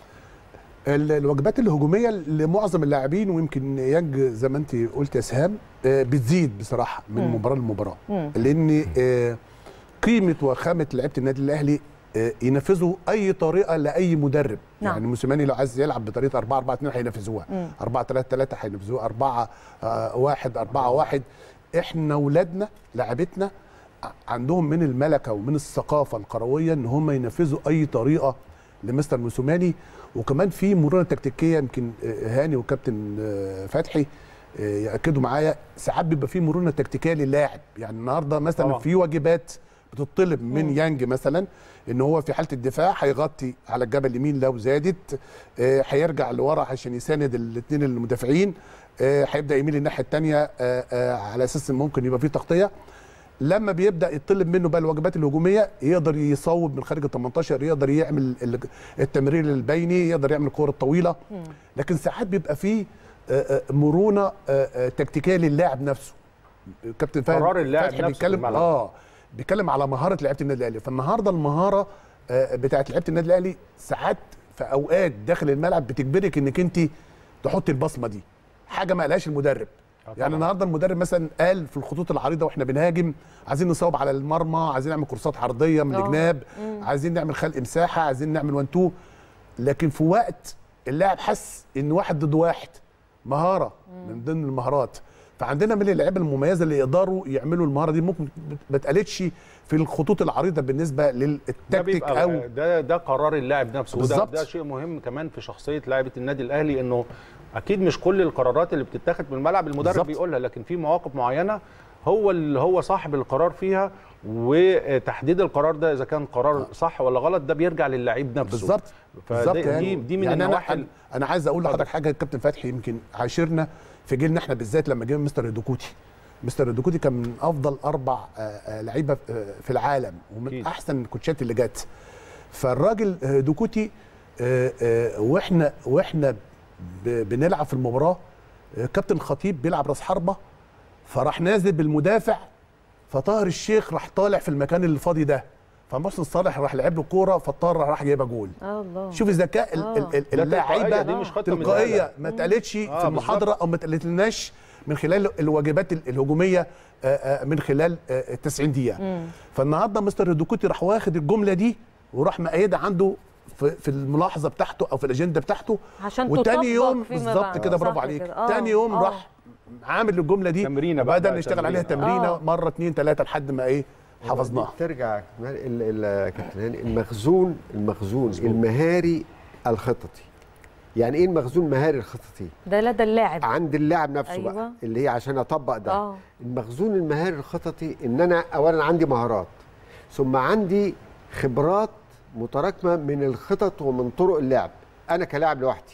ال- الواجبات الهجوميه لمعظم اللاعبين ويمكن يانج زي ما انت قلت يا سهام آه، بتزيد بصراحه من مم. مباراه لمباراه مم. لان آه، قيمه وخامه لعيبه النادي الاهلي آه، ينفذوا اي طريقه لاي مدرب نعم. يعني موسيماني لو عايز يلعب بطريقه 4 4 2 هينفذوها مم. 4 3 3 هينفذوها 4 1 4 1 احنا ولادنا لعبتنا عندهم من الملكه ومن الثقافه الكرويه ان هم ينفذوا اي طريقه لمستر موسوماني وكمان في مرونه تكتيكيه يمكن آه، هاني وكابتن آه، فتحي آه، ياكدوا معايا ساعات بيبقى في مرونه تكتيكيه للاعب يعني النهارده مثلا طبعا. في واجبات بتطلب من يانج مثلا ان هو في حاله الدفاع هيغطي على الجبل اليمين لو زادت آه، هيرجع لورا عشان يساند الاثنين المدافعين آه، هيبدا يميل الناحيه الثانيه على اساس ان ممكن يبقى في تغطيه لما بيبدا يطلب منه بقى الواجبات الهجوميه يقدر يصوب من خارج ال 18 يقدر يعمل ال- التمرير البيني يقدر يعمل الكوره الطويله لكن ساعات بيبقى فيه آه، آه، مرونه آه، آه، تكتيكيه للاعب نفسه كابتن فهد قرار اللاعب فتحي نفسه في بيتكلم الملعب. اه بيتكلم على مهاره لعيبه النادي الاهلي فالنهارده المهاره آه، بتاعت لعيبه النادي الاهلي ساعات في اوقات داخل الملعب بتجبرك انك انت تحطي البصمه دي حاجه ما قالهاش المدرب طبعاً. يعني النهارده المدرب مثلا قال في الخطوط العريضه واحنا بنهاجم عايزين نصوب على المرمى عايزين نعمل كورسات عرضيه من آه. الجناب عايزين نعمل خلق مساحه عايزين نعمل وان تو لكن في وقت اللاعب حس ان واحد ضد واحد مهاره من ضمن المهارات فعندنا من اللعيبه المميزه اللي يقدروا يعملوا المهاره دي ممكن ما اتقالتش في الخطوط العريضه بالنسبه ده للتكتيك بيبقى او ده ده قرار اللاعب نفسه وده بالظبط. ده شيء مهم كمان في شخصيه لاعيبه النادي الاهلي انه اكيد مش كل القرارات اللي بتتاخد من الملعب المدرب بالظبط. بيقولها لكن في مواقف معينه هو اللي هو صاحب القرار فيها وتحديد القرار ده اذا كان قرار صح ولا غلط ده بيرجع للعيب نفسه بالظبط فدي بالظبط دي, دي من يعني النواحي انا انا عايز اقول لحضرتك حاجه الكابتن فتحي يمكن عاشرنا في جيلنا احنا بالذات لما جه مستر الدكوتي مستر الدكوتي كان من افضل اربع آه، آه، لعيبه آه، في العالم ومن أكيد. احسن الكوتشات اللي جت فالراجل آه، دكوتي آه، آه، واحنا واحنا ب- بنلعب في المباراه آه، كابتن خطيب بيلعب راس حربه فراح نازل بالمدافع فطاهر الشيخ راح طالع في المكان الفاضي ده فمحسن صالح راح لعب له كوره فالطاهر راح جايبه جول آه الله شوف ذكاء ال- آه. ال- ال- ده اللاعيبه تلقائية، دي مش خطة تلقائيه متقالة. ما اتقالتش آه، في المحاضره او ما اتقالتلناش من خلال الواجبات ال- الهجوميه آه، آه، من خلال آه، 90 دقيقه فالنهارده مستر الدكوتي راح واخد الجمله دي وراح مقيدها عنده في في الملاحظه بتاعته او في الاجنده بتاعته عشان وتاني تطبق يوم فيما بالظبط بعد. كده برافو صح عليك كده. آه، تاني يوم آه. راح عامل الجمله دي تمرينة بقى، بدأ بقى نشتغل عليها تمرينة. تمرينه آه. مره اتنين تلاته لحد ما ايه حفظناها ترجع كمان ال- ال- كابتن هاني المخزون المخزون المهاري الخططي يعني ايه المخزون المهاري الخططي ده لدى اللاعب عند اللاعب نفسه أيوة. بقى اللي هي عشان اطبق ده آه. المخزون المهاري الخططي ان انا اولا عندي مهارات ثم عندي خبرات متراكمه من الخطط ومن طرق اللعب انا كلاعب لوحدي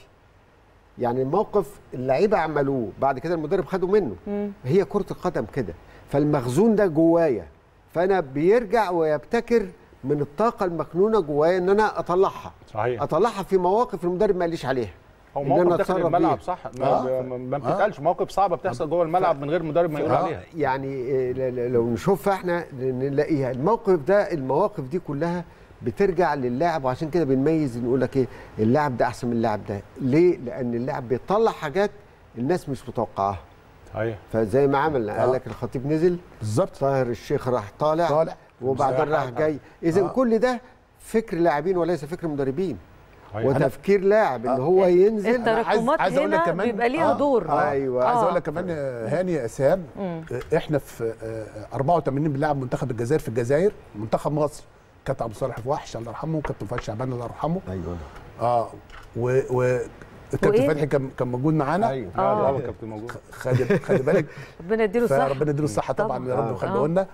يعني الموقف اللعيبه عملوه بعد كده المدرب خده منه مم. هي كره القدم كده فالمخزون ده جوايا فانا بيرجع ويبتكر من الطاقه المكنونه جوايا ان انا اطلعها صحيح اطلعها في مواقف المدرب ما قاليش عليها هو إن أنا موقف داخل أتصرف الملعب بيه. صح ما, آه. ما, ما بتتقالش مواقف صعبه بتحصل جوه الملعب من غير مدرب ما يقول آه. عليها يعني إيه، ل- ل- لو نشوفها احنا نلاقيها الموقف ده المواقف دي كلها بترجع للاعب وعشان كده بنميز نقول لك ايه اللاعب ده احسن من اللاعب ده ليه لان اللاعب بيطلع حاجات الناس مش متوقعاها صحيح فزي ما عمل قال آه. لك الخطيب نزل بالظبط طاهر الشيخ راح طالع طالع وبعدين راح مساحة. جاي اذا آه. كل ده فكر لاعبين وليس فكر مدربين صحيح. وتفكير لاعب ان هو ينزل التراكمات عايز أقول لك هنا كمان- بيبقى ليها آه، دور آه، أيوة. عايز آه. اقول لك كمان آه، هاني يا اسام آه، احنا في آه، 84 بنلعب منتخب الجزائر في الجزائر منتخب مصر كابتن عبد الصالح وحش الله يرحمه وكابتن فؤاد شعبان الله يرحمه ايوه اه و و الكابتن وإيه؟ فتحي كان كان موجود معانا ايوه لا آه. لا كابتن موجود خد خد بالك ربنا يديله الصحه فربنا يديله الصحه طبعا يا طبعاً. رب آه. ويخليه لنا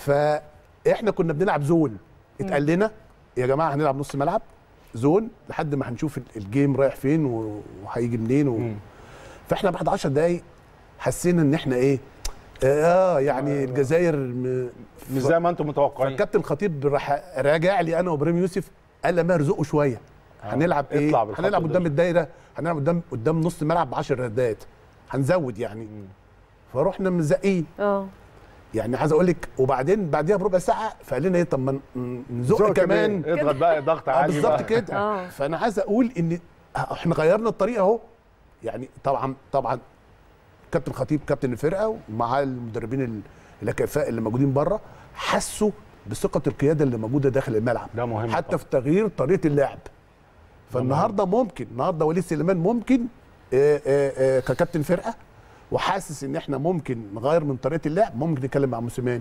فاحنا كنا بنلعب زون اتقال لنا يا جماعه هنلعب نص ملعب زون لحد ما هنشوف ال- الجيم رايح فين و- وهيجي منين و... مم. فاحنا بعد 10 دقايق حسينا ان احنا ايه اه يعني الجزائر م... مش زي ما انتم متوقعين فالكابتن خطيب راح راجع لي انا وابراهيم يوسف قال لما ارزقه شويه هنلعب ايه اطلع بالخط هنلعب ده. قدام الدايره هنلعب قدام قدام نص الملعب ب 10 ردات هنزود يعني فروحنا مزقين اه يعني عايز اقول لك وبعدين بعديها بربع ساعه فقال لنا ايه طب ما ن- نزق زق كمان كمان. اضغط بقى ضغط اه عالي بالظبط بقى. كده آه. فانا عايز اقول ان احنا غيرنا الطريقه اهو يعني طبعا طبعا كابتن خطيب كابتن الفرقه ومعاه المدربين ال- الاكفاء اللي موجودين بره حسوا بثقه القياده اللي موجوده داخل الملعب ده مهم حتى طبعاً. في تغيير طريقه اللعب فالنهارده ممكن النهارده وليد سليمان ممكن آه، آه، آه، ككابتن فرقه وحاسس ان احنا ممكن نغير من طريقه اللعب ممكن نتكلم مع موسيماني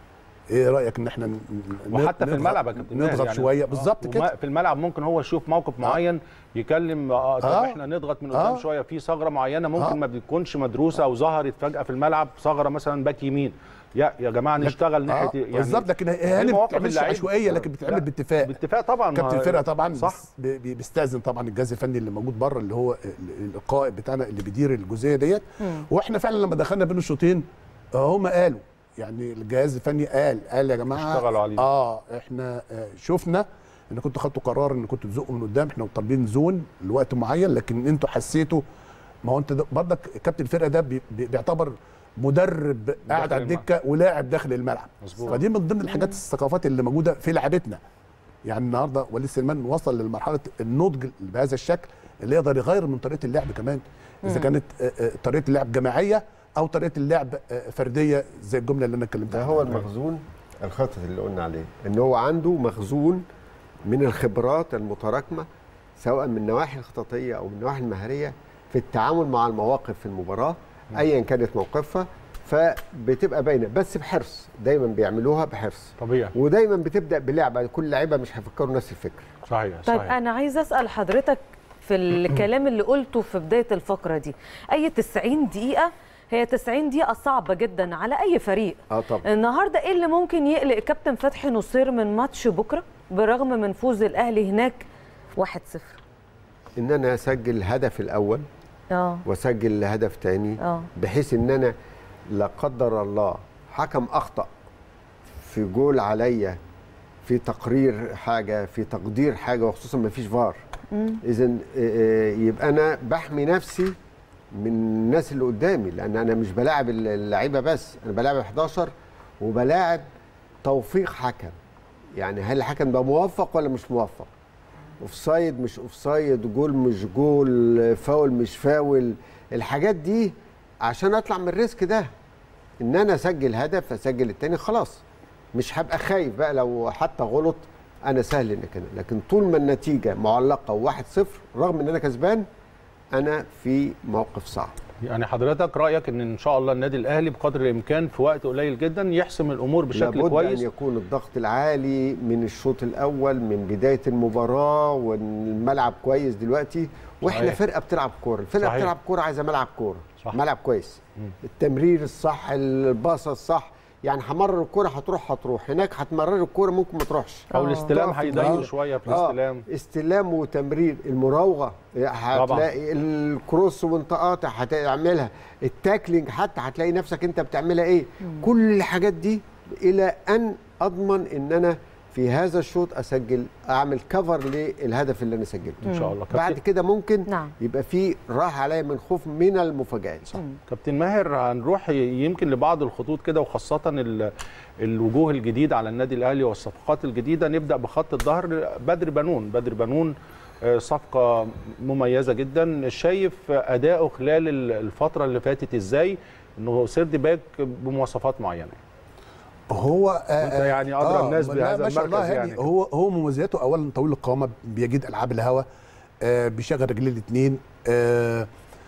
ايه رايك ان احنا ن- ن- وحتى في نضغط- الملعب يا كابتن ماهر نضغط يعني شويه آه، بالظبط وما- كده في الملعب ممكن هو يشوف موقف معين يكلم اه طب آه. احنا نضغط من قدام آه. شويه في ثغره معينه ممكن آه. ما بتكونش مدروسه او ظهرت فجاه في الملعب ثغره مثلا باك يمين يا يا جماعه نشتغل ناحيه آه يعني بالظبط لكن دي هي ما مواقف بتعملش اللعيب. عشوائيه لكن لا، بتتعمل باتفاق باتفاق طبعا كابتن ما- الفرقه طبعا صح بي- بي- بيستاذن طبعا الجهاز الفني اللي موجود بره اللي هو ال- القائد بتاعنا اللي بيدير الجزئيه ديت واحنا فعلا لما دخلنا بين الشوطين آه، هم قالوا يعني الجهاز الفني قال قال يا جماعه اشتغلوا عليه. اه احنا آه شفنا ان كنتوا خدتوا قرار ان كنتوا تزقوا من قدام احنا طالبين زون لوقت معين لكن انتوا حسيتوا ما هو انت ده- برضك كابتن الفرقه ده بي- بي- بيعتبر مدرب قاعد على الملعب. الدكه ولاعب داخل الملعب مظبوط. فدي من ضمن الحاجات الثقافات اللي موجوده في لعبتنا يعني النهارده وليد سليمان وصل لمرحله النضج بهذا الشكل اللي يقدر يغير من طريقه اللعب كمان اذا كانت آه، آه، طريقه اللعب جماعيه او طريقه اللعب آه، فرديه زي الجمله اللي انا اتكلمت ده عنها هو المخزون الخطط اللي قلنا عليه ان هو عنده مخزون من الخبرات المتراكمه سواء من النواحي الخططيه او من النواحي المهريه في التعامل مع المواقف في المباراه ايا كانت موقفها فبتبقى باينه بس بحرص دايما بيعملوها بحرص طبيعي ودايما بتبدا بلعبه كل لعيبه مش هيفكروا نفس الفكر صحيح طيب صحيح انا عايزه اسال حضرتك في الكلام اللي قلته في بدايه الفقره دي اي 90 دقيقه هي 90 دقيقه صعبه جدا على اي فريق اه طبعا النهارده ايه اللي ممكن يقلق كابتن فتحي نصير من ماتش بكره بالرغم من فوز الاهلي هناك 1-0 ان انا اسجل الهدف الاول اه واسجل هدف تاني اه بحيث ان انا لا قدر الله حكم اخطا في جول عليا في تقرير حاجه في تقدير حاجه وخصوصا ما فيش فار اذا يبقى انا بحمي نفسي من الناس اللي قدامي لان انا مش بلاعب اللعيبه بس انا بلاعب 11 وبلاعب توفيق حكم يعني هل الحكم ده موفق ولا مش موفق اوفسايد مش اوفسايد جول مش جول فاول مش فاول الحاجات دي عشان اطلع من الريسك ده ان انا اسجل هدف اسجل التاني خلاص مش هبقى خايف بقى لو حتى غلط انا سهل انك انا لكن طول ما النتيجه معلقه وواحد صفر رغم ان انا كسبان انا في موقف صعب يعني حضرتك رايك ان ان شاء الله النادي الاهلي بقدر الامكان في وقت قليل جدا يحسم الامور بشكل لابد كويس ان يكون الضغط العالي من الشوط الاول من بدايه المباراه والملعب كويس دلوقتي واحنا صحيح. فرقه بتلعب كوره الفرقه صحيح. بتلعب كوره عايزه ملعب كوره صح. ملعب كويس التمرير الصح الباصه الصح يعني همرر الكوره هتروح هتروح هناك هتمرر الكوره ممكن ما تروحش او الاستلام تقف هيضايقوا آه. شويه في آه، الاستلام استلام وتمرير المراوغه هتلاقي الكروس وانت قاطع هتعملها التاكلينج حتى هتلاقي نفسك انت بتعملها ايه كل الحاجات دي الى ان اضمن ان انا في هذا الشوط اسجل اعمل كفر للهدف اللي انا سجلته ان شاء الله بعد كابتن, كده ممكن نعم. يبقى في راحه عليا من خوف من المفاجات كابتن ماهر هنروح يمكن لبعض الخطوط كده وخاصه ال- الوجوه الجديده على النادي الاهلي والصفقات الجديده نبدا بخط الظهر بدر بنون بدر بنون آه، صفقه مميزه جدا شايف اداؤه خلال ال- الفتره اللي فاتت ازاي انه سيرد باك بمواصفات معينه هو آه وأنت يعني أدرى الناس لا، بهذا ما شاء الله المركز يعني يعني. هو هو مميزاته اولا طويل القامه بيجيد العاب الهوا آه بيشغل رجليه الاثنين آه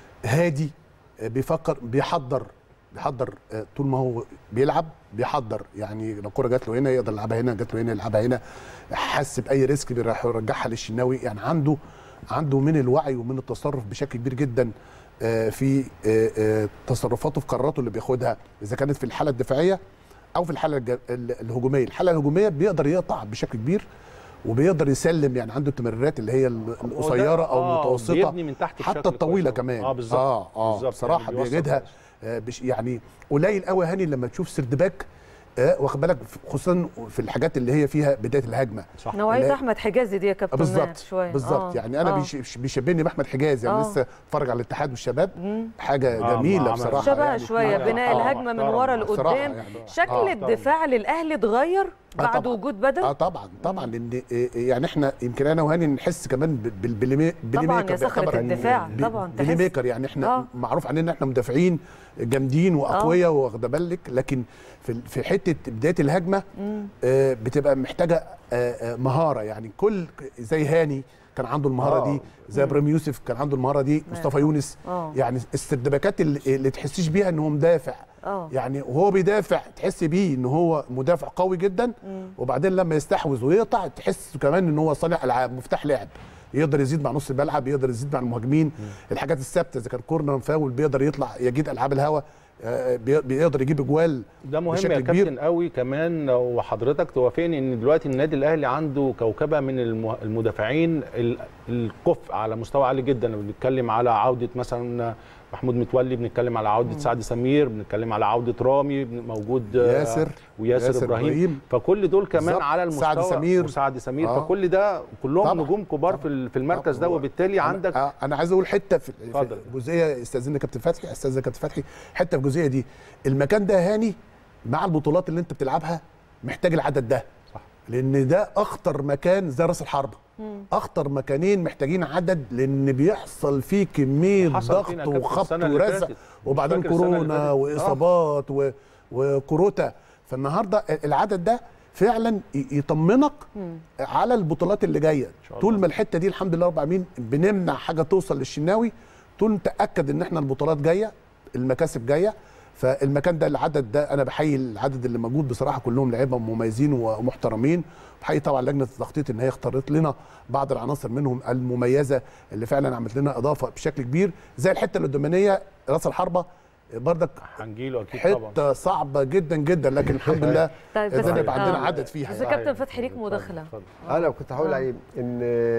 هادي آه بيفكر بيحضر بيحضر آه طول ما هو بيلعب بيحضر يعني لو الكوره جات له هنا يقدر يلعبها هنا جات له هنا يلعبها هنا حس باي ريسك بيروح يرجعها للشناوي يعني عنده عنده من الوعي ومن التصرف بشكل كبير جدا آه، في آه، آه، تصرفاته في قراراته اللي بياخدها اذا كانت في الحاله الدفاعيه او في الحاله الج- ال- الهجوميه الحاله الهجوميه بيقدر يقطع بشكل كبير وبيقدر يسلم يعني عنده التمريرات اللي هي ال- القصيره او آه، المتوسطه بيبني من تحت حتى بشكل الطويله كويس. كمان اه بالظبط اه اه بالظبط، بصراحه يعني بيوصل بيجدها كويس. آه بش يعني قليل قوي هاني لما تشوف سردباك آه واخد بالك خصوصا في الحاجات اللي هي فيها بدايه الهجمه صح نوعيه لا. احمد حجازي دي يا كابتن بالظبط ماهر شويه بالظبط آه. يعني انا آه. بيش بيشبهني باحمد حجاز يعني آه. لسه اتفرج على الاتحاد والشباب مم. حاجه آه، جميله عمل- بصراحه شبه يعني شويه آه، بناء آه، الهجمه من محترم ورا بصراحة لقدام يعني. شكل آه، الدفاع للاهلي اتغير آه، بعد طبعاً. وجود بدل اه طبعا طبعا لان إيه، يعني احنا يمكن انا وهاني نحس كمان بال- بال- بالبلاي بلاي طبعا ميكر يا صخره بيعتبر الدفاع بي- طبعا بلاي تحس ميكر يعني احنا آه. معروف عننا ان احنا مدافعين جامدين واقوياء واخده بالك لكن في في حته بدايه الهجمه مم. آه، بتبقى محتاجه آه، آه، مهاره يعني كل زي هاني كان عنده المهاره آه. دي زي ابراهيم يوسف كان عنده المهاره دي مصطفى يونس اه يعني السردباكات اللي, اللي تحسيش بيها ان هو مدافع اه يعني وهو بيدافع تحس بيه ان هو مدافع قوي جدا مم. وبعدين لما يستحوذ ويقطع تحس كمان ان هو صانع العاب مفتاح لعب يقدر يزيد مع نص الملعب يقدر يزيد مع المهاجمين الحاجات الثابته اذا كان كورنر فاول بيقدر يطلع يجيد العاب الهوا آه، بي- بيقدر يجيب اجوال ده مهم بشكل يا كبير. كابتن قوي كمان وحضرتك توافقني ان دلوقتي النادي الاهلي عنده كوكبه من الم- المدافعين ال- الكفء على مستوى عالي جدا بنتكلم على عوده مثلا محمود متولي بنتكلم على عوده سعد سمير بنتكلم على عوده رامي بن- موجود آه، ياسر وياسر ياسر ابراهيم إبراهيم. فكل دول كمان بالظبط. على المستوى سعد سمير. وسعد سمير آه. فكل ده كلهم طبعاً. نجوم كبار في ال- في المركز ده طبعاً. وبالتالي أنا- عندك آه، انا عايز اقول حته في, في اتفضل. جزئيه استاذنا كابتن فتحي استاذنا كابتن فتحي حته في الجزئيه دي المكان ده هاني مع البطولات اللي انت بتلعبها محتاج العدد ده صح. لان ده اخطر مكان زي راس الحربه اخطر مكانين محتاجين عدد لان بيحصل فيه كميه حصل فينا ضغط كابتن وخبط السنة اللي ورزق فاتت. وبعدين فاكر السنة اللي كورونا فاتت. واصابات و... وكوروتا فالنهارده العدد ده فعلا ي- يطمنك على البطولات اللي جايه شاء طول الله. ما الحته دي الحمد لله رب العالمين بنمنع حاجه توصل للشناوي طول تاكد ان احنا البطولات جايه المكاسب جايه فالمكان ده العدد ده انا بحيي العدد اللي موجود بصراحه كلهم لعيبه مميزين ومحترمين بحيي طبعا لجنه التخطيط ان هي اختارت لنا بعض العناصر منهم المميزه اللي فعلا عملت لنا اضافه بشكل كبير زي الحته القدامانيه راس الحربه بردك هنجيله اكيد طبعا حته صعبه جدا جدا لكن الحمد لله طيب بس قدرنا يبقى عندنا آه. عدد فيها بس يعني. كابتن فتحي ليك مداخله اتفضل. انا كنت هقول آه. عليه ان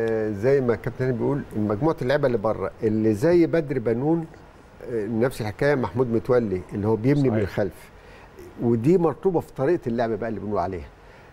زي ما الكابتن هاني بيقول ان مجموعه اللعيبه اللي بره اللي زي بدر بنون آه، نفس الحكايه محمود متولي اللي هو بيبني صحيح. من الخلف ودي مرطوبه في طريقه اللعب بقى اللي بنقول عليها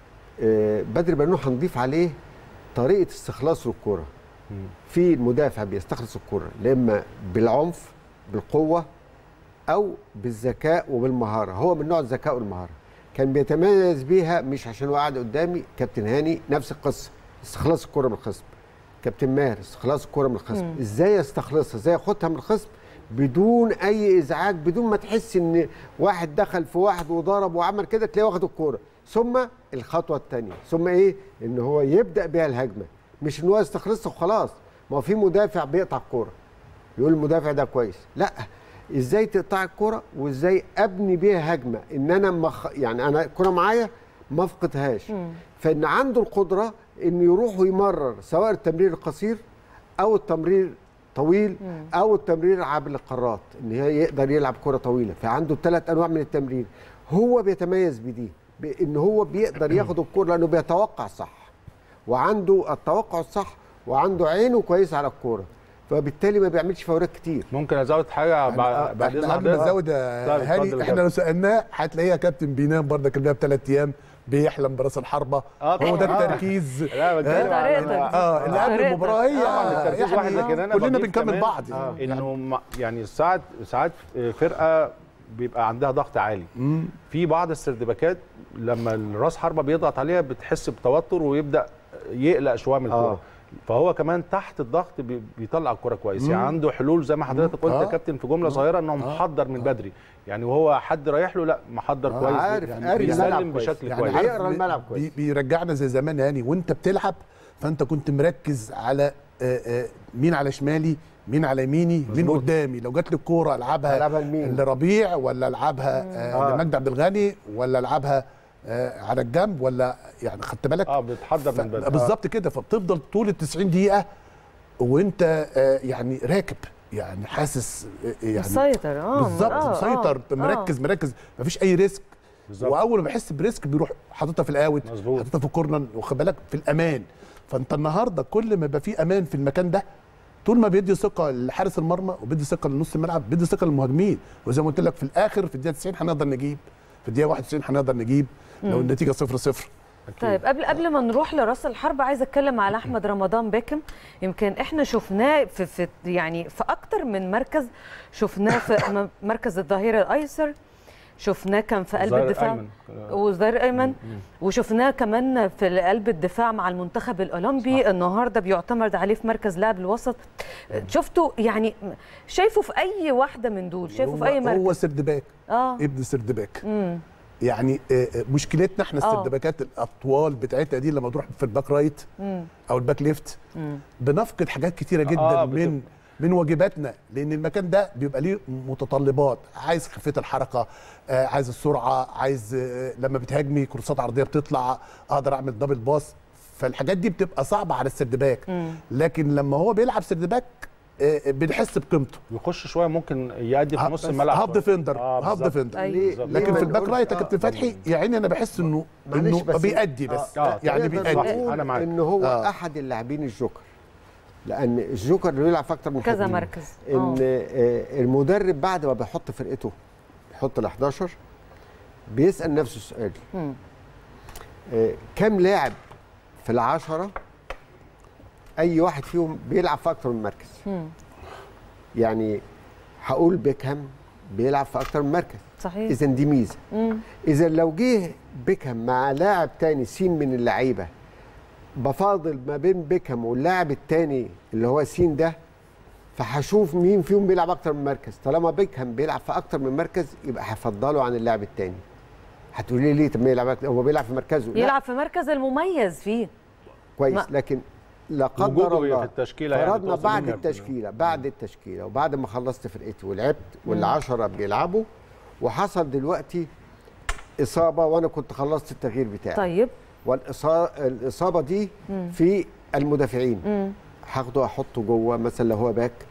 آه، بدر بنون هنضيف عليه طريقه استخلاصه الكره في المدافع بيستخلص الكره لا اما بالعنف بالقوه او بالذكاء وبالمهاره هو من نوع الذكاء والمهاره كان بيتميز بيها مش عشان هو قاعد قدامي كابتن هاني نفس القصه استخلاص الكره من الخصم كابتن ماهر استخلاص الكره من الخصم مم. ازاي استخلصها ازاي اخدها من الخصم بدون اي ازعاج بدون ما تحس ان واحد دخل في واحد وضرب وعمل كده تلاقيه واخد الكوره ثم الخطوه الثانيه ثم ايه ان هو يبدا بيها الهجمه مش ان هو يستخلصها وخلاص ما هو في مدافع بيقطع الكوره يقول المدافع ده كويس لا ازاي تقطع الكرة وازاي ابني بيها هجمه ان انا مخ... يعني انا الكرة معايا ما افقدهاش فان عنده القدره انه يروح ويمرر سواء التمرير القصير او التمرير طويل او التمرير عابر القارات ان هي يقدر يلعب كرة طويله فعنده ثلاث انواع من التمرير هو بيتميز بدي بان هو بيقدر ياخد الكرة لانه بيتوقع صح وعنده التوقع الصح وعنده عينه كويس على الكوره فبالتالي ما بيعملش فاولات كتير ممكن ازود حاجه بعد بعد احنا اذن قبل ما حضرتك نزود يا طيب، اتفضل هاني يا احنا لو سالناه هتلاقيه يا كابتن بينام برضه قبلها بثلاث ايام بيحلم براس الحربه آه هو ده طبعاً. التركيز لا بتكلم على طريقتك. اه اللي قبل طريقتك. المباراه هي طبعاً التركيز واحد لكن انا كلنا بضيف بنكمل كمان بعض آه. انه ما- يعني ساعات ساعات فرقه بيبقى عندها ضغط عالي مم. في بعض السردباكات لما الراس حربه بيضغط عليها بتحس بتوتر ويبدا يقلق شويه من الكوره آه. فهو كمان تحت الضغط بي- بيطلع الكوره كويس يعني عنده حلول زي ما حضرتك قلت يا آه. كابتن في جمله صغيره انه محضر من بدري يعني وهو حد رايح له لا محضر آه، كويس عارف، يعني قاري الملعب بيسلم كويس. بشكل يعني كويس عارف عارف يقرا بي- الملعب كويس. بي- بيرجعنا زي زمان يعني وانت بتلعب فانت كنت مركز على آه، آه، مين على شمالي مين على يميني مين مظبوط. قدامي لو جات لي الكوره العبها ألعبها لمين؟ لربيع ولا العبها آه آه. لمجدي عبد الغني ولا العبها آه على الجنب ولا يعني خدت بالك اه بتحضر ف- من بدري بالظبط كده فبتفضل طول ال 90 دقيقه وانت آه يعني راكب يعني حاسس آه، يعني مسيطر اه بالظبط آه، مسيطر آه، مركز مركز مفيش اي ريسك بالظبط. واول ما بحس بريسك بيروح حاططها في الاوت مظبوط. حاططها في الكورنر واخد بالك في الامان فانت النهارده كل ما يبقى في امان في المكان ده طول ما بيدي ثقه لحارس المرمى وبيدي ثقه لنص الملعب بيدي ثقه للمهاجمين وزي ما قلت لك في الاخر في الدقيقه 90 هنقدر نجيب في الدقيقه 91 هنقدر نجيب لو النتيجه 0 0 طيب قبل قبل ما نروح لراس الحرب عايزه اتكلم على احمد رمضان باكم يمكن احنا شفناه في, في يعني في اكتر من مركز شفناه في م- مركز الظهير الايسر شفناه كان في قلب ظاهر الدفاع أيمن. وظهير ايمن وشفناه كمان في قلب الدفاع مع المنتخب الاولمبي النهارده بيعتمد عليه في مركز لاعب الوسط شفته يعني شايفه في اي واحده من دول شايفه في اي هو, مركز هو سرد باك اه ابن سرد باك امم يعني آه، آه، مشكلتنا احنا آه. السرد باكات الاطوال بتاعتنا دي لما تروح في الباك رايت امم او الباك ليفت امم بنفقد حاجات كتيره جدا آه، آه بتبقى. من من واجباتنا لان المكان ده بيبقى ليه متطلبات عايز خفه الحركه آه عايز السرعه عايز آه لما بتهاجمي كورسات عرضيه بتطلع اقدر اعمل دبل باص فالحاجات دي بتبقى صعبه على السرد باك مم. لكن لما هو بيلعب سرد باك آه بنحس بقيمته يخش شويه ممكن يأدي في نص الملعب هاف شوية. ديفندر آه، هاف بالظبط. ديفندر أيوة. ليه- بالظبط. ليه لكن ما في الباك نقولش- رايت يا آه، كابتن فتحي يا عيني انا بحس انه معلش انه بس- بيأدي بس آه، يعني نقدر بيأدي نقول أنا معاك. ان هو آه. احد اللاعبين الجوكر لان الجوكر اللي بيلعب في اكتر من كذا حد. مركز ان آه. آه، المدرب بعد ما بيحط فرقته بيحط ال 11 بيسال نفسه سؤال مم. آه، كم لاعب في العشرة اي واحد فيهم بيلعب في اكتر من مركز مم. يعني هقول بيكهام بيلعب في اكتر من مركز صحيح اذا دي ميزه مم. اذا لو جه بيكهام مع لاعب تاني سين من اللعيبه بفاضل ما بين بيكهام واللاعب التاني اللي هو سين ده فهشوف مين فيهم بيلعب اكتر من مركز طالما بيكهام بيلعب في اكتر من مركز يبقى هفضله عن اللاعب التاني هتقولي لي ليه طب ما يلعب أكتر؟ هو بيلعب في مركزه لا، يلعب في مركز المميز فيه كويس ما- لكن لا قدر وجوده الله في التشكيلة يعني فرضنا تقصد بعد إنه- التشكيله بعد التشكيله وبعد ما خلصت فرقتي ولعبت والعشره بيلعبوا وحصل دلوقتي اصابه وانا كنت خلصت التغيير بتاعي طيب والاصابه دي في المدافعين مم. هاخده احطه جوه مثلا لو هو باك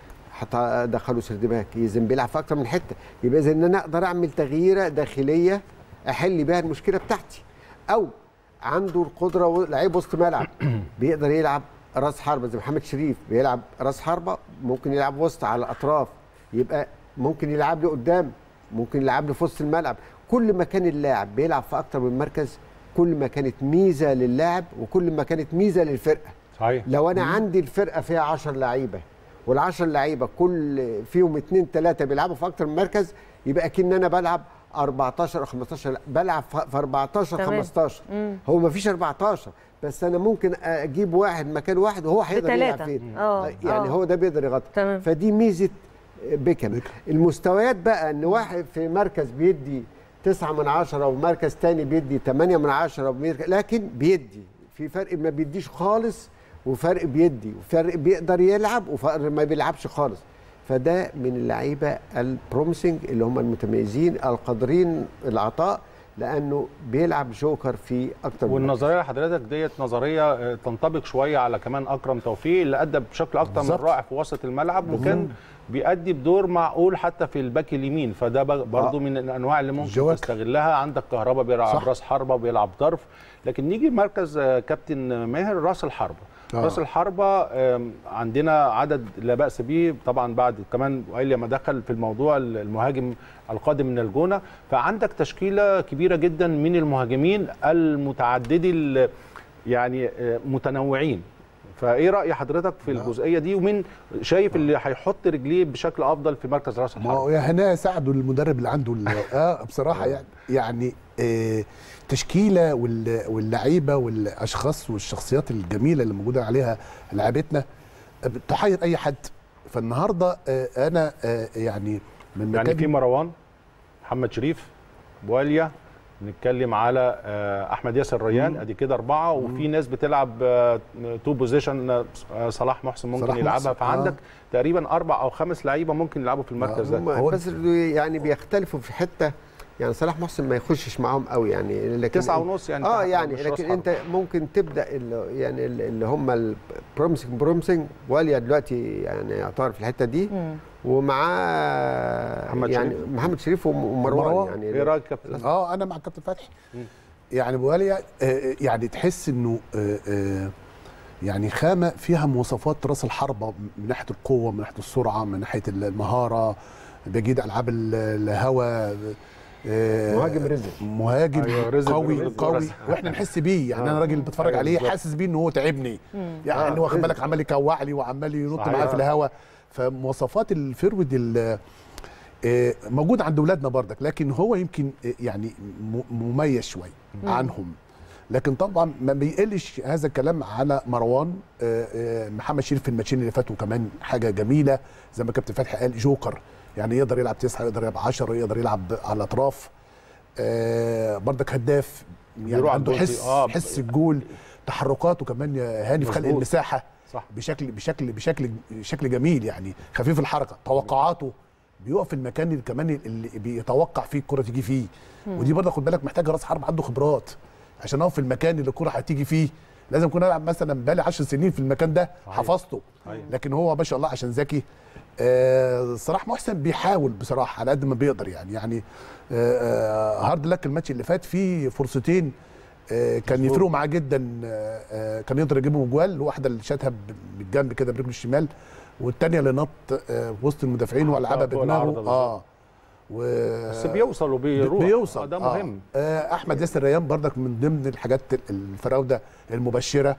هدخله سرد باك اذا بيلعب في اكتر من حته يبقى اذا ان انا اقدر اعمل تغييره داخليه احل بيها المشكله بتاعتي او عنده القدره و- لعيب وسط ملعب بيقدر يلعب راس حربه زي محمد شريف بيلعب راس حربه ممكن يلعب وسط على الاطراف يبقى ممكن يلعب لي قدام ممكن يلعب لي في وسط الملعب كل ما كان اللاعب بيلعب في اكتر من مركز كل ما كانت ميزه للاعب وكل ما كانت ميزه للفرقه صحيح لو انا عندي الفرقه فيها 10 لعيبه والعشر لعيبه كل فيهم اثنين ثلاثه بيلعبوا في اكتر من مركز يبقى اكن انا بلعب 14 او 15 لا بلعب في في 14 تمام. 15 مم. هو ما فيش 14 بس انا ممكن اجيب واحد مكان واحد وهو هيقدر يلعب بتلاتة. فين آه، يعني آه. هو ده بيقدر يغطي تمام. فدي ميزه بيكم المستويات بقى ان واحد في مركز بيدي تسعة من عشرة ومركز تاني بيدي تمانية من عشرة ومركز لكن بيدي في فرق ما بيديش خالص وفرق بيدي وفرق بيقدر يلعب وفرق ما بيلعبش خالص فده من اللعيبة البروميسنج اللي هم المتميزين القادرين العطاء لأنه بيلعب جوكر في أكتر من مركز. والنظريه اللي حضرتك ديت نظريه آه، تنطبق شويه على كمان اكرم توفيق اللي ادى بشكل اكتر من بالظبط. رائع في وسط الملعب وكان بيأدي بدور معقول حتى في الباك اليمين فده برضه آه. من الانواع اللي ممكن جواك. تستغلها عندك كهربا بيلعب صح. راس حربه وبيلعب طرف لكن نيجي مركز آه، كابتن ماهر راس الحربه آه. راس الحربه آم، عندنا عدد لا باس به طبعا بعد كمان وائل لما دخل في الموضوع المهاجم القادم من الجونه فعندك تشكيله كبيره جدا من المهاجمين المتعددي ال- يعني آه، متنوعين فايه راي حضرتك في الجزئيه دي ومين شايف اللي هيحط رجليه بشكل افضل في مركز راس ما هو الحربه يا هنا ساعده المدرب اللي عنده ال- اه بصراحه يعني يعني آه تشكيله وال- واللعيبه والاشخاص والشخصيات الجميله اللي موجوده عليها لعيبتنا آه، تحير اي حد فالنهارده آه انا آه يعني من يعني مكان في مروان محمد شريف بواليا بنتكلم على آه، احمد ياسر ريان ادي كده اربعه وفي ناس بتلعب آه، تو بوزيشن آه، صلاح محسن ممكن صلاح يلعبها محسن، فعندك آه. تقريبا اربع او خمس لعيبه ممكن يلعبوا في المركز ده هم هو- بس يعني بيختلفوا في حته يعني صلاح محسن ما يخشش معاهم قوي يعني لكن تسعة ونص يعني اه تحت يعني مش راس لكن حربة. انت ممكن تبدا اللي يعني اللي هم البرومسنج برومسنج واليا دلوقتي يعني يعتبر في الحته دي ومعاه محمد يعني شريف. محمد شريف وم- ومروان ومروان. يعني ايه رايك يا كابتن اه انا مع كابتن فتحي يعني بواليا آه، يعني تحس انه آه، آه، يعني خامه فيها مواصفات راس الحربه من ناحيه القوه من ناحيه السرعه من ناحيه المهاره بيجيد العاب ال- الهوا آه، مهاجم رزق مهاجم أيوة، رزق قوي برزق قوي ورزق. واحنا نحس بيه يعني آه. انا راجل بتفرج أيوة، عليه بالظبط. حاسس بيه ان هو تعبني يعني آه، واخد رزق. بالك عمال يكوع لي وعمال ينط صحيح. معايا في الهوا فمواصفات الفيرود ال- آه، موجود عند اولادنا بردك لكن هو يمكن آه، يعني م- مميز شويه عنهم لكن طبعا ما بيقلش هذا الكلام على مروان آه، آه، محمد شريف في الماتشين اللي فاتوا كمان حاجه جميله زي ما كابتن فتحي قال جوكر يعني يقدر يلعب تسعه يقدر يلعب 10 يقدر يلعب على الاطراف آه، بردك هداف يعني بيروح عنده على الجول حس آه، حس الجول تحركاته كمان يا هاني في خلق مظبوط. المساحه صح بشكل بشكل بشكل بشكل جميل يعني خفيف الحركه توقعاته بيقف في المكان اللي كمان اللي بيتوقع فيه الكره تيجي فيه ودي برضه خد بالك محتاجه راس حرب عنده خبرات عشان اقف في المكان اللي الكره هتيجي فيه لازم اكون العب مثلا بقالي 10 سنين في المكان ده صحيح. حفظته صحيح. لكن هو ما شاء الله عشان ذكي آه صلاح محسن بيحاول بصراحه على قد ما بيقدر يعني يعني آه آه هارد لك الماتش اللي فات فيه فرصتين آه كان مظبوط. يفرقوا معاه جدا آه آه كان يقدر يجيبهم جوال واحده اللي شاتها بالجنب كده برجله الشمال والثانيه اللي نط آه في وسط المدافعين ولعبها فوق العارضة بدماغه بالظبط. اه و بس بيوصل وبيروح بيوصل آه، ده آه. مهم آه احمد ياسر ريان بردك من ضمن الحاجات الفراوده المبشره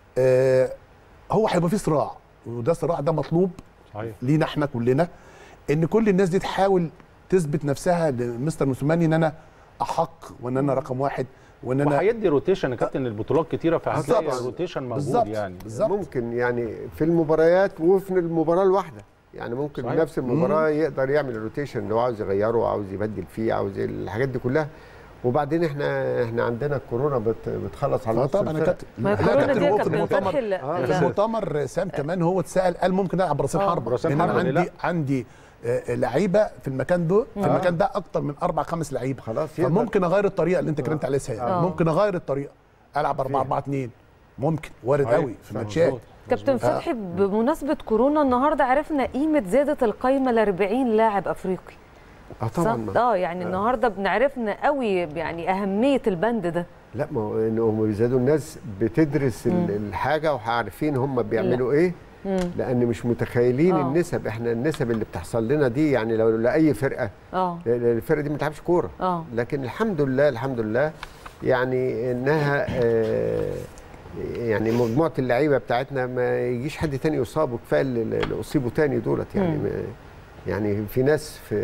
آه هو هيبقى فيه صراع وده الصراع ده مطلوب صحيح لينا احنا كلنا ان كل الناس دي تحاول تثبت نفسها لمستر موسيماني ان انا احق وان انا رقم واحد وان انا وهيدي روتيشن يا كابتن البطولات كتيره فهتلاقي طبعاً. الروتيشن موجود بالظبط يعني بالظبط ممكن يعني في المباريات وفي المباراه الواحده يعني ممكن صحيح. صحيح. نفس المباراه يقدر يعمل الروتيشن اللي هو عاوز يغيره عاوز يبدل فيه عاوز الحاجات دي كلها وبعدين احنا احنا عندنا الكورونا بت بتخلص على اه نص طبعا انا الفرق. كابتن ما هي لا، الكورونا كابتن دي هو يا في كابتن المؤتمر فتحي ال- آه، في ال- المؤتمر سام كمان هو اتسال قال ممكن العب راسين آه. حربه راسين لان انا حربة، ليه عندي عندي آه، لعيبه في المكان ده في آه. المكان ده اكتر من اربع خمس لعيبه خلاص يقدر. فممكن اغير الطريقه اللي انت اتكلمت عليها سهل آه. ممكن اغير الطريقه العب 4 4 2 ممكن وارد صحيح. قوي في ماتشات مظبوط. كابتن فتحي بمناسبه كورونا النهارده عرفنا قيمه زياده القايمه ل 40 لاعب افريقي اه صح؟ طبعا ما. اه يعني النهارده بنعرفنا قوي يعني اهميه البند ده لا ما هو إن هم بيزادوا الناس بتدرس ال- الحاجه وعارفين هم بيعملوا ايه لان مش متخيلين آه. النسب احنا النسب اللي بتحصل لنا دي يعني لو لاي فرقه اه الفرقه دي ما بتلعبش كوره اه لكن الحمد لله الحمد لله يعني انها آه، يعني مجموعه اللعيبه بتاعتنا ما يجيش حد تاني يصاب وكفايه اللي اللي اصيبوا تاني دولت يعني مم. ما- يعني في ناس في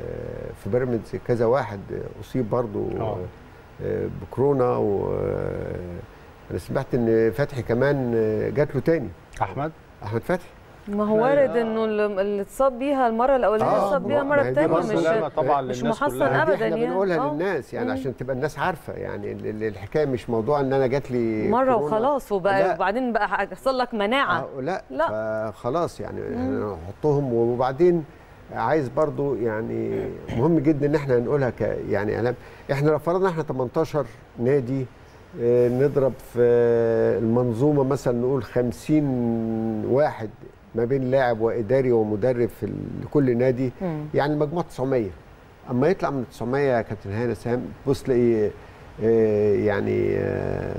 في بيراميدز كذا واحد اصيب برضو آه. آه، بكورونا و انا سمعت ان فتحي كمان جات له تاني احمد احمد فتحي ما هو لا، وارد لا. انه اللي اللي اتصاب بيها المره الاولانيه آه، اتصاب بيها ما المره هي دي الثانيه برضه مش سلامة طبعا مش للناس محصن كلها. أبداً دي احنا يعني. بنقولها آه. للناس يعني مم. عشان تبقى الناس عارفه يعني ال- ال- الحكايه مش موضوع ان انا جات لي مره كورونا. وخلاص وبقى لا. وبعدين بقى هيحصل لك مناعه آه لا, لا. لا. فخلاص يعني احنا نحطهم وبعدين عايز برضو يعني مهم جدا ان احنا نقولها ك يعني اعلام احنا لو فرضنا احنا 18 نادي آه، نضرب في المنظومه مثلا نقول 50 واحد ما بين لاعب واداري ومدرب في ال- لكل نادي مم. يعني المجموع 900 اما يطلع من 900 يا كابتن هاني سام بص تلاقي آه، يعني آه،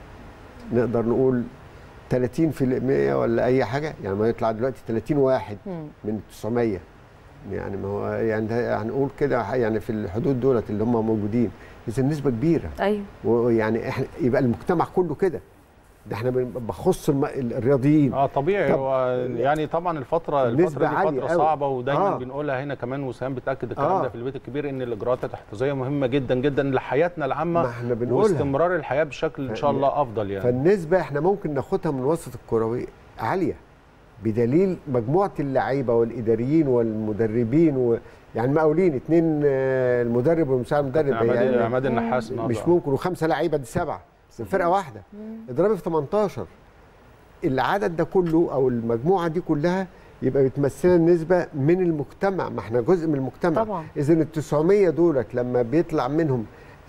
نقدر نقول 30 في المية ولا اي حاجه يعني ما يطلع دلوقتي 30 واحد مم. من 900 يعني ما هو يعني ده هنقول كده يعني في الحدود دولت اللي هم موجودين اذا نسبه كبيره ايوه ويعني احنا يبقى المجتمع كله كده ده احنا بن- بخص الم- الرياضيين اه طبيعي طب- هو يعني طبعا الفتره نسبة الفتره دي عالية فتره أوي. صعبه ودايما آه. بنقولها هنا كمان وسام بتاكد الكلام آه. ده في البيت الكبير ان الاجراءات الاحترازيه مهمه جدا جدا لحياتنا العامه ما احنا بنقولها واستمرار الحياه بشكل ان شاء الله افضل يعني فالنسبه احنا ممكن ناخدها من وسط الكروي عاليه بدليل مجموعه اللعيبه والاداريين والمدربين و يعني مقاولين اثنين المدرب والمساعد المدرب عماد يعني عماد النحاس مش النهارده. ممكن وخمسه لعيبه دي سبعه بس فرقه واحده اضربي في 18 العدد ده كله او المجموعه دي كلها يبقى بتمثلنا نسبه من المجتمع ما احنا جزء من المجتمع طبعا. اذا ال 900 دولت لما بيطلع منهم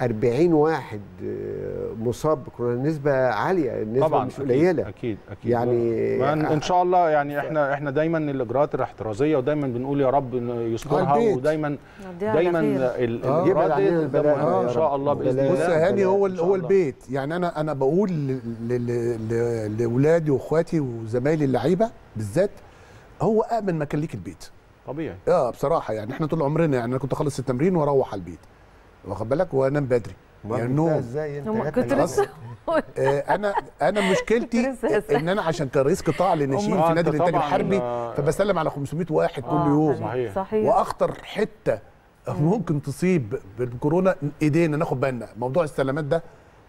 40 واحد آه، مصاب بكورونا نسبه عاليه النسبه طبعا مش أكيد، قليله اكيد اكيد يعني- ما ان إن شاء الله يعني احنا احنا دايما الاجراءات الاحترازيه ودايما بنقول يا رب إن يسترها على البيت. ودايما نعديها على دايما خير. ال- آه. الاجراءات يبعد دي عننا البلاء مهمة يا ان رب. شاء الله باذن بلاء. الله بص يا هاني هو إن شاء هو الله. البيت يعني انا انا بقول ل- ل- ل- ل- لاولادي واخواتي وزمايلي اللعيبه بالذات هو امن مكان ليك البيت طبيعي اه بصراحه يعني احنا طول عمرنا يعني انا كنت اخلص التمرين واروح على البيت واخد بالك وانام بدري يعني يعني النوم ازاي انت هم جات كنت لك لسه آه انا انا مشكلتي كنت لسه هسأل. ان انا عشان كان رئيس قطاع لناشئين آه، في أنت نادي الانتاج طبعاً، الحربي آه، فبسلم على 500 واحد كل آه، يوم صحيح. صحيح واخطر حته ممكن تصيب بالكورونا ايدينا ناخد بالنا موضوع السلامات ده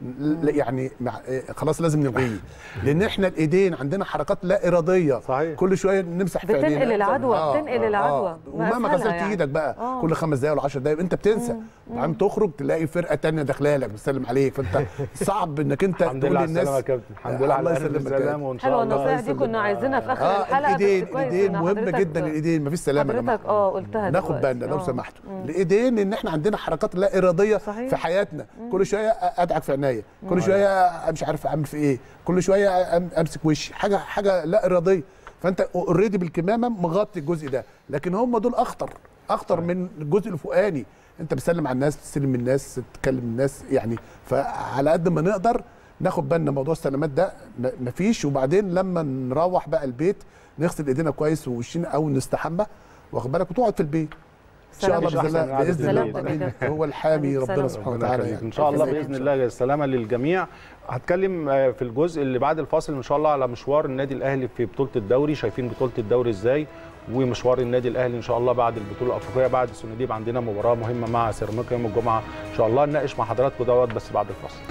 ل- يعني مع- آه، خلاص لازم نلغيه لان احنا الايدين عندنا حركات لا اراديه صحيح. كل شويه نمسح في بتنقل عينينا. العدوى، آه، بتنقل آه، العدوى. آه. ما ومهما أسهلها غسلت يعني. ايدك بقى آه. كل خمس دقايق ولا 10 دقايق انت بتنسى بعدين تخرج تلاقي فرقه تانية داخله لك بتسلم عليك فانت صعب انك انت الحمد تقول لله على للناس السلامه يا كابتن الحمد لله الله على الف يسلمك يا سلامه وان شاء حلوه الله النصايح دي كنا عايزينها في اخر اه الحلقه بس الايدين كويس الايدين إن مهمه حضرتك- جدا الايدين مفيش سلامه يا جماعه حضرتك اه قلتها ناخد دلوقتي. بالنا لو آه. سمحتوا مم. الايدين ان احنا عندنا حركات لا اراديه صحيح. في حياتنا كل شويه ادعك في عينيا كل شويه مش عارف اعمل في ايه كل شويه أم- امسك وشي حاجه حاجه لا اراديه فانت اوريدي بالكمامه مغطي الجزء ده لكن هم دول اخطر اخطر من الجزء الفوقاني انت بتسلم على الناس بتستلم الناس تتكلم الناس يعني فعلى قد ما نقدر ناخد بالنا موضوع السلامات ده م- مفيش وبعدين لما نروح بقى البيت نغسل ايدينا كويس ووشنا او نستحمى واخد بالك وتقعد في البيت ان شاء الله مفيش باذن أحسن الله من باذن قعدة الله البيت. آمين. هو الحامي سلام. ربنا سبحانه ربنا وتعالى يخليك. يعني. ان شاء الله ألف باذن سلامة. الله السلامه للجميع هتكلم آه، في الجزء اللي بعد الفاصل ان شاء الله على مشوار النادي الاهلي في بطوله الدوري شايفين بطوله الدوري ازاي ومشوار النادي الاهلي ان شاء الله بعد البطوله الافريقيه بعد السناديب عندنا مباراه مهمه مع سيراميكا يوم الجمعه ان شاء الله نناقش مع حضراتكم دوت بس بعد الفاصل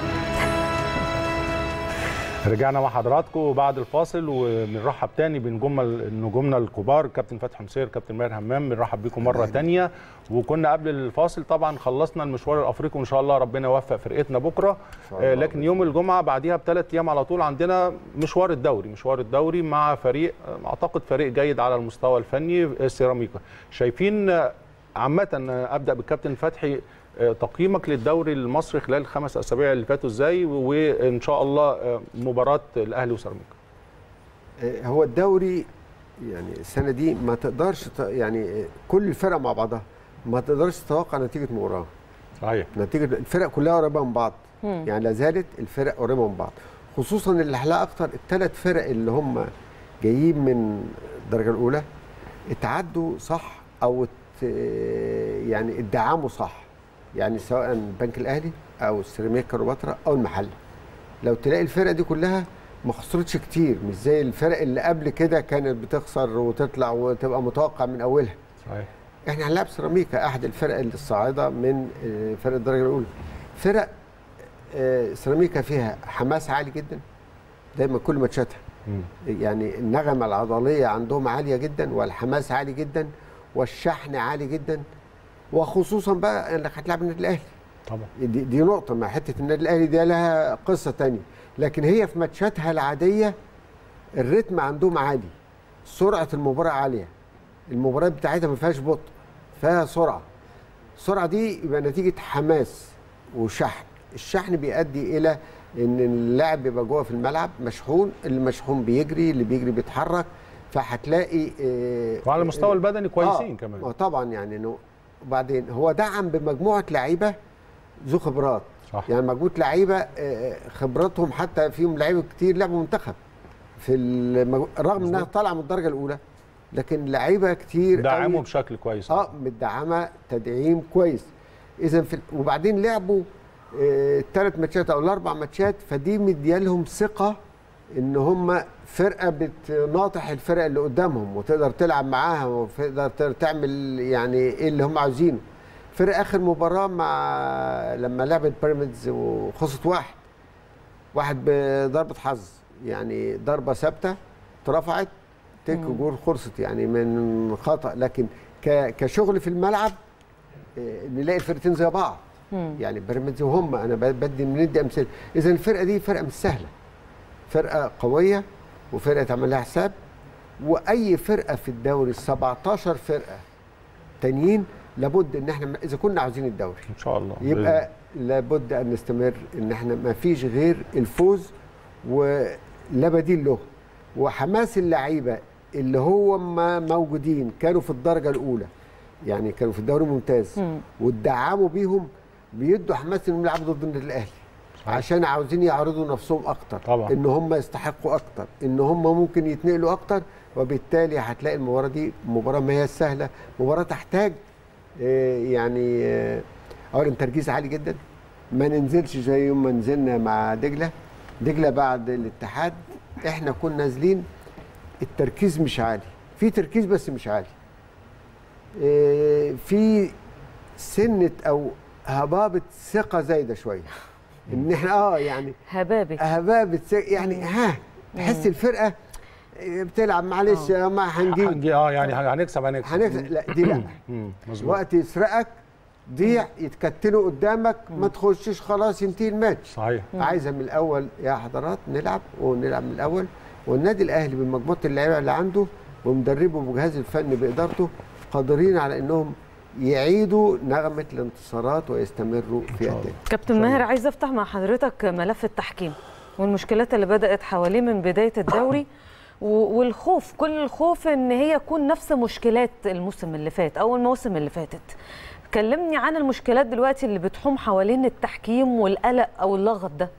رجعنا مع حضراتكم بعد الفاصل وبنرحب تاني بنجوم نجومنا الكبار كابتن فتحي مسير كابتن ماهر همام بنرحب بيكم مره تانية وكنا قبل الفاصل طبعا خلصنا المشوار الافريقي وان شاء الله ربنا يوفق فرقتنا بكره آه، لكن يوم الجمعه بعديها بثلاث ايام على طول عندنا مشوار الدوري مشوار الدوري مع فريق آه، اعتقد فريق جيد على المستوى الفني آه، سيراميكا شايفين آه، عامه آه، ابدا بالكابتن فتحي آه، تقييمك للدوري المصري خلال الخمس اسابيع اللي فاتوا ازاي وان شاء الله آه، مباراه الاهلي وسيراميكا آه، هو الدوري يعني السنه دي ما تقدرش ت- يعني آه، كل الفرق مع بعضها ما تقدرش تتوقع نتيجه مباراه صحيح نتيجه الفرق كلها قريبه من بعض يعني لا زالت الفرق قريبه من بعض خصوصا اللي حلاها اكتر الثلاث فرق اللي هم جايين من الدرجه الاولى اتعدوا صح او ات يعني ادعموا صح يعني سواء البنك الاهلي او السيراميكا كليوباترا او المحل لو تلاقي الفرق دي كلها ما خسرتش كتير مش زي الفرق اللي قبل كده كانت بتخسر وتطلع وتبقى متوقع من اولها صحيح احنا هنلعب سيراميكا احد الفرق الصاعده من آه، فرق الدرجه الاولى فرق آه، سيراميكا فيها حماس عالي جدا دايما كل ماتشاتها مم. يعني النغمه العضليه عندهم عاليه جدا والحماس عالي جدا والشحن عالي جدا وخصوصا بقى انك هتلعب النادي الاهلي طبعا دي, دي نقطه مع حته النادي الاهلي دي لها قصه تانية لكن هي في ماتشاتها العاديه الريتم عندهم عالي سرعه المباراه عاليه المباراه بتاعتها ما فيهاش بطء فيها سرعه السرعه دي يبقى نتيجه حماس وشحن الشحن بيؤدي الى ان اللاعب بيبقى جوه في الملعب مشحون اللي مشحون بيجري اللي بيجري بيتحرك فهتلاقي آه، وعلى المستوى آه، البدني كويسين آه كمان آه طبعا يعني انه وبعدين هو دعم بمجموعه لعيبه ذو خبرات صح. يعني مجموعه لعيبه آه، خبراتهم حتى فيهم لعيبه كتير لعبوا منتخب في المج... رغم انها طالعه من الدرجه الاولى لكن لعيبه كتير دعموا قوي بشكل كويس اه متدعمه تدعيم كويس اذا في وبعدين لعبوا الثلاث ماتشات او الاربع ماتشات فدي مديالهم ثقه ان هم فرقه بتناطح الفرق اللي قدامهم وتقدر تلعب معاها وتقدر ت- تعمل يعني ايه اللي هم عاوزينه فرق اخر مباراه مع لما لعبت بيراميدز وخسرت واحد واحد بضربه حظ يعني ضربه ثابته اترفعت تك جول خلصت يعني من خطا لكن ك- كشغل في الملعب آه، نلاقي الفرقتين زي بعض يعني بيراميدز وهم انا ب- بدي بندي امثله اذا الفرقه دي فرقه مش سهله فرقه قويه وفرقه تعمل لها حساب واي فرقه في الدوري ال 17 فرقه تانيين لابد ان احنا اذا كنا عاوزين الدوري ان شاء الله يبقى لابد ان نستمر ان احنا ما فيش غير الفوز ولا بديل له وحماس اللعيبه اللي هو ما موجودين كانوا في الدرجه الاولى يعني كانوا في الدوري الممتاز واتدعموا بيهم بيدوا حماس انهم يلعبوا ضد النادي الاهلي عشان عاوزين يعرضوا نفسهم اكتر طبعا. ان هم يستحقوا اكتر ان هم ممكن يتنقلوا اكتر وبالتالي هتلاقي المباراه دي مباراه ما هي سهله مباراه تحتاج آه، يعني آه، اولا تركيز عالي جدا ما ننزلش زي يوم ما نزلنا مع دجله دجله بعد الاتحاد احنا كنا نازلين التركيز مش عالي في تركيز بس مش عالي آه، في سنه او هبابه ثقه زايده شويه ان احنا اه يعني هبابي هبابه ثقة يعني ها تحس الفرقه بتلعب معلش ما هنجيب هنجي اه يعني هنكسب هنكسب هنكسب لا دي لا مم، مظبوط وقت يسرقك ضيع يتكتلوا قدامك ما تخشش خلاص ينتهي الماتش صحيح عايزه من الاول يا حضرات نلعب ونلعب من الاول والنادي الاهلي بمجموعه اللعيبه اللي عنده ومدربه وجهاز الفني بادارته قادرين على انهم يعيدوا نغمه الانتصارات ويستمروا في ادائهم كابتن ماهر عايز افتح مع حضرتك ملف التحكيم والمشكلات اللي بدات حواليه من بدايه الدوري و- والخوف كل الخوف ان هي يكون نفس مشكلات الموسم اللي فات او المواسم اللي فاتت كلمني عن المشكلات دلوقتي اللي بتحوم حوالين التحكيم والقلق او اللغط ده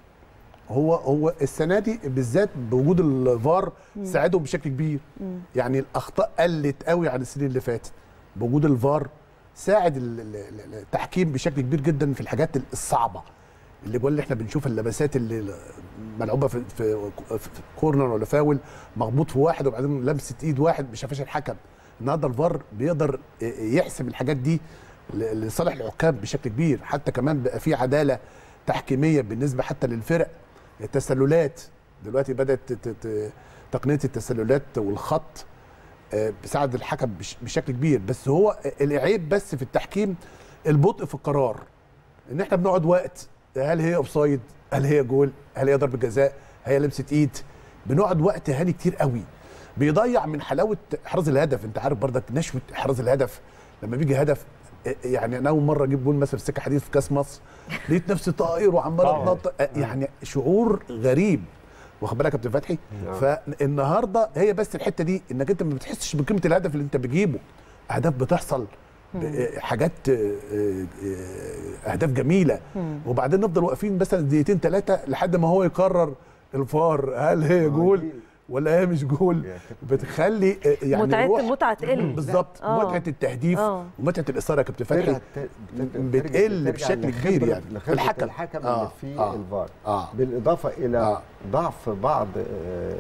هو هو السنه دي بالذات بوجود الفار ساعدهم بشكل كبير يعني الاخطاء قلت قوي عن السنين اللي فاتت بوجود الفار ساعد ال- ال- ال- التحكيم بشكل كبير جدا في الحاجات الصعبه اللي بقول اللي احنا بنشوف اللمسات اللي ملعوبه في, في, في كورنر ولا فاول مخبوط في واحد وبعدين لمسه ايد واحد ما شافهاش الحكم النهارده الفار بيقدر يحسب الحاجات دي ل- لصالح الحكام بشكل كبير حتى كمان بقى في عداله تحكيميه بالنسبه حتى للفرق التسللات دلوقتي بدات ت- ت- تقنيه التسللات والخط آه، بيساعد الحكم بش- بشكل كبير بس هو العيب بس في التحكيم البطء في القرار ان احنا بنقعد وقت هل هي اوفسايد هل هي جول هل هي ضربه جزاء هي لمسه ايد بنقعد وقت هاني كتير قوي بيضيع من حلاوه احراز الهدف انت عارف برضك نشوه احراز الهدف لما بيجي هدف آه، يعني انا اول مره اجيب جول مثلا في سكه حديد في كاس مصر لقيت نفسي طائر وعمال طبعاً. اتنطط آه، يعني شعور غريب واخد بالك يا كابتن فتحي فالنهارده هي بس الحته دي انك انت ما بتحسش بقيمه الهدف اللي انت بتجيبه اهداف بتحصل ب- حاجات آه، آه، آه، اهداف جميله وبعدين نفضل واقفين مثلا دقيقتين ثلاثه لحد ما هو يقرر الفار هل هي جول ولا هي مش جول بتخلي آه، يعني متعه روح- المتعه تقل بالظبط آه. متعه التهديف آه. ومتعه الاثاره يا كابتن فتحي ترجع- ترجع- بتقل ترجع بشكل لخبرة- كبير يعني لخبرة الحكم. الحكم آه، اللي في آه، الفار آه. بالاضافه الى آه. ضعف بعض آه،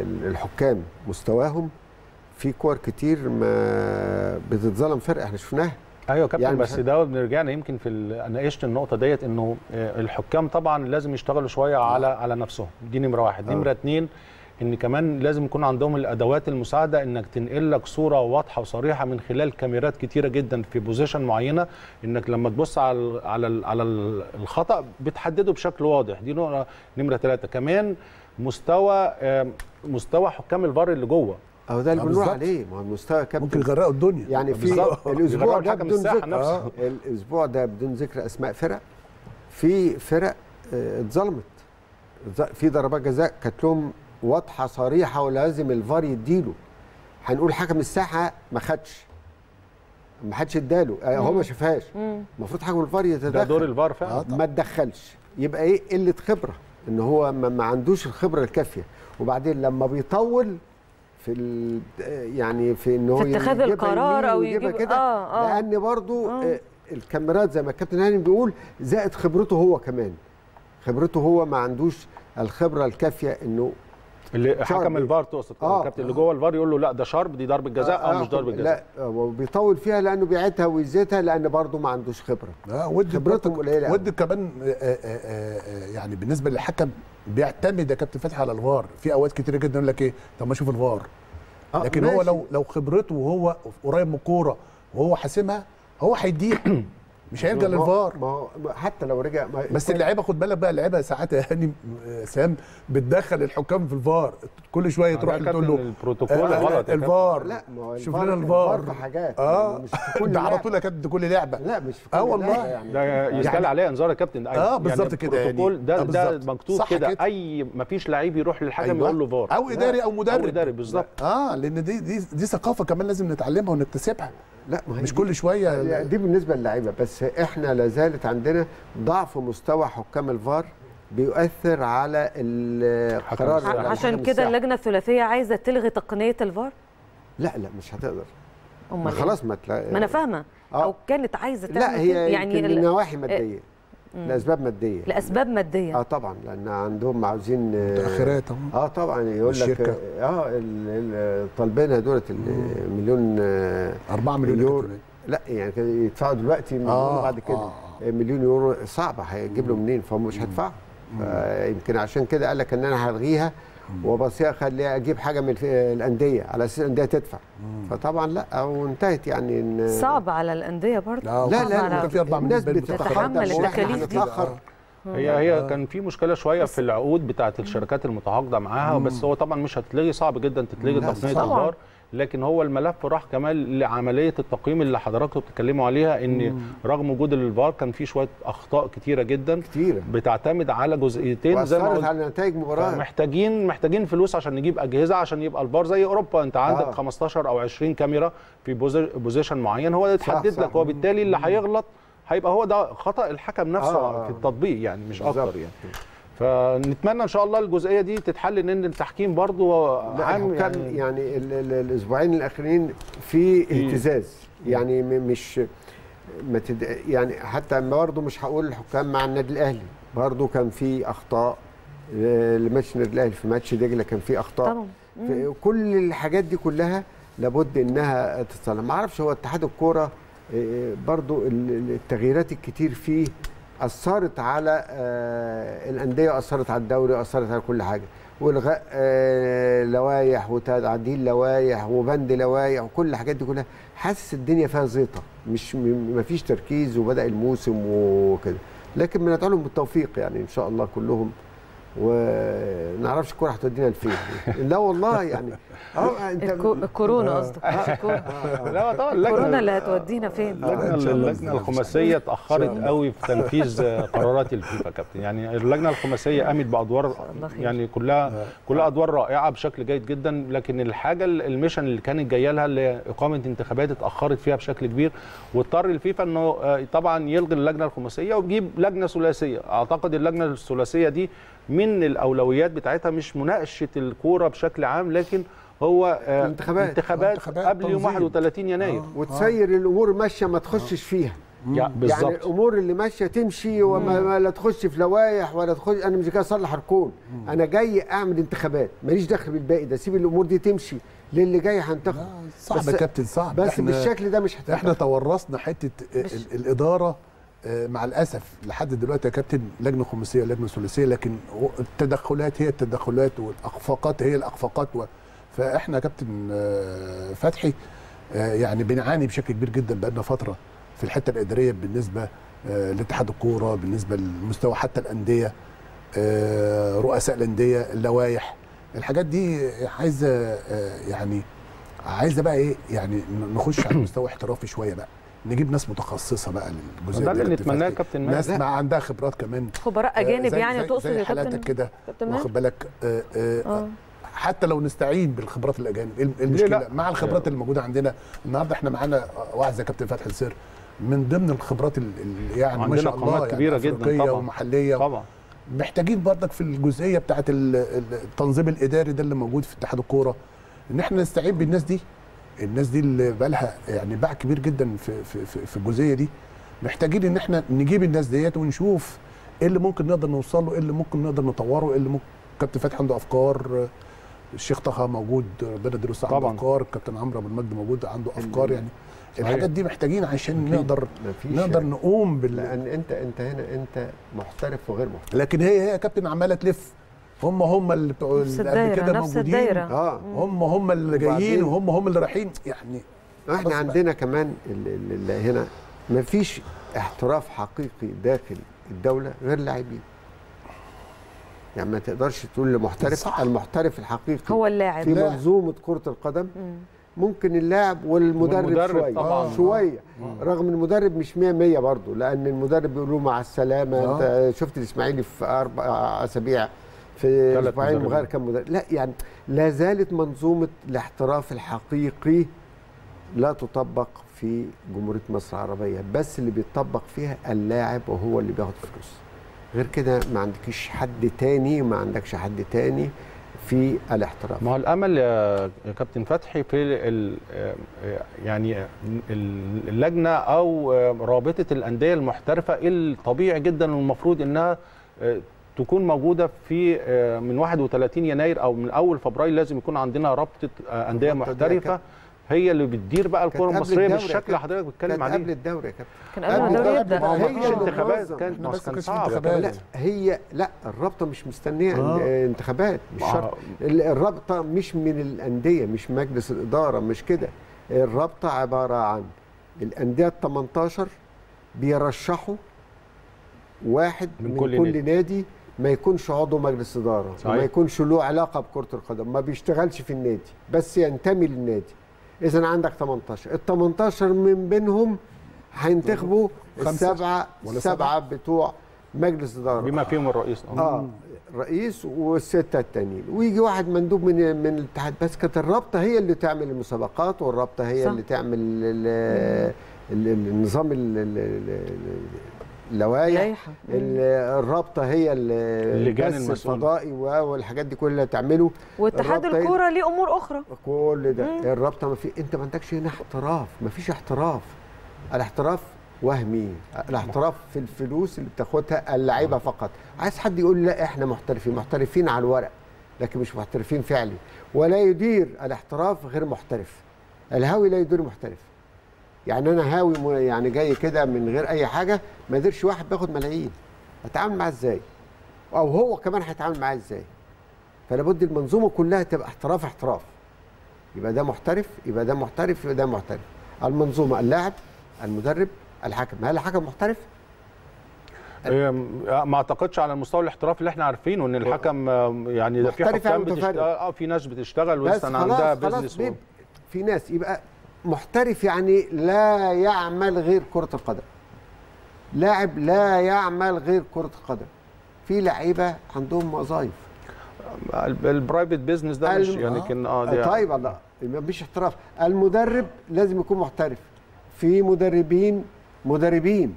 الحكام مستواهم في كور كتير ما بتتظلم فرقه احنا شفناها ايوه يا كابتن يعني بس مش- ده بنرجعنا يمكن في ال- ناقشت النقطه ديت انه آه، الحكام طبعا لازم يشتغلوا شويه على على نفسهم دي نمره واحد نمره اتنين ان كمان لازم يكون عندهم الادوات المساعده انك تنقل لك صوره واضحه وصريحه من خلال كاميرات كتيره جدا في بوزيشن معينه انك لما تبص على ال على ال على ال- الخطا بتحدده بشكل واضح دي نقطه نمره ثلاثه كمان مستوى آه، مستوى حكام الفار اللي جوه اهو ده اللي آه، بنقول بالظبط. عليه ما هو المستوى كابتن ممكن يغرقوا الدنيا يعني في بالظبط. الاسبوع يغرقوا ده الحكم بدون الساحة ذكر نفسه. آه، الاسبوع ده بدون ذكر اسماء فرق في فرق آه، اتظلمت اتظ- في ضربات جزاء كانت لهم واضحه صريحه ولازم الفار يديله هنقول حكم الساحه ما خدش ما حدش اداله آه، هو ما شافهاش المفروض حكم الفار ده يتدخل دور الفار فعلا ما تدخلش يبقى ايه قله خبره ان هو ما, ما عندوش الخبره الكافيه وبعدين لما بيطول في ال يعني في ان هو في اتخاذ يجيبها القرار يمين أو ويجيبها يجيب- كده آه، آه. لان برضو آه. آه. الكاميرات زي ما الكابتن هاني بيقول زائد خبرته هو كمان خبرته هو ما عندوش الخبره الكافيه انه اللي شارب. حكم الفار تقصد آه. الكابتن اللي جوه الفار يقول له لا ده شارب دي ضربه جزاء او مش ضربه جزاء لا هو بيطول فيها لانه بيعيدها ويزيدها لان برضو ما عندوش خبره اه ودي خبرتهم قليلة أوي. ودي كمان آه، آه، آه، آه، يعني بالنسبه للحكم بيعتمد يا كابتن فتحي على الفار في اوقات كتير جدا يقول لك ايه طب ما اشوف الفار آه، لكن هو ماشي. لو لو خبرته وهو قريب من الكوره وهو حاسمها هو هيديها مش هيرجع ما هو- للفار ما هو ما- حتى لو رجع ما بس اللعيبه خد بالك بقى اللعيبه ساعات يا هاني آه، سام بتدخل الحكام في الفار كل شويه تروح ده تقول كابتن له البروتوكول آه، غلط يا كابتن. الفار لا ما هو شوف الفار- لنا الفار الفار في حاجات اه مش في كل ده على لعبة. طول يا كابتن كل لعبه لا مش في كل اه والله. لعبة يعني ده يستاهل يعني- عليه انذار يا كابتن آه، بالظبط كده يعني. البروتوكول ده آه، ده بالظبط. مكتوب صح كده كده. اي ما فيش لعيب يروح للحكم أيوة. يقول له فار او اداري او مدرب او اداري بالظبط اه لان دي دي دي ثقافه كمان لازم نتعلمها ونكتسبها لا ما هي مش دي- كل شويه يعني دي بالنسبه للعيبه بس احنا لازالت عندنا ضعف مستوى حكام الفار بيؤثر على القرار الساحة. على عشان حكم كده الساحة. اللجنه الثلاثيه عايزه تلغي تقنيه الفار لا لا مش هتقدر ما امال إيه؟ خلاص ما تلا... ما انا فاهمه آه. او كانت عايزه تعمل لا هي كده. يعني يعني من ال- نواحي ماديه لاسباب ماديه لاسباب ماديه اه طبعا لان عندهم عاوزين آه، متاخرات اهو اه طبعا يقول لك الشركة. اه ال- ال- طالبينها دولت المليون آه 4 مليون يورو كابتن. لا يعني كده يدفعوا دلوقتي مليون آه، بعد كده آه، مليون يورو صعبه هيجيب له منين فهم مش هيدفعوا يمكن عشان كده قال لك ان انا هلغيها وبصيها خليها اجيب حاجه من الف- الانديه على اساس الانديه تدفع فطبعا لا وانتهت يعني ان صعب على الانديه برضه لا لا صعب لا على- كان في 4 الناس مليون بتتخطى تتحمل هو إحنا التكاليف دي. هنتأخر. هي هي كان في مشكله شويه في العقود بتاعه الشركات المتعاقده معاها بس هو طبعا مش هتلغي صعب جدا تتلغي لا، تقنيه طبعاً. الفار لكن هو الملف راح كمان لعمليه التقييم اللي حضراتكم بتتكلموا عليها ان رغم وجود الفار كان في شويه اخطاء كتيره جدا كتيره بتعتمد على جزئيتين زي ما واثرت قلت على نتائج مباراه محتاجين محتاجين فلوس عشان نجيب اجهزه عشان يبقى الفار زي اوروبا انت عندك آه. 15 او 20 كاميرا في بوزي- بوزيشن معين هو اللي صح، يتحدد صح. لك وبالتالي اللي هيغلط هيبقى هو ده خطا الحكم نفسه آه، آه. في التطبيق يعني مش بالظبط. اكتر يعني فنتمنى ان شاء الله الجزئيه دي تتحل لان التحكيم برضو لا عام الحكام يعني يعني ال ال الاسبوعين الاخرين في اهتزاز يعني م- مش ما تد... يعني حتى برضه مش هقول الحكام مع النادي الاهلي برضه كان في اخطاء آه، لماتش النادي الاهلي في ماتش دجله كان في اخطاء طبعا في كل الحاجات دي كلها لابد انها تتصلح ما اعرفش هو اتحاد الكوره آه، برضو ال- ال- التغييرات الكتير فيه اثرت على آه، الانديه واثرت على الدوري واثرت على كل حاجه والغاء آه، لوائح وتعديل لوائح وبند لوائح وكل الحاجات دي كلها حاسس الدنيا فيها زيطه مش ما فيش تركيز وبدا الموسم وكده لكن بندعو لهم بالتوفيق يعني ان شاء الله كلهم ونعرفش الكوره هتودينا لفين لا والله يعني اه انت الكو- الكورونا قصدك مش الكورونا لا طبعا الكورونا اللجنه اللي هتودينا فين اللجنه إن شاء الله. اللجنه الخماسيه اتاخرت قوي في تنفيذ قرارات الفيفا يا كابتن يعني اللجنه الخماسيه قامت بادوار الله خير. يعني كلها كلها ادوار رائعه بشكل جيد جدا لكن الحاجه الميشن اللي كانت جايه لها اللي هي اقامه انتخابات اتاخرت فيها بشكل كبير واضطر الفيفا انه آه، طبعا يلغي اللجنه الخماسيه ويجيب لجنه ثلاثيه اعتقد اللجنه الثلاثيه دي من الاولويات بتاعتها مش مناقشه الكوره بشكل عام لكن هو آه، انتخابات. انتخابات انتخابات، قبل يوم تنظيم. 31 يناير وتسير الامور ماشيه ما تخشش فيها يعني يعني بالظبط الامور اللي ماشيه تمشي وما ما لا تخش في لوائح ولا تخش انا مش جاي اصلح الكون انا جاي اعمل انتخابات ماليش دخل بالباقي ده سيب الامور دي تمشي للي جاي هنتخب صعب بس- يا كابتن صعب بس إحنا- بالشكل ده مش هتنفع احنا تورثنا حته ال- الاداره آه، مع الاسف لحد دلوقتي يا كابتن لجنه خماسيه لجنه ثلاثيه لكن هو التدخلات هي التدخلات والاخفاقات هي الاخفاقات و... فاحنا يا كابتن آه، فتحي آه، يعني بنعاني بشكل كبير جدا بقالنا فتره في الحته الاداريه بالنسبه آه، لاتحاد الكوره بالنسبه لمستوى حتى الانديه آه، رؤساء الانديه اللوائح الحاجات دي عايزه آه، يعني عايزه بقى ايه يعني نخش على مستوى احترافي شويه بقى نجيب ناس متخصصه بقى للجزئيه ده دي اللي يا كابتن نتمناه يا فتحي. كابتن ماهر. ناس ما عندها خبرات كمان خبراء آه، اجانب زي- يعني زي- تقصد زي يا حالاتك كابتن كده كابتن واخد بالك آه، آه، اه حتى لو نستعين بالخبرات الاجانب إيه المشكله لا؟ مع الخبرات اللي موجوده عندنا النهارده احنا معانا واحد زي كابتن فتحي السر من ضمن الخبرات ال- ال- يعني ما عندنا شاء الله قامات يعني كبيرة جداً أفريقية طبعاً. ومحليه طبعا محتاجين برضك في الجزئيه بتاعه ال- ال- التنظيم الاداري ده اللي موجود في اتحاد الكوره ان احنا نستعين بالناس دي الناس دي اللي بقى لها يعني باع كبير جدا في في في, في الجزئيه دي محتاجين ان احنا نجيب الناس ديت ونشوف ايه اللي ممكن نقدر نوصل له ايه اللي ممكن نقدر نطوره ايه اللي ممكن كابتن فتحي عنده افكار الشيخ طه موجود ربنا يديله الصحه عنده طبعاً. افكار كابتن عمرو ابو المجد موجود عنده افكار يعني صحيح. الحاجات دي محتاجين عشان نقدر مفيش نقدر نقوم بال لان انت انت هنا انت محترف وغير محترف لكن هي هي يا كابتن عماله تلف هم هم اللي بتوع نفس اللي قبل الدايره كده نفس موجودين الدايره اه هم هم اللي وبعدين- جايين وهم هم اللي رايحين يعني احنا بس- عندنا كمان ال- ال- اللي هنا ما فيش احتراف حقيقي داخل الدوله غير لاعبين يعني ما تقدرش تقول لمحترف صح. المحترف الحقيقي هو اللاعب في لاعب. منظومه كره القدم ممكن اللاعب والمدرب, والمدرب شويه طبعاً. شويه رغم ان المدرب مش 100 100 برضه لان المدرب بيقول له مع السلامه آه. انت شفت الاسماعيلي في اربع اسابيع في ثلاث اسبوعين مدربين. مغير كم مدرب لا يعني لا زالت منظومه الاحتراف الحقيقي لا تطبق في جمهوريه مصر العربيه بس اللي بيطبق فيها اللاعب وهو اللي بياخد فلوس غير كده ما عندكش حد تاني وما عندكش حد تاني في الاحتراف ما هو الامل يا كابتن فتحي في ال يعني اللجنه او رابطه الانديه المحترفه الطبيعي جدا والمفروض انها تكون موجوده في من 31 يناير او من اول فبراير لازم يكون عندنا رابطه انديه الرابطة دي محترفه كانت- هي اللي بتدير بقى الكره كانت قبل المصريه الدوري بالشكل اللي يا حضرتك بتتكلم كانت قبل عليه الدوري يا كابتن كان قبل ما قبل الدوري الدوري يبدا ما هو هي مفيش اللي انتخابات منظم. كانت إحنا ما بس كان كانش في صعب انتخابات. لا هي لا الرابطه مش مستنيه آه. آه. انتخابات مش آه. شرط ال- الرابطه مش من الانديه مش مجلس الاداره مش كده الرابطه عباره عن الانديه ال 18 بيرشحوا واحد من من, كل كل, نادي. نادي. نادي ما يكونش عضو مجلس اداره صحيح. وما يكونش له علاقه بكره القدم ما بيشتغلش في النادي بس ينتمي للنادي اذا عندك 18 ال 18 من بينهم هينتخبوا خمسة السبعه ولا السبعه بتوع مجلس اداره بما فيهم الرئيس اه الرئيس والسته التانيين ويجي واحد مندوب من من الاتحاد بس كانت الرابطه هي اللي تعمل المسابقات والرابطه هي صح. اللي تعمل ال- ال- ال- النظام ال- ال- ال- اللوائح لائحة. ال- الرابطه هي ال- اللجان البث المسؤولة. الفضائي والحاجات دي كلها تعمله واتحاد الرابطة هي- الكوره ليه امور اخرى كل ده الرابطه ما في انت ما عندكش هنا احتراف ما فيش احتراف الاحتراف وهمي الاحتراف في الفلوس اللي بتاخدها اللعيبه فقط عايز حد يقول لا احنا محترفين محترفين على الورق لكن مش محترفين فعلي ولا يدير الاحتراف غير محترف الهاوي لا يدير محترف يعني انا هاوي م- يعني جاي كده من غير اي حاجه ما يقدرش واحد بياخد ملايين اتعامل معاه ازاي او هو كمان هيتعامل معاه ازاي فلا بد المنظومه كلها تبقى احتراف احتراف يبقى ده محترف يبقى ده محترف يبقى ده محترف المنظومه اللاعب المدرب الحكم هل الحكم محترف إيه، ما اعتقدش على المستوى الاحترافي اللي احنا عارفينه ان الحكم آه، يعني ده في محترف يعني حكام متفرد. بتشتغل اه في ناس بتشتغل بس ولسه عندها خلاص خلاص بيزنس بيب في ناس يبقى محترف يعني لا يعمل غير كرة القدم لاعب لا يعمل غير كرة القدم في لعيبة عندهم وظائف البرايفت بيزنس ده مش الم- يعني كان اه دي- طيب الله يبقى مش احتراف المدرب لازم يكون محترف في مدربين مدربين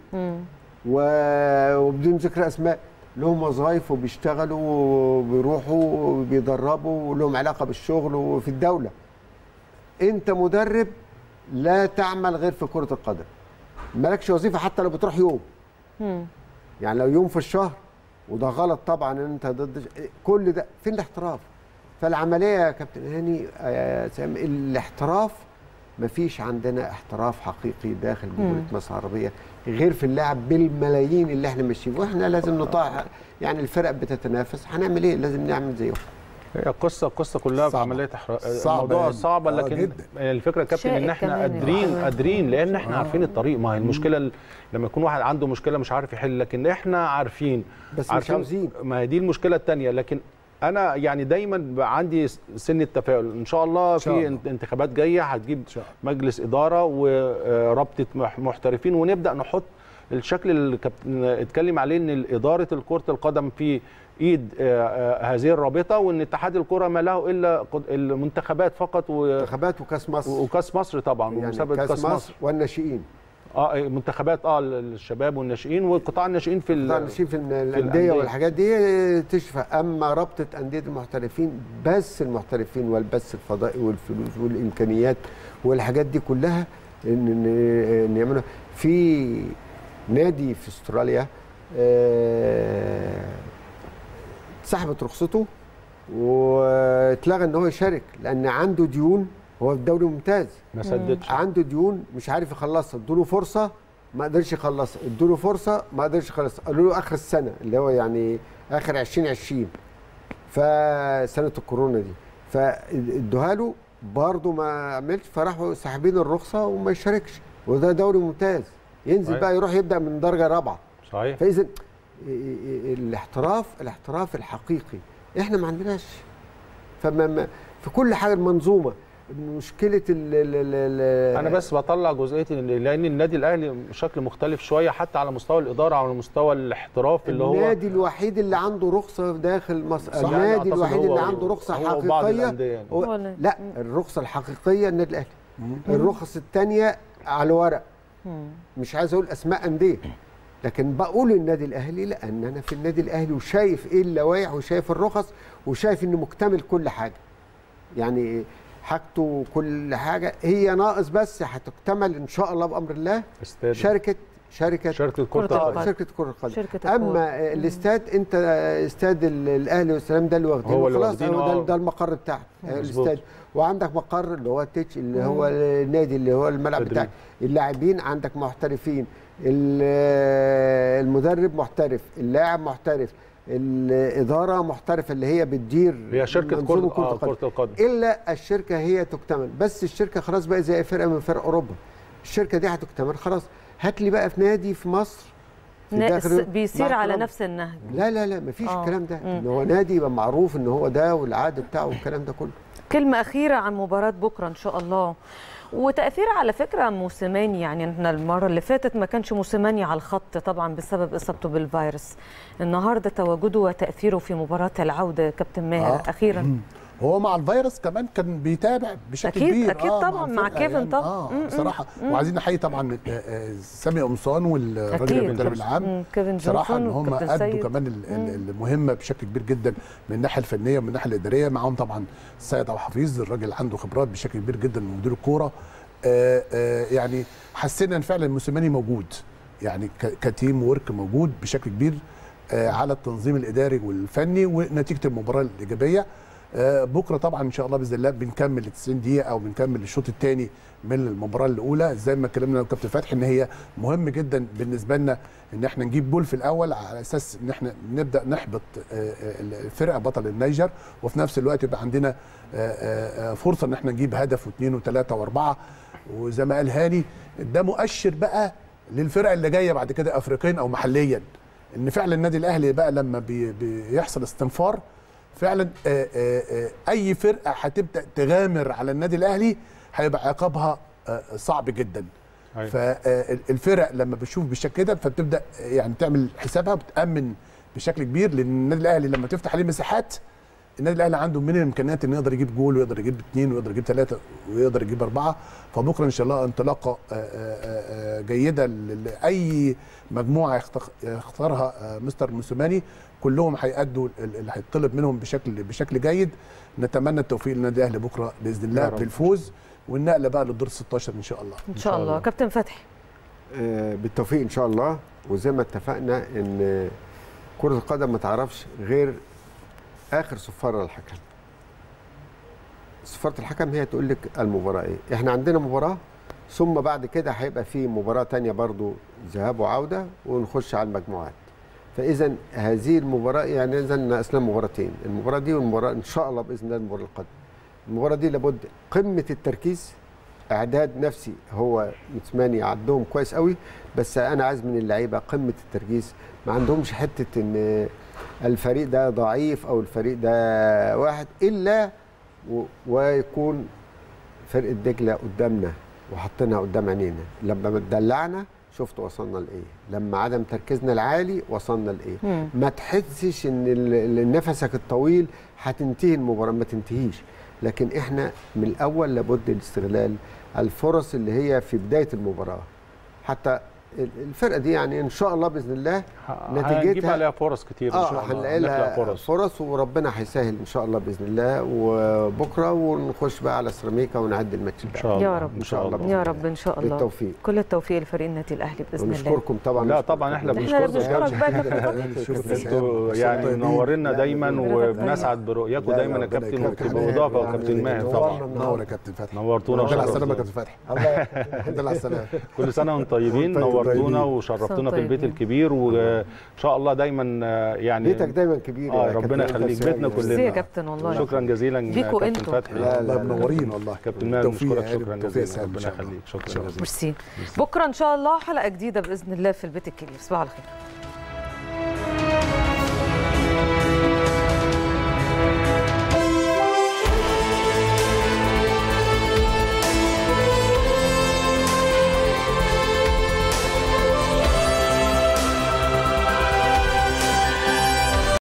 و- وبدون ذكر اسماء لهم وظائف وبيشتغلوا وبيروحوا وبيدربوا ولهم علاقه بالشغل وفي الدوله انت مدرب لا تعمل غير في كره القدم مالكش وظيفه حتى لو بتروح يوم يعني لو يوم في الشهر وده غلط طبعا ان انت ضد كل ده فين الاحتراف فالعمليه يا كابتن هاني آه، سام الاحتراف مفيش عندنا احتراف حقيقي داخل جمهوريه مصر العربيه غير في اللعب بالملايين اللي احنا ماشيين واحنا لازم نطاع يعني الفرق بتتنافس هنعمل ايه لازم نعمل زيهم هي القصه القصه كلها في صعبة. عمليه تحر... صعبة الموضوع يعني. صعبه آه، لكن جدا. الفكره يا كابتن ان شائك احنا كمان قادرين يعني. قادرين لان احنا عارفين الطريق ما هي المشكله ال- لما يكون واحد عنده مشكله مش عارف يحل لكن احنا عارفين بس مش عارفين عاوزين. ما هي دي المشكله الثانيه لكن انا يعني دايما بقى عندي سن التفاؤل ان شاء الله شاء في الله. انتخابات جايه هتجيب شاء مجلس اداره ورابطه مح- محترفين ونبدا نحط الشكل اللي كابتن اتكلم عليه ان اداره كره القدم في ايد آه، آه، هذه الرابطه وان اتحاد الكره ما له الا قد- المنتخبات فقط و- انتخابات وكاس مصر وكاس مصر طبعا يعني ومسابقه كاس كاس مصر مصر والناشئين اه منتخبات اه الشباب والناشئين وقطاع الناشئين في ال- قطاع الناشئين في الانديه الأندية. والحاجات دي تشفى اما رابطه انديه المحترفين بس المحترفين والبث الفضائي والفلوس والامكانيات والحاجات دي كلها ان إن- إن يعملوا في نادي في استراليا آه، سحبت رخصته واتلغى ان هو يشارك لان عنده ديون هو في الدوري الممتاز ما سددش عنده ديون مش عارف يخلصها ادوا له فرصه ما قدرش يخلصها ادوا له فرصه ما قدرش يخلصها قالوا له اخر السنه اللي هو يعني اخر 2020 فسنه الكورونا دي فادوها له برضه ما عملش فراحوا ساحبين الرخصه وما يشاركش وده دوري ممتاز ينزل صحيح. بقى يروح يبدا من درجه رابعه صحيح فاذا الاحتراف الاحتراف الحقيقي احنا ما عندناش فما ما في كل حاجه المنظومه مشكله ال ال ال ال انا بس بطلع جزئيه إن- لان النادي الاهلي بشكل مختلف شويه حتى على مستوى الاداره على مستوى الاحتراف اللي هو النادي الوحيد اللي عنده رخصه داخل مصر صح. يعني النادي أعتقد الوحيد هو- اللي عنده رخصه هو وبعض حقيقيه الأندية يعني. هو هو ال- لا الرخصه الحقيقيه النادي الاهلي الرخص الثانيه على الورق مش عايز اقول اسماء انديه لكن بقول النادي الاهلي لان انا في النادي الاهلي وشايف ايه اللوائح وشايف الرخص وشايف انه مكتمل كل حاجه يعني حاجته وكل حاجه هي ناقص بس هتكتمل ان شاء الله بامر الله استاد شركه شركه شركه كرة كره آه القدم. شركه كره القدم شركة الكورة. اما الاستاد انت استاد ال- الاهلي والسلام ده اللي واخدينه هو اللي خلاص واخدينه، هو ده, آه. ده المقر بتاعك مظبوط. الاستاد وعندك مقر اللي هو التتش اللي هو النادي اللي هو الملعب تدريب. بتاعك اللاعبين عندك محترفين ال- المدرب محترف اللاعب محترف الاداره محترفه اللي هي بتدير هي شركه منظومة كره آه، كره القدم الا الشركه هي تكتمل بس الشركه خلاص بقى زي فرقه من فرق اوروبا الشركه دي هتكتمل خلاص هات لي بقى في نادي في مصر في ناس داخل- بيسير مع على احترامي. نفس النهج لا لا لا مفيش آه. الكلام ده مم. ان هو نادي يبقى معروف ان هو ده والعقد بتاعه والكلام ده كله كلمة أخيرة عن مباراة بكرة إن شاء الله وتأثير على فكرة موسيماني يعني احنا المرة اللي فاتت ما كانش موسيماني على الخط طبعا بسبب إصابته بالفيروس النهاردة تواجده وتأثيره في مباراة العودة كابتن ماهر آه. أخيرا هو مع الفيروس كمان كان بيتابع بشكل أكيد- كبير أكيد طبعاً، مع الفرقة كيفن طبعاً. اه مم، مم، بصراحه وعايزين نحيي طبعا آه، آه، سامي قمصان والراجل أكيد. المدرب العام مم، كيفن بصراحه ان جونسون هم وكابتن ادوا سيد. كمان ال- ال- المهمه بشكل كبير جدا من الناحيه الفنيه ومن الناحيه الاداريه معاهم طبعا السيد ابو حفيظ الراجل عنده خبرات بشكل كبير جدا من مدير الكوره آه، آه، يعني حسينا ان فعلا موسيماني موجود يعني ك- كتيم ورك موجود بشكل كبير آه، على التنظيم الاداري والفني ونتيجه المباراه الايجابيه آه، بكره طبعا ان شاء الله باذن الله بنكمل ال 90 دقيقه او بنكمل الشوط الثاني من المباراه الاولى زي ما اتكلمنا انا وكابتن فتحي ان هي مهم جدا بالنسبه لنا ان احنا نجيب جول في الاول على اساس ان احنا نبدا نحبط آه، آه، الفرقه بطل النيجر وفي نفس الوقت يبقى عندنا آه، آه، آه، فرصه ان احنا نجيب هدف واثنين وثلاثه واربعه وزي ما قال هاني ده مؤشر بقى للفرق اللي جايه بعد كده افريقيا او محليا ان فعلا النادي الاهلي بقى لما بي بيحصل استنفار فعلا آه، آه، آه، اي فرقه هتبدا تغامر على النادي الاهلي هيبقى عقابها آه، صعب جدا أيوة. فالفرق لما بتشوف بالشكل كده فبتبدا يعني تعمل حسابها بتامن بشكل كبير لان النادي الاهلي لما تفتح عليه مساحات النادي الاهلي عنده من الامكانيات انه يقدر يجيب جول ويقدر يجيب اثنين ويقدر يجيب ثلاثه ويقدر يجيب اربعه فبكره ان شاء الله انطلاقه آه، آه، آه، جيده ل- لاي مجموعه يختخ- يختارها آه، مستر موسيماني كلهم هيأدوا ال- اللي هيطلب منهم بشكل بشكل جيد نتمنى التوفيق للنادي الاهلي بكره باذن الله يا رب. بالفوز والنقله بقى للدور 16 ان شاء الله إن شاء الله كابتن فتحي آه، بالتوفيق ان شاء الله وزي ما اتفقنا ان كره القدم ما تعرفش غير اخر صفاره للحكم صفاره الحكم هي تقول لك المباراه ايه احنا عندنا مباراه ثم بعد كده هيبقى في مباراه تانية برضو ذهاب وعوده ونخش على المجموعات فاذا هذه المباراه يعني اذا ناقصنا مباراتين المباراه دي والمباراه ان شاء الله باذن الله المباراه القادمه المباراه دي لابد قمه التركيز اعداد نفسي هو موسيماني عندهم كويس قوي بس انا عايز من اللعيبه قمه التركيز ما عندهمش حته ان الفريق ده ضعيف او الفريق ده واحد الا و- ويكون فرقه دجله قدامنا وحطينها قدام عينينا لما دلعنا شفت وصلنا لايه لما عدم تركيزنا العالي وصلنا لايه مم. ما تحسش ان ال- ال- نفسك الطويل هتنتهي المباراه ما تنتهيش لكن احنا من الاول لابد الاستغلال الفرص اللي هي في بدايه المباراه حتى ال- الفرقه دي يعني ان شاء الله باذن الله هنجيب نتيجتها عليها فرص كتير ان اه شاء الله هنلاقي هنخلق لها فرص فرص وربنا هيسهل ان شاء الله باذن الله وبكره ونخش بقى على سيراميكا ونعدي الماتش ان بتاعنا شاء الله يا رب. ان شاء الله يا رب إن شاء الله بالتوفيق كل التوفيق لفريق النادي الأهلي بإذن الله ونشكركم طبعا لا نشكركم. طبعا احنا احنا بنشكركم بنشكرك بقى يا كابتن فتحي. انتوا يعني منورنا دايما وبنسعد برؤيتكم لا، دايما يا ربنا كابتن يكرمك. وبالاضافه يعني وكابتن ماهر نورنا طبعا النهاردة. نور يا كابتن فتحي نورتونا الحمد لله على السلامه يا وشرفتونا كابتن فتحي الله الحمد لله على السلامه كل سنه وانتم طيبين وانتم طيبين. نورتونا طيبين. وشرفتونا في البيت طيبين. الكبير وان شاء الله دايما آه، يعني بيتك دايما كبير اه يا ربنا كابتن يخليك إسماعيل. بيتنا ميرسي كلنا يا كابتن والله شكرا جزيلا بيكوا كابتن انتوا. فتحي لا، والله لا. منورين والله كابتن ماهر بالتوفيق نشكرك يا هاني، شكرا بالتوفيق يا جزيلا سامي إن ربنا شاء الله. يخليك إن شاء شكرا الله. جزيلا ميرسي بكره ان شاء الله حلقه جديده باذن الله في البيت الكبير صباح الخير